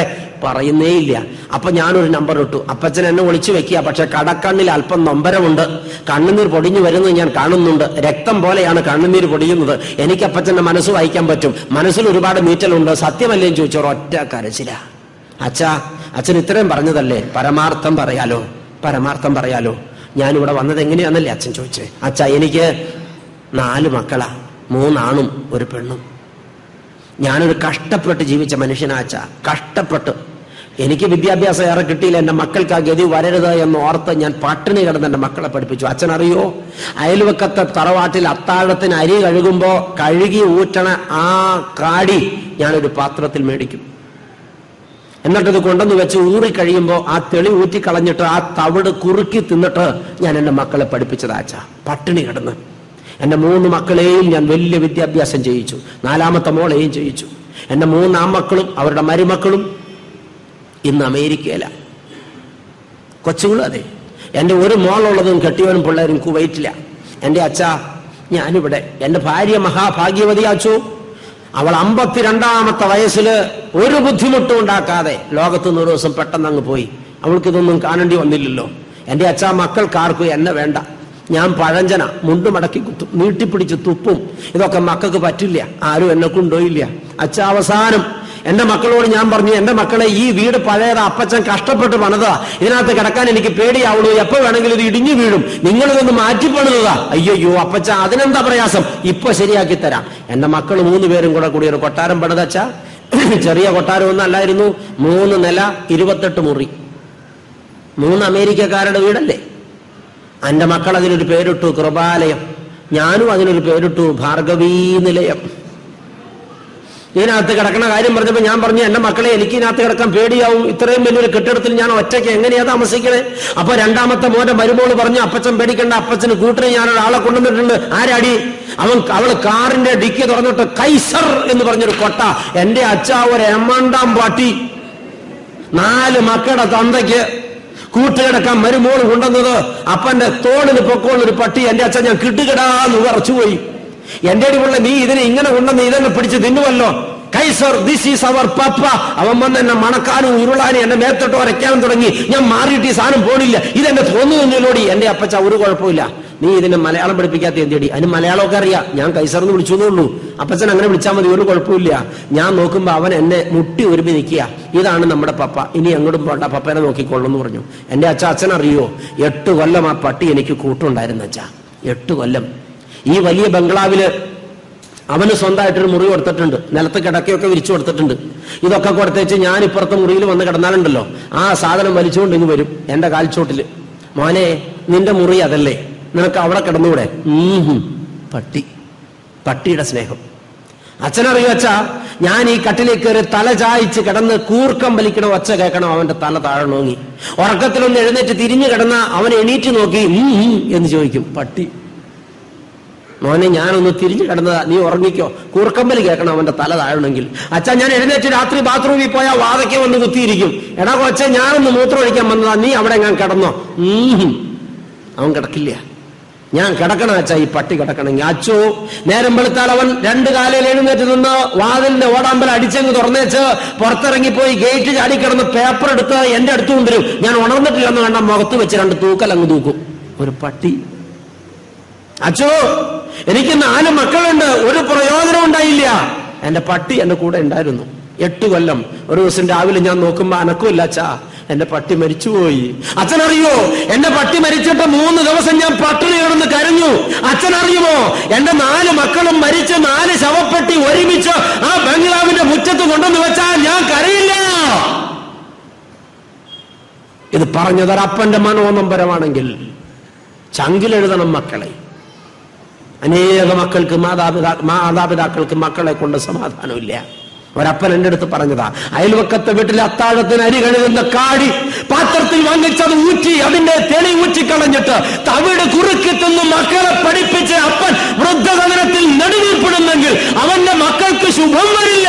പറയുന്നേ ഇല്ല അപ്പൊ ഞാനൊരു നമ്പർ ഇട്ടു അപ്പച്ചൻ എന്നെ ഒളിച്ചു വെക്കുക പക്ഷെ കടക്കണ്ണിൽ അല്പം നൊമ്പരമുണ്ട് കണ്ണുനീർ പൊടിഞ്ഞു വരുന്നത് ഞാൻ കാണുന്നുണ്ട് രക്തം പോലെയാണ് കണ്ണുനീർ പൊടിയുന്നത് എനിക്ക് അപ്പച്ചന്റെ മനസ്സ് വായിക്കാൻ പറ്റും മനസ്സിൽ ഒരുപാട് നീറ്റലുണ്ട് സത്യമല്ലേ എന്ന് ചോദിച്ചോ ഒറ്റ കരച്ചില അച്ഛാ അച്ഛൻ ഇത്രയും പറഞ്ഞതല്ലേ പരമാർത്ഥം പറയാലോ പരമാർത്ഥം പറയാലോ ഞാനിവിടെ വന്നത് എങ്ങനെയാന്നല്ലേ അച്ഛൻ ചോദിച്ചേ അച്ഛാ എനിക്ക് നാല് മക്കളാ മൂന്നാണും ഒരു പെണ്ണും ഞാനൊരു കഷ്ടപ്പെട്ട് ജീവിച്ച മനുഷ്യനാച്ച കഷ്ടപ്പെട്ട് എനിക്ക് വിദ്യാഭ്യാസം ഏറെ കിട്ടിയില്ല എൻ്റെ മക്കൾക്ക് ആ ഗതി വരരുത് എന്ന് ഓർത്ത് ഞാൻ പട്ടിണി കിടന്ന് എൻ്റെ മക്കളെ പഠിപ്പിച്ചു അച്ഛൻ അറിയോ അയൽവക്കത്തെ തറവാട്ടിൽ അത്താഴത്തിന് അരി കഴുകുമ്പോൾ കഴുകി ഊറ്റണ ആ കാടി ഞാനൊരു പാത്രത്തിൽ മേടിക്കും എന്നിട്ടത് കൊണ്ടുവന്ന് വെച്ച് ഊറി കഴിയുമ്പോൾ ആ തെളി ഊറ്റി കളഞ്ഞിട്ട് ആ തവിട് കുറുക്കി തിന്നിട്ട് ഞാൻ എൻ്റെ മക്കളെ പഠിപ്പിച്ചതാച്ച പട്ടിണി കിടന്ന് എൻ്റെ മൂന്ന് മക്കളെയും ഞാൻ വലിയ വിദ്യാഭ്യാസം ചെയ്യിച്ചു നാലാമത്തെ മോളെയും ചെയ്യിച്ചു എൻ്റെ മൂന്ന് ആൺമക്കളും അവരുടെ മരുമക്കളും ഇന്ന് അമേരിക്കയില കൊച്ചുങ്ങളും അതെ എൻ്റെ ഒരു മോളുള്ളതും കെട്ടിയവനും പിള്ളേരും കുവൈറ്റില്ല എൻ്റെ അച്ഛ ഞാനിവിടെ എൻ്റെ ഭാര്യ മഹാഭാഗ്യവതിയാച്ചു അവൾ അമ്പത്തിരണ്ടാമത്തെ വയസ്സിൽ ഒരു ബുദ്ധിമുട്ടും ഉണ്ടാക്കാതെ ലോകത്ത് നിന്ന് ഒരു ദിവസം പെട്ടെന്ന് അങ്ങ് പോയി അവൾക്ക് ഇതൊന്നും കാണേണ്ടി വന്നില്ലല്ലോ എൻ്റെ അച്ഛ മക്കൾക്കാർക്കും എന്നെ വേണ്ട ഞാൻ പഴഞ്ചന മുണ്ട് മടക്കി കുത്തും നീട്ടിപ്പിടിച്ച് തുപ്പും ഇതൊക്കെ മക്കൾക്ക് പറ്റില്ല ആരും എന്നെ കൊണ്ടുപോയില്ല അച്ഛ അവസാനം എന്റെ മക്കളോട് ഞാൻ പറഞ്ഞു എന്റെ മക്കളെ ഈ വീട് പഴയതാ അപ്പച്ചൻ കഷ്ടപ്പെട്ട് പണിതാ ഇതിനകത്ത് കിടക്കാൻ എനിക്ക് പേടിയാവുള്ളൂ എപ്പോ വേണമെങ്കിലും ഇത് ഇടിഞ്ഞു വീഴും നിങ്ങൾ ഇതൊന്ന് മാറ്റി പണിതതാ അയ്യോ അപ്പച്ച അതിനെന്താ പ്രയാസം ഇപ്പൊ ശരിയാക്കി തരാം എന്റെ മക്കൾ മൂന്ന് പേരും കൂടെ കൂടി ഒരു കൊട്ടാരം പണിതച്ച ചെറിയ കൊട്ടാരം ഒന്നും അല്ലായിരുന്നു മൂന്ന് നില ഇരുപത്തെട്ട് മുറി മൂന്ന് അമേരിക്കക്കാരുടെ വീടല്ലേ എന്റെ മക്കൾ അതിനൊരു പേരിട്ടു കൃപാലയം ഞാനും അതിനൊരു പേരിട്ടു ഭാർഗവീ നിലയം ഇതിനകത്ത് കിടക്കണ കാര്യം പറഞ്ഞപ്പോ ഞാൻ പറഞ്ഞു എന്റെ മക്കളെ എനിക്ക് ഇതിനകത്ത് കിടക്കാൻ പേടിയാവും ഇത്രയും വലിയൊരു കെട്ടിടത്തിൽ ഞാൻ ഒറ്റയ്ക്ക് എങ്ങനെയാ താമസിക്കണേ അപ്പൊ രണ്ടാമത്തെ മോന്റെ മരുമോള് പറഞ്ഞു അപ്പച്ചൻ പേടിക്കണ്ട അപ്പച്ചന് കൂട്ടിന് ഞാൻ ഒരാളെ കൊണ്ടുവന്നിട്ടുണ്ട് ആരാടി അവൻ അവള് കാറിന്റെ ഡിക്കി തുറന്നിട്ട് കൈസർ എന്ന് പറഞ്ഞൊരു കൊട്ട എന്റെ അച്ഛ ഒരു എമ്മണ്ടാം പാട്ടി നാല് മക്കളുടെ തന്തയ്ക്ക് കൂട്ടുകിടക്കാൻ മരുമോള് കൊണ്ടുവന്നത് അപ്പന്റെ തോളിന് പൊക്കോളൊരു പട്ടി എന്റെ അച്ഛൻ ഞാൻ കിട്ടുകിടാന്ന് വിറച്ചുപോയി എന്റെ അടിപൊളി നീ ഇതിനെ ഇങ്ങനെ കൊണ്ടുവന്ന് ഇതങ്ങ് പിടിച്ച് തിന്നുവല്ലോ കൈസർ ദിസ് ഈസ് അവർ പപ്പ അവൻ വന്ന് എന്നെ മണക്കാനും ഉരുളാനും എന്നെ മേത്തോട്ട് വരയ്ക്കാനും തുടങ്ങി ഞാൻ മാറിയിട്ട് ഈ സാധനം പോണില്ല ഇതെന്നെ തോന്നുന്നില്ലോടി എന്റെ അപ്പച്ച ഒരു കുഴപ്പമില്ല നീ ഇതിനെ മലയാളം പഠിപ്പിക്കാത്ത എന്തിയടി അതിന് മലയാളമൊക്കെ അറിയാം ഞാൻ കൈസർ എന്ന് വിളിച്ചു എന്നുള്ളൂ അപ്പച്ചൻ അങ്ങനെ വിളിച്ചാൽ മതി ഒരു കുഴപ്പമില്ല ഞാൻ നോക്കുമ്പോ അവൻ എന്നെ മുട്ടി ഒരുമി നിൽക്കുക ഇതാണ് നമ്മുടെ പപ്പ ഇനി എങ്ങോട്ടും പോണ്ട പപ്പനെ നോക്കിക്കൊള്ളു എന്ന് പറഞ്ഞു എന്റെ അച്ഛ അച്ഛൻ അറിയോ എട്ട് കൊല്ലം ആ പട്ടി എനിക്ക് കൂട്ടുണ്ടായിരുന്നു അച്ഛാ എട്ട് കൊല്ലം ഈ വലിയ ബംഗ്ലാവില് അവന് സ്വന്തമായിട്ടൊരു മുറി കൊടുത്തിട്ടുണ്ട് നിലത്ത് കിടക്കയൊക്കെ വിരിച്ചു കൊടുത്തിട്ടുണ്ട് ഇതൊക്കെ കൊടുത്തേച്ച് ഞാൻ ഇപ്പുറത്തെ മുറിയിൽ വന്ന് കിടന്നാലുണ്ടല്ലോ ആ സാധനം വലിച്ചുകൊണ്ട് ഇങ്ങ് വരും എന്റെ കാൽച്ചോട്ടില് മോനെ നിന്റെ മുറി അതല്ലേ നിനക്ക് അവിടെ കിടന്നൂടെ ഉം പട്ടി പട്ടിയുടെ സ്നേഹം അച്ഛനറിയോ അച്ഛാ ഞാൻ ഈ കട്ടിലേക്ക് കയറി തല ചായച്ച് കിടന്ന് കൂർക്കം വലിക്കണ ഒച്ച കേൾക്കണം അവന്റെ തല താഴെ നോങ്ങി ഉറക്കത്തിലൊന്ന് എഴുന്നേറ്റ് തിരിഞ്ഞു കിടന്ന അവൻ എണീറ്റ് നോക്കി ഉം ഉം എന്ന് ചോദിക്കും പട്ടി മോനെ ഞാനൊന്ന് തിരിഞ്ഞു കിടന്നതാ നീ ഉറങ്ങിക്കോ കൂർക്കമ്പലി കേൾക്കണം അവന്റെ തല താഴണമെങ്കിൽ അച്ഛാ ഞാൻ എഴുന്നേറ്റ് രാത്രി ബാത്റൂമിൽ പോയാൽ വാതയ്ക്ക് വന്ന് കുത്തിയിരിക്കും എടാ കൊച്ചെ ഞാനൊന്ന് മൂത്രം ഒഴിക്കാൻ വന്നതാ നീ അവിടെ ഞാൻ കിടന്നോ ഉം അവൻ കിടക്കില്ല ഞാൻ കിടക്കണം അച്ഛാ ഈ പട്ടി കിടക്കണമെങ്കിൽ അച്ചു നേരം വെളുത്താൽ അവൻ രണ്ട് കാലയിൽ എഴുന്നേറ്റ് നിന്ന് വാതിലിന്റെ ഓടാമ്പൽ അടിച്ചങ്ങ് തുറന്നേച്ച് പുറത്തിറങ്ങിപ്പോയി ഗേറ്റ് ചാടിക്കിടന്ന് പേപ്പർ എടുത്ത് എന്റെ അടുത്ത് കൊണ്ടുവരും ഞാൻ ഉണർന്നിട്ടില്ലെന്ന് കണ്ട മുഖത്ത് വെച്ച് രണ്ട് തൂക്കൽ അങ്ങ് തൂക്കും ഒരു പട്ടി അച്ചോ എനിക്ക് നാല് മക്കളുണ്ട് ഒരു പ്രയോജനം ഉണ്ടായില്ല എന്റെ പട്ടി എന്റെ കൂടെ ഉണ്ടായിരുന്നു എട്ട് കൊല്ലം ഒരു ദിവസം രാവിലെ ഞാൻ നോക്കുമ്പോ അനക്കുമില്ല അച്ഛാ എന്റെ പട്ടി മരിച്ചുപോയി അച്ഛനറിയോ എന്റെ പട്ടി മരിച്ചിട്ട് മൂന്ന് ദിവസം ഞാൻ പട്ടിണി കിടന്ന് കരഞ്ഞു അച്ഛനറിയുമോ എന്റെ നാല് മക്കളും മരിച്ച് നാല് ശവപ്പെട്ടി ഒരുമിച്ച് ആ ബംഗ്ലാവിന്റെ മുറ്റത്ത് കൊണ്ടുവന്ന് വെച്ചാൽ ഞാൻ കരയില്ല ഇത് പറഞ്ഞതൊരപ്പന്റെ മനോനമ്പരമാണെങ്കിൽ ചങ്കിലെഴുതണം മക്കളെ അനേക മക്കൾക്ക് മാതാപിതാ മാതാപിതാക്കൾക്ക് മക്കളെ കൊണ്ട് സമാധാനമില്ല ഒരപ്പൻ എന്റെ അടുത്ത് പറഞ്ഞതാ അയൽവക്കത്തെ വീട്ടിലെ അത്താഴത്തിന് അരി കഴുകുന്ന കാടി പാത്രത്തിൽ വാങ്ങിച്ചത് ഊറ്റി അതിന്റെ തെളി ഊറ്റിക്കളഞ്ഞിട്ട് തവിട് കുറുക്കി തിന്ന് മക്കളെ പഠിപ്പിച്ച് അപ്പൻ വൃദ്ധസദനത്തിൽ നെടുവിൽപ്പെടുന്നെങ്കിൽ അവന്റെ മക്കൾക്ക് ശുഭം വരില്ല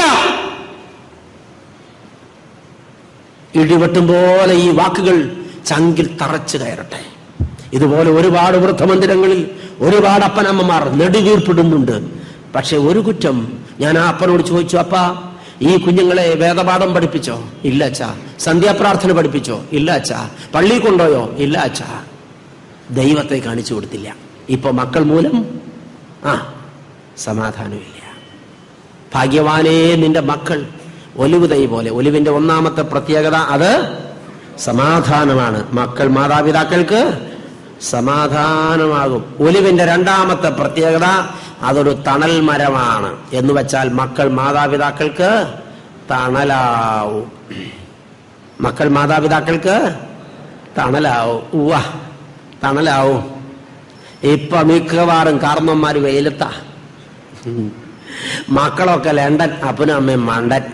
ഇടിവെട്ടും പോലെ ഈ വാക്കുകൾ ചങ്കിൽ തറച്ചു കയറട്ടെ ഇതുപോലെ ഒരുപാട് വൃദ്ധമന്ദിരങ്ങളിൽ ഒരുപാട് അപ്പനമ്മമാർ നെടുവീർപ്പിടുന്നുണ്ട് പക്ഷെ ഒരു കുറ്റം ഞാൻ ആ അപ്പനോട് ചോദിച്ചു അപ്പ ഈ കുഞ്ഞുങ്ങളെ വേദപാഠം പഠിപ്പിച്ചോ ഇല്ല അച്ഛാ സന്ധ്യാപ്രാർത്ഥന പഠിപ്പിച്ചോ ഇല്ല അച്ഛാ പള്ളി കൊണ്ടോയോ ഇല്ല അച്ഛാ ദൈവത്തെ കാണിച്ചു കൊടുത്തില്ല ഇപ്പൊ മക്കൾ മൂലം ആ സമാധാനമില്ല ഭാഗ്യവാനേ നിന്റെ മക്കൾ ഒലിവ് തൈ പോലെ ഒലിവിന്റെ ഒന്നാമത്തെ പ്രത്യേകത അത് സമാധാനമാണ് മക്കൾ മാതാപിതാക്കൾക്ക് സമാധാനമാകും ഒലിവിന്റെ രണ്ടാമത്തെ പ്രത്യേകത അതൊരു തണൽ മരമാണ് എന്ന് വെച്ചാൽ മക്കൾ മാതാപിതാക്കൾക്ക് തണലാവും മക്കൾ മാതാപിതാക്കൾക്ക് തണലാവും ഉവ്വ തണലാവും ഇപ്പൊ മിക്കവാറും കാർന്നന്മാര് വെയിലത്താ ഉം. മക്കളൊക്കെ ലണ്ടൻ അപ്പനും അമ്മയും മണ്ടൻ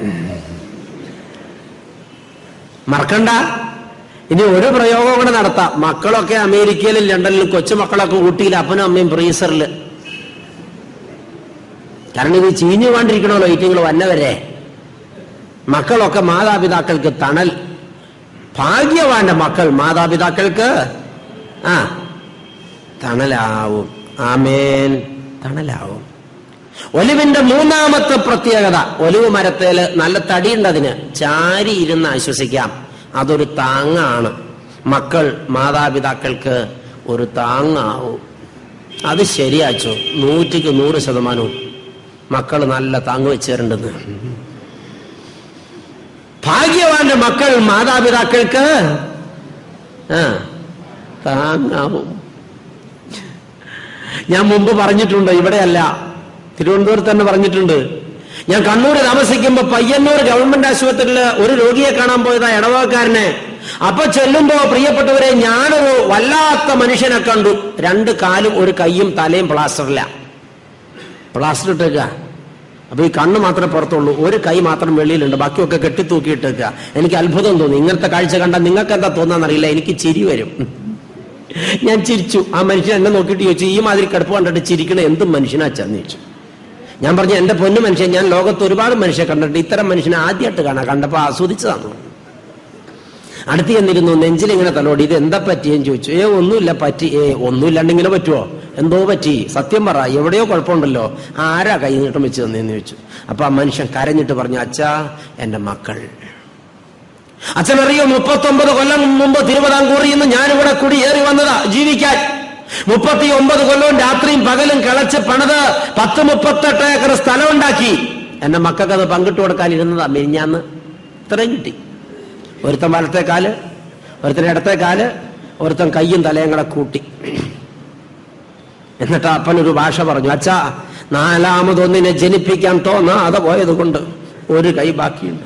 മറക്കണ്ട ഇനി ഒരു പ്രയോഗം കൂടെ നടത്താം മക്കളൊക്കെ അമേരിക്കയിലും ലണ്ടനിലും കൊച്ചുമക്കളൊക്കെ ഊട്ടിയിൽ അപ്പനും അമ്മയും ഫ്രീസറിൽ കാരണം ഇത് ചീഞ്ഞു കൊണ്ടിരിക്കണമല്ലോ ഈറ്റിങ്ങൾ വന്നവരെ മക്കളൊക്കെ മാതാപിതാക്കൾക്ക് തണൽ ഭാഗ്യവാന്റെ മക്കൾ മാതാപിതാക്കൾക്ക് ആ തണലാവും ആമേൻ തണലാവും ഒലിവിന്റെ മൂന്നാമത്തെ പ്രത്യേകത ഒലിവ് മരത്തേല് നല്ല തടിയുണ്ടതിന് ചാരി ഇരുന്ന് ആശ്വസിക്കാം അതൊരു താങ്ങാണ് മക്കൾ മാതാപിതാക്കൾക്ക് ഒരു താങ്ങാവും അത് ശരിയാച്ചോ നൂറ്റിക്ക് നൂറ് ശതമാനവും മക്കൾ നല്ല താങ്ങ് വെച്ചേരണ്ടെന്ന് ഭാഗ്യവാന്റെ മക്കൾ മാതാപിതാക്കൾക്ക് ആ താങ്ങാവും ഞാൻ മുമ്പ് പറഞ്ഞിട്ടുണ്ട് ഇവിടെയല്ല തിരുവനന്തപുരത്ത് തന്നെ പറഞ്ഞിട്ടുണ്ട് ഞാൻ കണ്ണൂർ താമസിക്കുമ്പോ പയ്യന്നൂർ ഗവൺമെന്റ് ആശുപത്രിയിൽ ഒരു രോഗിയെ കാണാൻ പോയതാ ഇടവകക്കാരനെ അപ്പൊ ചെല്ലുമ്പോ പ്രിയപ്പെട്ടവരെ ഞാനൊരു വല്ലാത്ത മനുഷ്യനെ കണ്ടു രണ്ട് കാലും ഒരു കൈയും തലയും പ്ലാസ്റ്ററില്ല പ്ലാസ്റ്റർ ഇട്ടേക്ക അപ്പൊ ഈ കണ്ണ് മാത്രമേ പുറത്തുള്ളൂ ഒരു കൈ മാത്രം വെളിയിലുണ്ട് ബാക്കിയൊക്കെ കെട്ടിത്തൂക്കിയിട്ടേക്ക എനിക്ക് അത്ഭുതം തോന്നി ഇങ്ങനത്തെ കാഴ്ച കണ്ട നിങ്ങൾക്ക് എന്താ തോന്നാന്നറിയില്ല എനിക്ക് ചിരി വരും ഞാൻ ചിരിച്ചു ആ മനുഷ്യൻ എന്നെ നോക്കിയിട്ട് ചോദിച്ചു ഈ മാതിരി കിടപ്പ് കണ്ടിട്ട് ചിരിക്കണ എന്തും മനുഷ്യനാച്ചാന്ന് ചോദിച്ചു ഞാൻ പറഞ്ഞു എന്റെ പൊന്നു മനുഷ്യൻ ഞാൻ ലോകത്ത് ഒരുപാട് മനുഷ്യരെ കണ്ടിട്ട് ഇത്തരം മനുഷ്യനെ ആദ്യമായിട്ട് കാണാം കണ്ടപ്പോ ആസ്വദിച്ചതാണ് അടുത്ത് ചെന്നിരുന്നു നെഞ്ചിൽ ഇങ്ങനെ തലോടി ഇത് എന്താ പറ്റിയെന്ന് ചോദിച്ചു ഏ ഒന്നുമില്ല പറ്റി ഏ ഒന്നുമില്ലാണ്ടിങ്ങനെ പറ്റുമോ എന്തോ പറ്റി സത്യം പറ എവിടെയോ കുഴപ്പമുണ്ടല്ലോ ആരാ കൈ നീട്ടം വെച്ച് തന്നേന്ന് ചോദിച്ചു അപ്പൊ ആ മനുഷ്യൻ കരഞ്ഞിട്ട് പറഞ്ഞു അച്ഛാ എന്റെ മക്കൾ അച്ഛനറിയോ മുപ്പത്തൊമ്പത് കൊല്ലം മുമ്പ് തിരുവിതാംകൂറിൽ നിന്ന് ഞാനിവിടെ കുടിയേറി വന്നതാ ജീവിക്കാൻ മുപ്പത്തി ഒമ്പത് കൊല്ലവും രാത്രിയും പകലും കിളച്ച് പണിത് പത്ത് മുപ്പത്തെട്ട് ഏക്കർ സ്ഥലം ഉണ്ടാക്കി എന്റെ മക്കൾക്ക് അത് പങ്കിട്ട് കൊടുക്കാൻ ഇരുന്നതാ മെരിഞ്ഞാന്ന് ഇത്രയും കിട്ടി ഒരുത്തൻ വലത്തെ കാല് ഒരുത്തൻ ഇടത്തെ കാല് ഒരുത്തൻ കയ്യും തലയും കൂടെ കൂട്ടി എന്നിട്ട് അപ്പനൊരു ഭാഷ പറഞ്ഞു അച്ഛാ നാലാമതൊന്നിനെ ജനിപ്പിക്കാൻ തോന്നാതെ പോയത് കൊണ്ട് ഒരു കൈ ബാക്കിയുണ്ട്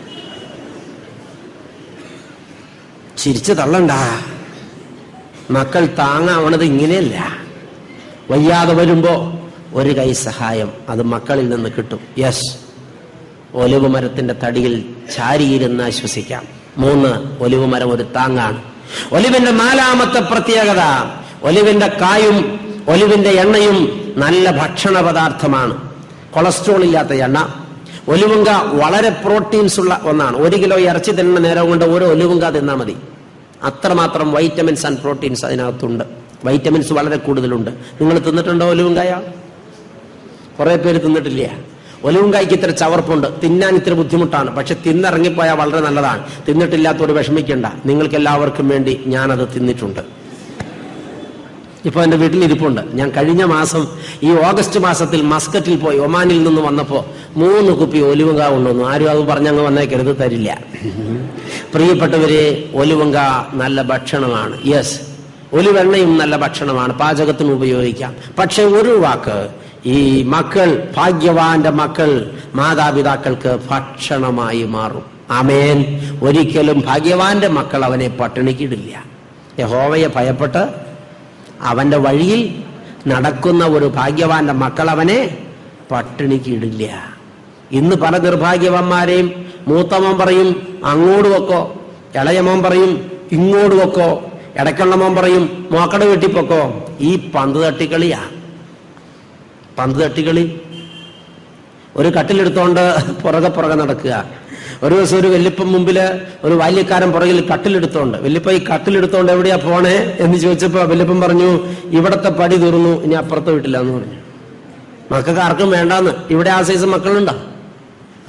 ചിരിച്ചു തള്ളണ്ട മക്കൾ താങ്ങാവണത് ഇങ്ങനെയല്ല വയ്യാതെ വരുമ്പോ ഒരു കൈ സഹായം അത് മക്കളിൽ നിന്ന് കിട്ടും യെസ് ഒലിവ് മരത്തിന്റെ തടിയിൽ ചാരിയിരുന്ന് ആശ്വസിക്കാം മൂന്ന് ഒലിവ് മരം ഒരു താങ്ങാണ് ഒലിവിന്റെ നാലാമത്തെ പ്രത്യേകത ഒലിവിന്റെ കായും ഒലിവിന്റെ എണ്ണയും നല്ല ഭക്ഷണ പദാർത്ഥമാണ് കൊളസ്ട്രോൾ ഇല്ലാത്ത എണ്ണ ഒലിവുങ്ക വളരെ പ്രോട്ടീൻസ് ഉള്ള ഒന്നാണ് ഒരു കിലോ ഇറച്ചി തിന്നുന്ന നേരം കൊണ്ട് ഒരു ഒലിവുങ്ക തിന്നാൽ മതി അത്രമാത്രം വൈറ്റമിൻസ് ആൻഡ് പ്രോട്ടീൻസ് അതിനകത്തുണ്ട് വൈറ്റമിൻസ് വളരെ കൂടുതലുണ്ട് നിങ്ങൾ തിന്നിട്ടുണ്ടോ ഒലിവുങ്കായ കുറെ പേര് തിന്നിട്ടില്ല ഒലിവുങ്കായ്ക്ക് ഇത്ര ചവർപ്പുണ്ട് തിന്നാൻ ഇത്ര ബുദ്ധിമുട്ടാണ് പക്ഷെ തിന്നിറങ്ങിപ്പോയാൽ വളരെ നല്ലതാണ് തിന്നിട്ടില്ലാത്തവർ വിഷമിക്കണ്ട നിങ്ങൾക്ക് എല്ലാവർക്കും വേണ്ടി ഞാനത് തിന്നിട്ടുണ്ട് ഇപ്പൊ എന്റെ വീട്ടിൽ ഇരിപ്പുണ്ട് ഞാൻ കഴിഞ്ഞ മാസം ഈ ഓഗസ്റ്റ് മാസത്തിൽ മസ്കറ്റിൽ പോയി ഒമാനിൽ നിന്ന് വന്നപ്പോ മൂന്ന് കുപ്പി ഒലിവുങ്ക കൊണ്ടുവന്നു ആരും അത് പറഞ്ഞങ്ങ് വന്നേക്കരുത് തരില്ല പ്രിയപ്പെട്ടവരെ ഒലിവുങ്ക നല്ല ഭക്ഷണമാണ് യെസ് ഒലിവെണ്ണയും നല്ല ഭക്ഷണമാണ് പാചകത്തിന് ഉപയോഗിക്കാം പക്ഷെ ഒരു വാക്ക് ഈ മക്കൾ ഭാഗ്യവാന്റെ മക്കൾ മാതാപിതാക്കൾക്ക് ഭക്ഷണമായി മാറും ആമേൻ ഒരിക്കലും ഭാഗ്യവാന്റെ മക്കൾ അവനെ പട്ടിണിക്കിടില്ല യഹോവയെ ഭയപ്പെട്ട് അവന്റെ വഴിയിൽ നടക്കുന്ന ഒരു ഭാഗ്യവാന്റെ മക്കൾ അവനെ പട്ടിണിക്ക് ഇടില്ല ഇന്ന് പല നിർഭാഗ്യവന്മാരെയും മൂത്തമോൻ പറയും അങ്ങോട്ട് വെക്കോ ഇളയമോൻ പറയും ഇങ്ങോട്ട് വെക്കോ ഇടയ്ക്കുള്ളമോൻ പറയും മോക്കട വെട്ടിപ്പൊക്കോ ഈ പന്ത് തട്ടിക്കളിയാ പന്ത് തട്ടിക്കളി ഒരു കട്ടിലെടുത്തോണ്ട് പുറകെ പുറകെ നടക്കുക ഒരു ദിവസം ഒരു വല്യപ്പൻ മുമ്പില് ഒരു ബാല്യക്കാരൻ പുറകിൽ കട്ടിലെടുത്തോണ്ട് വല്യപ്പ ഈ കട്ടിലെടുത്തോണ്ട് എവിടെയാ പോണേ എന്ന് ചോദിച്ചപ്പോ വല്യപ്പൻ പറഞ്ഞു ഇവിടത്തെ പടി തീർന്നു ഇനി അപ്പുറത്തെ വീട്ടില്ല എന്ന് പറഞ്ഞു മക്കൾക്ക് ആർക്കും വേണ്ടാന്ന് ഇവിടെ ആ സൈസ് മക്കളുണ്ടോ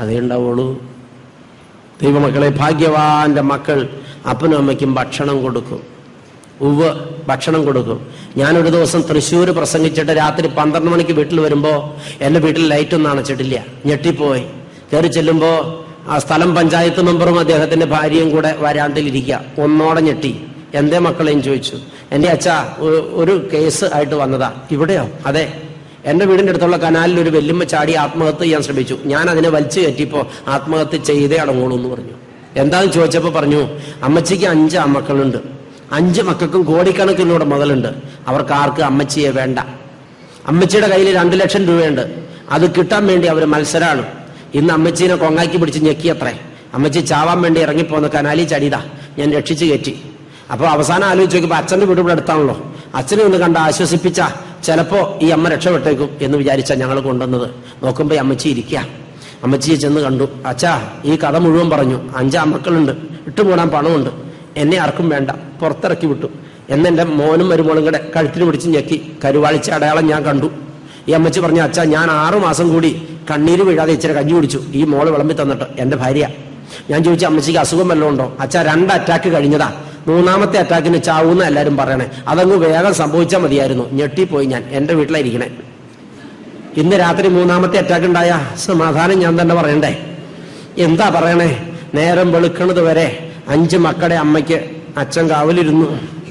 അതേ ഉണ്ടാവുള്ളൂ ദൈവമക്കളെ ഭാഗ്യവാന്റെ മക്കൾ അപ്പനും അമ്മയ്ക്കും ഭക്ഷണം കൊടുക്കും ഉവ്വ് ഭക്ഷണം കൊടുക്കും ഞാനൊരു ദിവസം തൃശ്ശൂർ പ്രസംഗിച്ചിട്ട് രാത്രി പന്ത്രണ്ട് മണിക്ക് വീട്ടിൽ വരുമ്പോൾ എൻ്റെ വീട്ടിൽ ലൈറ്റൊന്നും അണച്ചിട്ടില്ല ഞെട്ടിപ്പോയി കയറി ചെല്ലുമ്പോൾ ആ സ്ഥലം പഞ്ചായത്ത് മെമ്പറും അദ്ദേഹത്തിന്റെ ഭാര്യയും കൂടെ വരാണ്ടിലിരിക്കുക ഒന്നോടെ ഞെട്ടി എന്തേ മക്കളെയും ചോദിച്ചു എൻ്റെ അച്ഛ ഒ- ഒരു കേസ് ആയിട്ട് വന്നതാ ഇവിടെയോ അതെ എന്റെ വീടിന്റെ അടുത്തുള്ള കനാലിൽ ഒരു വെല്ലുമ്മ ചാടി ആത്മഹത്യ ചെയ്യാൻ ശ്രമിച്ചു ഞാൻ അതിനെ വലിച്ചു കയറ്റിയപ്പോ ആത്മഹത്യ ചെയ്തേ അടങ്ങുള്ളൂ എന്ന് പറഞ്ഞു എന്താന്ന് ചോദിച്ചപ്പോ പറഞ്ഞു അമ്മച്ചിക്ക് അഞ്ച് മക്കളുണ്ട് അഞ്ച് മക്കൾക്കും കോടിക്കണക്കിനൂടെ മുതലുണ്ട് അവർക്ക് ആർക്ക് അമ്മച്ചിയെ വേണ്ട അമ്മച്ചിയുടെ കയ്യിൽ രണ്ട് ലക്ഷം രൂപയുണ്ട് അത് കിട്ടാൻ വേണ്ടി അവർ മത്സരമാണ് ഇന്ന് അമ്മച്ചീനെ കൊങ്ങാക്കി പിടിച്ച് ഞെക്കിയത്രേ അമ്മച്ചി ചാവാൻ വേണ്ടി ഇറങ്ങിപ്പോന്ന് കനാലി ചടിതാ ഞാൻ രക്ഷിച്ചു കയറ്റി അപ്പോൾ അവസാനം ആലോചിച്ച് നോക്കിയപ്പോൾ അച്ഛൻ്റെ വീട് ഇവിടെ അടുത്താണല്ലോ അച്ഛനെ ഒന്ന് കണ്ട് ആശ്വസിപ്പിച്ച ചിലപ്പോ ഈ അമ്മ രക്ഷപ്പെട്ടേക്കും എന്ന് വിചാരിച്ച ഞങ്ങൾ കൊണ്ടുവന്നത് നോക്കുമ്പോ ഈ അമ്മച്ചി ഇരിക്കുക അമ്മച്ചിയെ ചെന്ന് കണ്ടു അച്ഛാ ഈ കഥ മുഴുവൻ പറഞ്ഞു അഞ്ചാം മക്കളുണ്ട് ഇട്ടുമൂടാൻ പണമുണ്ട് എന്നെ ആർക്കും വേണ്ട പുറത്തിറക്കി വിട്ടു എന്നെന്റെ മോനും മരുമോളും കൂടെ കഴുത്തിന് പിടിച്ച് ഞെക്കി കരുവാളിച്ച അടയാളം ഞാൻ കണ്ടു ഈ അമ്മച്ചി പറഞ്ഞു അച്ഛാ ഞാൻ ആറു മാസം കൂടി കണ്ണീര് വീഴാതെ ഇച്ചിരി കഞ്ഞി കുടിച്ചു ഈ മോള് വിളമ്പി തന്നിട്ട് എന്റെ ഭാര്യ ഞാൻ ചോദിച്ചു അമ്മച്ചിക്ക് അസുഖം വല്ലതും ഉണ്ടോ അച്ഛാ രണ്ട് അറ്റാക്ക് കഴിഞ്ഞതാ മൂന്നാമത്തെ അറ്റാക്കിന് ചാവൂന്ന് എല്ലാരും പറയണേ അതങ്ങ് വേഗം സംഭവിച്ചാൽ മതിയായിരുന്നു ഞെട്ടിപ്പോയി ഞാൻ എന്റെ വീട്ടിലായിരിക്കണേ ഇന്ന് രാത്രി മൂന്നാമത്തെ അറ്റാക്ക് ഉണ്ടായ സമാധാനം ഞാൻ തന്നെ പറയണ്ടേ എന്താ പറയണേ നേരം വെളുക്കണത് വരെ അഞ്ച് മക്കളുടെ അമ്മയ്ക്ക് അച്ഛൻ കാവലിരുന്നു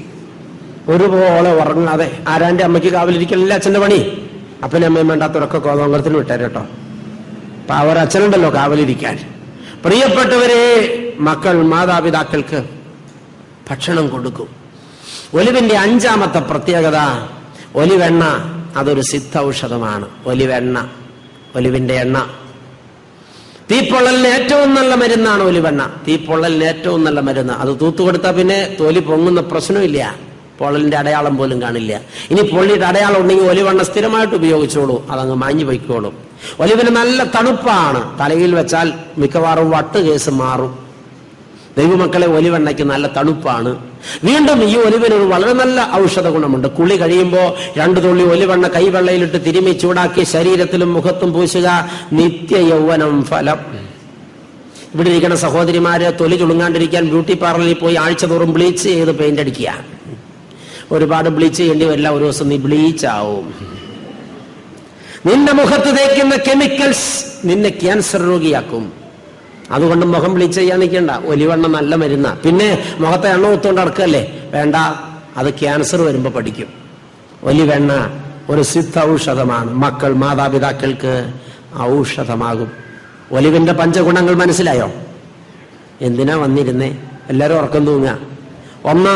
ഒരുപോലെ ഉറങ്ങാതെ ആരാന്റെ അമ്മയ്ക്ക് കാവലിരിക്കലല്ലേ അച്ഛന്റെ പണി അപ്പനും അമ്മയും വേണ്ടാത്തവരൊക്കെ കോതോങ്കരത്തിന് വിട്ടേരെ കേട്ടോ അപ്പൊ അവർ അച്ഛനുണ്ടല്ലോ കാവലിരിക്കാൻ പ്രിയപ്പെട്ടവരെ മക്കൾ മാതാപിതാക്കൾക്ക് ഭക്ഷണം കൊടുക്കും ഒലിവിന്റെ അഞ്ചാമത്തെ പ്രത്യേകത ഒലിവെണ്ണ അതൊരു സിദ്ധ ഔഷധമാണ് ഒലിവെണ്ണ ഒലിവിന്റെ എണ്ണ തീപ്പൊള്ളലിന് ഏറ്റവും നല്ല മരുന്നാണ് ഒലിവെണ്ണ തീപ്പൊള്ളലിന് ഏറ്റവും നല്ല മരുന്ന് അത് തൂത്തുകൊടുത്താൽ പിന്നെ തൊലി പൊങ്ങുന്ന പ്രശ്നമില്ല പൊള്ളലിന്റെ അടയാളം പോലും കാണില്ല ഇനി പൊള്ളിയുടെ അടയാളം ഉണ്ടെങ്കിൽ ഒലിവെണ്ണ സ്ഥിരമായിട്ട് ഉപയോഗിച്ചോളൂ അതങ്ങ് മാഞ്ഞു പൊയ്ക്കോളും ഒലിവിന് നല്ല തണുപ്പാണ് തലയിൽ വെച്ചാൽ മിക്കവാറും വട്ട് കേസ് മാറും ദൈവമക്കളെ ഒലിവെണ്ണയ്ക്ക് നല്ല തണുപ്പാണ് വീണ്ടും ഈ ഒലിവിന് ഒരു വളരെ നല്ല ഔഷധ ഗുണമുണ്ട് കുളി കഴിയുമ്പോൾ രണ്ടു തുള്ളി ഒലിവെണ്ണ കൈവെള്ളയിലിട്ട് തിരുമി ചൂടാക്കി ശരീരത്തിലും മുഖത്തും പൂശുക നിത്യ യൗവനം ഫലം ഇവിടെ ഇരിക്കുന്ന സഹോദരിമാര് തൊലി ചുളുങ്ങാണ്ടിരിക്കാൻ ബ്യൂട്ടി പാർലറിൽ പോയി ആഴ്ച തോറും ബ്ലീച്ച് ചെയ്ത് പെയിന്റ് അടിക്കുക ഒരുപാട് ബ്ലീച്ച് ചെയ്യേണ്ടി വരില്ല ഒരു ദിവസം നീ ബ്ലീച്ച് ആവും നിന്റെ മുഖത്ത് തേക്കുന്ന കെമിക്കൽസ് നിന്നെ ക്യാൻസർ രോഗിയാക്കും അതുകൊണ്ട് മുഖം ബ്ലീച്ച് ചെയ്യാൻ നിൽക്കണ്ട ഒലിവെണ്ണ നല്ല മരുന്ന പിന്നെ മുഖത്തെ എണ്ണ ഒത്തുകൊണ്ട് നടക്കല്ലേ വേണ്ട അത് ക്യാൻസർ വരുമ്പോ പഠിക്കും ഒലിവെണ്ണ ഒരു സിദ്ധ ഔഷധമാണ് മക്കൾ മാതാപിതാക്കൾക്ക് ഔഷധമാകും ഒലിവിന്റെ പഞ്ചഗുണങ്ങൾ മനസ്സിലായോ എന്തിനാ വന്നിരുന്നേ എല്ലാരും ഉറക്കം തൂങ്ങുക ഒന്ന്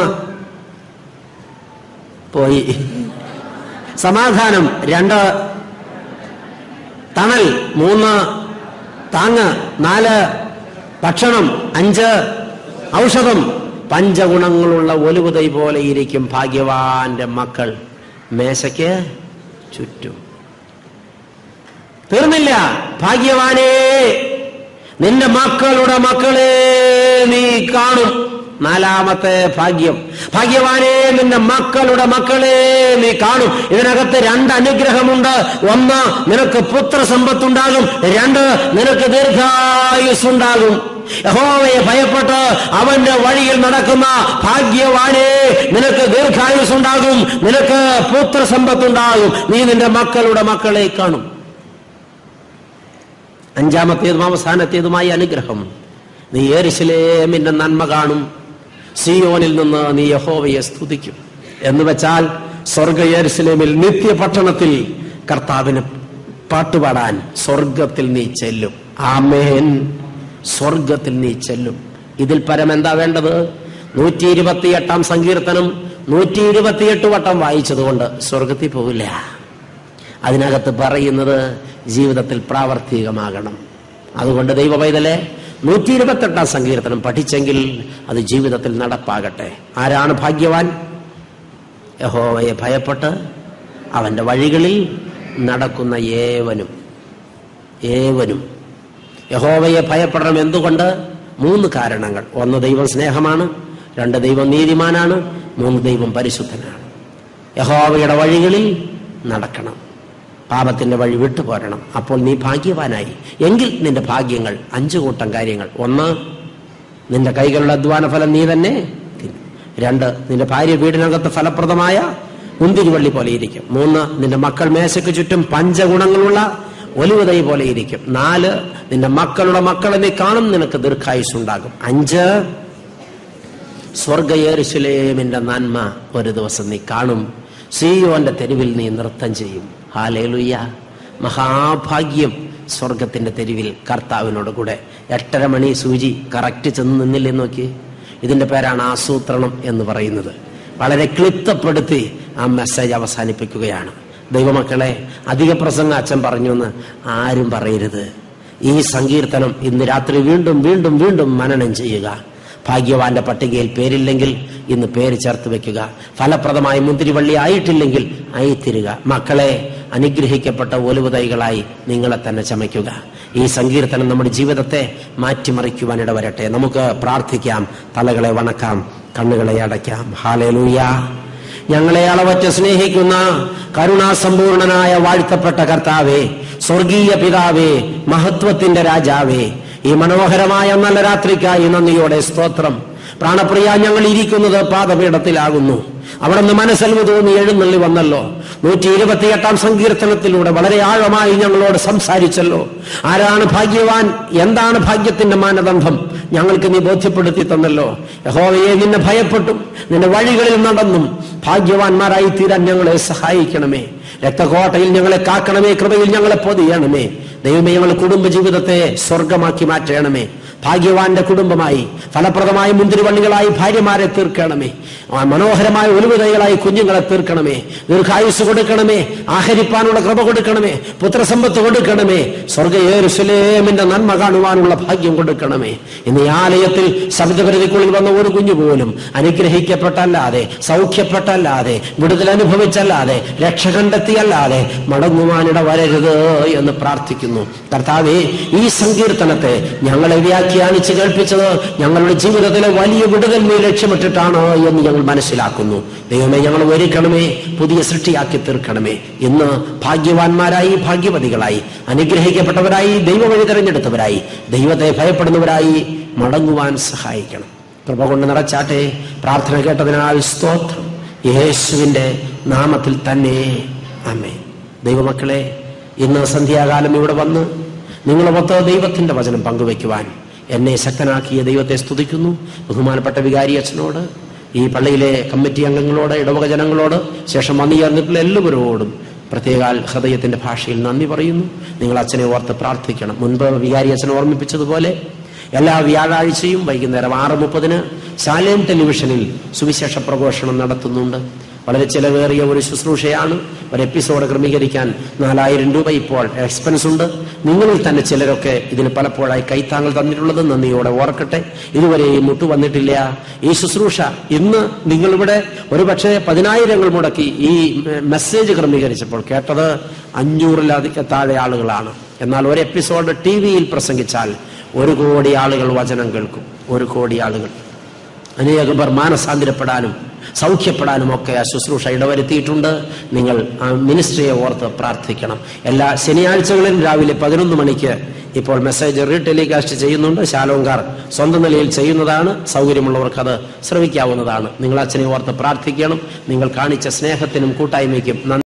പോയി സമാധാനം രണ്ട് തണൽ മൂന്ന് താങ്ങ് നാല് ഭക്ഷണം അഞ്ച് ഔഷധം പഞ്ചഗുണങ്ങളുള്ള ഒലുവുതൈ പോലെ ഇരിക്കും ഭാഗ്യവാന്റെ മക്കൾ മേശയ്ക്ക് ചുറ്റും തീർന്നില്ല ഭാഗ്യവാനേ നിന്റെ മക്കളുടെ മക്കളെ നീ കാണും നാലാമത്തെ ഭാഗ്യം ഭാഗ്യവാനേ നിന്റെ മക്കളുടെ മക്കളെ നീ കാണും ഇതിനകത്ത് രണ്ട് അനുഗ്രഹമുണ്ട് ഒന്ന് നിനക്ക് പുത്രസമ്പത്തുണ്ടാകും രണ്ട് നിനക്ക് ദീർഘായുസ്സുണ്ടാകും യഹോവയെ ഭയപ്പെട്ട് അവന്റെ വഴിയിൽ നടക്കുന്ന ഭാഗ്യവാനേ നിനക്ക് ദീർഘായുസ്സുണ്ടാകും നിനക്ക് പുത്രസമ്പത്തുണ്ടാകും നീ നിന്റെ മക്കളുടെ മക്കളെ കാണും അഞ്ചാമത്തേതും അവസാനത്തേതുമായ അനുഗ്രഹം നീ ഏരിശിലേമിന്റെ നന്മ കാണും സിയോനിൽ നിന്ന് നീ യഹോവയെ സ്തുതിക്കും എന്ന് വെച്ചാൽ സ്വർഗ യേരുസലേമിൽ നിത്യപട്ടണത്തിൽ കർത്താവിന് പാട്ടുപാടാൻ സ്വർഗത്തിൽ നീ ചെല്ലും ആമേൻ സ്വർഗത്തിൽ നീ ചെല്ലും ഇതിൽ പരം എന്താ വേണ്ടത് നൂറ്റി ഇരുപത്തിയെട്ടാം സങ്കീർത്തനം നൂറ്റി ഇരുപത്തിയെട്ട് വട്ടം വായിച്ചതുകൊണ്ട് സ്വർഗത്തിൽ പോവില്ല അതിനകത്ത് പറയുന്നത് ജീവിതത്തിൽ പ്രാവർത്തികമാകണം അതുകൊണ്ട് ദൈവ പൈതലെ നൂറ്റി ഇരുപത്തെട്ടാം സങ്കീർത്തനം പഠിച്ചെങ്കിൽ അത് ജീവിതത്തിൽ നടപ്പാകട്ടെ ആരാണ് ഭാഗ്യവാൻ യഹോവയെ ഭയപ്പെട്ട് അവന്റെ വഴികളിൽ നടക്കുന്ന ഏവനും ഏവനും യഹോവയെ ഭയപ്പെടണം എന്തുകൊണ്ട് മൂന്ന് കാരണങ്ങൾ ഒന്ന് ദൈവം സ്നേഹമാണ് രണ്ട് ദൈവം നീതിമാനാണ് മൂന്ന് ദൈവം പരിശുദ്ധനാണ് യഹോവയുടെ വഴികളിൽ നടക്കണം പാപത്തിന്റെ വഴി വിട്ടുപോരണം അപ്പോൾ നീ ഭാഗ്യവാനായി എങ്കിൽ നിന്റെ ഭാഗ്യങ്ങൾ അഞ്ചു കൂട്ടം കാര്യങ്ങൾ ഒന്ന് നിന്റെ കൈകളുടെ അധ്വാന ഫലം നീ തന്നെ തിന്നും രണ്ട് നിന്റെ ഭാര്യ വീടിനകത്ത് ഫലപ്രദമായ മുന്തിരിവള്ളി പോലെ ഇരിക്കും മൂന്ന് നിന്റെ മക്കൾ മേശയ്ക്ക് ചുറ്റും പഞ്ചഗുണങ്ങളുള്ള ഒലിവുതൈ പോലെ ഇരിക്കും നാല് നിന്റെ മക്കളുടെ മക്കളെ നീ കാണും നിനക്ക് ദീർഘായുസ് ഉണ്ടാകും അഞ്ച് സ്വർഗയേറുശലേമിന്റെ നന്മ ഒരു ദിവസം നീ കാണും സിയോന്റെ തെരുവിൽ നീ നൃത്തം ചെയ്യും ഹാലേലുയ്യ മഹാഭാഗ്യം സ്വർഗത്തിന്റെ തെരുവിൽ കർത്താവിനോട് കൂടെ എട്ടര മണി സൂചി കറക്റ്റ് ചെന്ന് നിന്നില്ലേ നോക്കി ഇതിന്റെ പേരാണ് ആസൂത്രണം എന്ന് പറയുന്നത് വളരെ ക്ലിപ്തപ്പെടുത്തി ആ മെസ്സേജ് അവസാനിപ്പിക്കുകയാണ് ദൈവമക്കളെ അധിക പ്രസംഗം അച്ഛൻ പറഞ്ഞു എന്ന് ആരും പറയരുത് ഈ സങ്കീർത്തനം ഇന്ന് രാത്രി വീണ്ടും വീണ്ടും വീണ്ടും മനനം ചെയ്യുക ഭാഗ്യവാന്റെ പട്ടികയിൽ പേരില്ലെങ്കിൽ ഇന്ന് പേര് ചേർത്ത് വെക്കുക ഫലപ്രദമായ മുന്തിരിവള്ളി ആയിട്ടില്ലെങ്കിൽ ആയിത്തീരുക മക്കളെ അനുഗ്രഹിക്കപ്പെട്ട ഒലുവുതൈകളായി നിങ്ങളെ തന്നെ ചമയ്ക്കുക ഈ സങ്കീർത്തനം നമ്മുടെ ജീവിതത്തെ മാറ്റിമറിക്കുവാൻ ഇടവരട്ടെ നമുക്ക് പ്രാർത്ഥിക്കാം തലകളെ വണക്കാം കണ്ണുകളെ അടയ്ക്കാം ഹാലേലൂയ ഞങ്ങളെ അളവറ്റ സ്നേഹിക്കുന്ന കരുണാസമ്പൂർണനായ വാഴ്ത്തപ്പെട്ട കർത്താവേ സ്വർഗീയ പിതാവേ മഹത്വത്തിന്റെ രാജാവേ ഈ മനോഹരമായ നല്ല രാത്രിക്കായി നന്ദിയോടെ സ്തോത്രം പ്രാണപ്രിയ ഞങ്ങൾ ഇരിക്കുന്നത് പാദപീഠത്തിലാകുന്നു അവിടെ നിന്ന് മനസ്സൽവ് തോന്നി എഴുന്നള്ളി വന്നല്ലോ നൂറ്റി ഇരുപത്തിയെട്ടാം സങ്കീർത്തനത്തിലൂടെ വളരെ ആഴമായി ഞങ്ങളോട് സംസാരിച്ചല്ലോ ആരാണ് ഭാഗ്യവാൻ എന്താണ് ഭാഗ്യത്തിന്റെ മാനദണ്ഡം ഞങ്ങൾക്ക് നീ ബോധ്യപ്പെടുത്തി തന്നല്ലോ യഹോവയെ നിന്നെ ഭയപ്പെട്ടും നിന്റെ വഴികളിൽ നടന്നും ഭാഗ്യവാന്മാരായി തീരാൻ ഞങ്ങളെ സഹായിക്കണമേ രക്തകോട്ടയിൽ ഞങ്ങളെ കാക്കണമേ കൃപയിൽ ഞങ്ങളെ പൊതിയണമേ ദൈവമേ ഞങ്ങൾ കുടുംബജീവിതത്തെ സ്വർഗമാക്കി മാറ്റണമേ ഭാഗ്യവാന്റെ കുടുംബമായി ഫലപ്രദമായ മുന്തിരിവള്ളികളായി ഭാര്യമാരെ തീർക്കണമേ ആ മനോഹരമായ ഒലിവുതൈകളായി കുഞ്ഞുങ്ങളെ തീർക്കണമേ ദീർഘായുസ് കൊടുക്കണമേ ആഹരിപ്പാനുള്ള കൃപ കൊടുക്കണമേ പുത്രസമ്പത്ത് കൊടുക്കണമേ സ്വർഗയേറുസലേമിന്റെ നന്മ കാണുവാനുള്ള ഭാഗ്യം കൊടുക്കണമേ ഇന്ന് ഈ ആലയത്തിൽ ശബ്ദപരിധിക്കുള്ളിൽ വന്ന ഒരു കുഞ്ഞു പോലും അനുഗ്രഹിക്കപ്പെട്ടല്ലാതെ സൗഖ്യപ്പെട്ടല്ലാതെ വിടുതൽ അനുഭവിച്ചല്ലാതെ രക്ഷ കണ്ടെത്തിയല്ലാതെ മടങ്ങുവാനിട വരരുത് എന്ന് പ്രാർത്ഥിക്കുന്നു കർത്താവെ ഈ സങ്കീർത്തനത്തെ ഞങ്ങളെ വ്യാഖ്യാനിച്ച് കേൾപ്പിച്ചത് ഞങ്ങളുടെ ജീവിതത്തിലെ വലിയ വിടുതൽ നീ ലക്ഷ്യമിട്ടിട്ടാണ് എന്ന് ഞങ്ങൾ മനസ്സിലാക്കുന്നു ദൈവമേ ഞങ്ങൾ ഒരുക്കണമേ പുതിയ സൃഷ്ടിയാക്കി തീർക്കണമേ ഇന്ന് ഭാഗ്യവാന്മാരായി ഭാഗ്യവതികളായി അനുഗ്രഹിക്കപ്പെട്ടവരായി ദൈവവഴി തിരഞ്ഞെടുത്തവരായി ദൈവത്തെ ഭയപ്പെടുന്നവരായി മടങ്ങുവാൻ സഹായിക്കണം കൃപ കൊണ്ട് നിറച്ചാട്ടെ പ്രാർത്ഥന കേട്ടതിനാൽ സ്തോത്രം യേശുവിന്റെ നാമത്തിൽ തന്നെ അമ്മേ ദൈവമക്കളെ ഇന്ന് സന്ധ്യാകാലം ഇവിടെ വന്ന് നിങ്ങളുമൊത്ത് ദൈവത്തിന്റെ വചനം പങ്കുവെക്കുവാൻ എന്നെ ശക്തനാക്കിയ ദൈവത്തെ സ്തുതിക്കുന്നു ബഹുമാനപ്പെട്ട വികാരി അച്ഛനോട് ഈ പള്ളിയിലെ കമ്മിറ്റി അംഗങ്ങളോട് ഇടവക ജനങ്ങളോട് ശേഷം വന്നു ചേർന്നിട്ടുള്ള എല്ലാവരോടും പ്രത്യേകാൽ ഹൃദയത്തിന്റെ ഭാഷയിൽ നന്ദി പറയുന്നു നിങ്ങൾ അച്ഛനെ ഓർത്ത് പ്രാർത്ഥിക്കണം മുൻപ് വികാരി അച്ഛൻ ഓർമ്മിപ്പിച്ചതുപോലെ എല്ലാ വ്യാഴാഴ്ചയും വൈകുന്നേരം ആറ് മുപ്പതിന് ശാലേം ടെലിവിഷനിൽ സുവിശേഷ പ്രഘോഷണം നടത്തുന്നുണ്ട് വളരെ ചിലവേറിയ ഒരു ശുശ്രൂഷയാണ് ഒരു എപ്പിസോഡ് ക്രമീകരിക്കാൻ നാലായിരം രൂപ ഇപ്പോൾ എക്സ്പെൻസ് ഉണ്ട് നിങ്ങളിൽ തന്നെ ചിലരൊക്കെ ഇതിന് പലപ്പോഴായി കൈത്താങ്ങൾ തന്നിട്ടുള്ളത് നന്ദിയോടെ ഓർക്കട്ടെ ഇതുവരെയും മുട്ടു വന്നിട്ടില്ല ഈ ശുശ്രൂഷ ഇന്ന് നിങ്ങളിവിടെ ഒരുപക്ഷെ പതിനായിരങ്ങൾ മുടക്കി ഈ മെസ്സേജ് ക്രമീകരിച്ചപ്പോൾ കേട്ടത് അഞ്ഞൂറിലധികം താഴെ ആളുകളാണ് എന്നാൽ ഒരു എപ്പിസോഡ് ടി വിയിൽ പ്രസംഗിച്ചാൽ ഒരു കോടി ആളുകൾ വചനം കേൾക്കും ഒരു കോടി ആളുകൾ അനേകം പേർ മാനസാന്തരപ്പെടാനും സൗഖ്യപ്പെടാനും ഒക്കെ ആ ശുശ്രൂഷ ഇടവരുത്തിയിട്ടുണ്ട് നിങ്ങൾ ആ മിനിസ്ട്രിയെ ഓർത്ത് പ്രാർത്ഥിക്കണം എല്ലാ ശനിയാഴ്ചകളിലും രാവിലെ പതിനൊന്ന് മണിക്ക് ഇപ്പോൾ മെസ്സേജ് റീടെലികാസ്റ്റ് ചെയ്യുന്നുണ്ട് ശാലോങ്കാർ സ്വന്തം നിലയിൽ ചെയ്യുന്നതാണ് സൗകര്യമുള്ളവർക്ക് അത് ശ്രവിക്കാവുന്നതാണ് നിങ്ങൾ അച്ഛനെ ഓർത്ത് പ്രാർത്ഥിക്കണം നിങ്ങൾ കാണിച്ച സ്നേഹത്തിനും കൂട്ടായ്മയ്ക്കും നന്ദി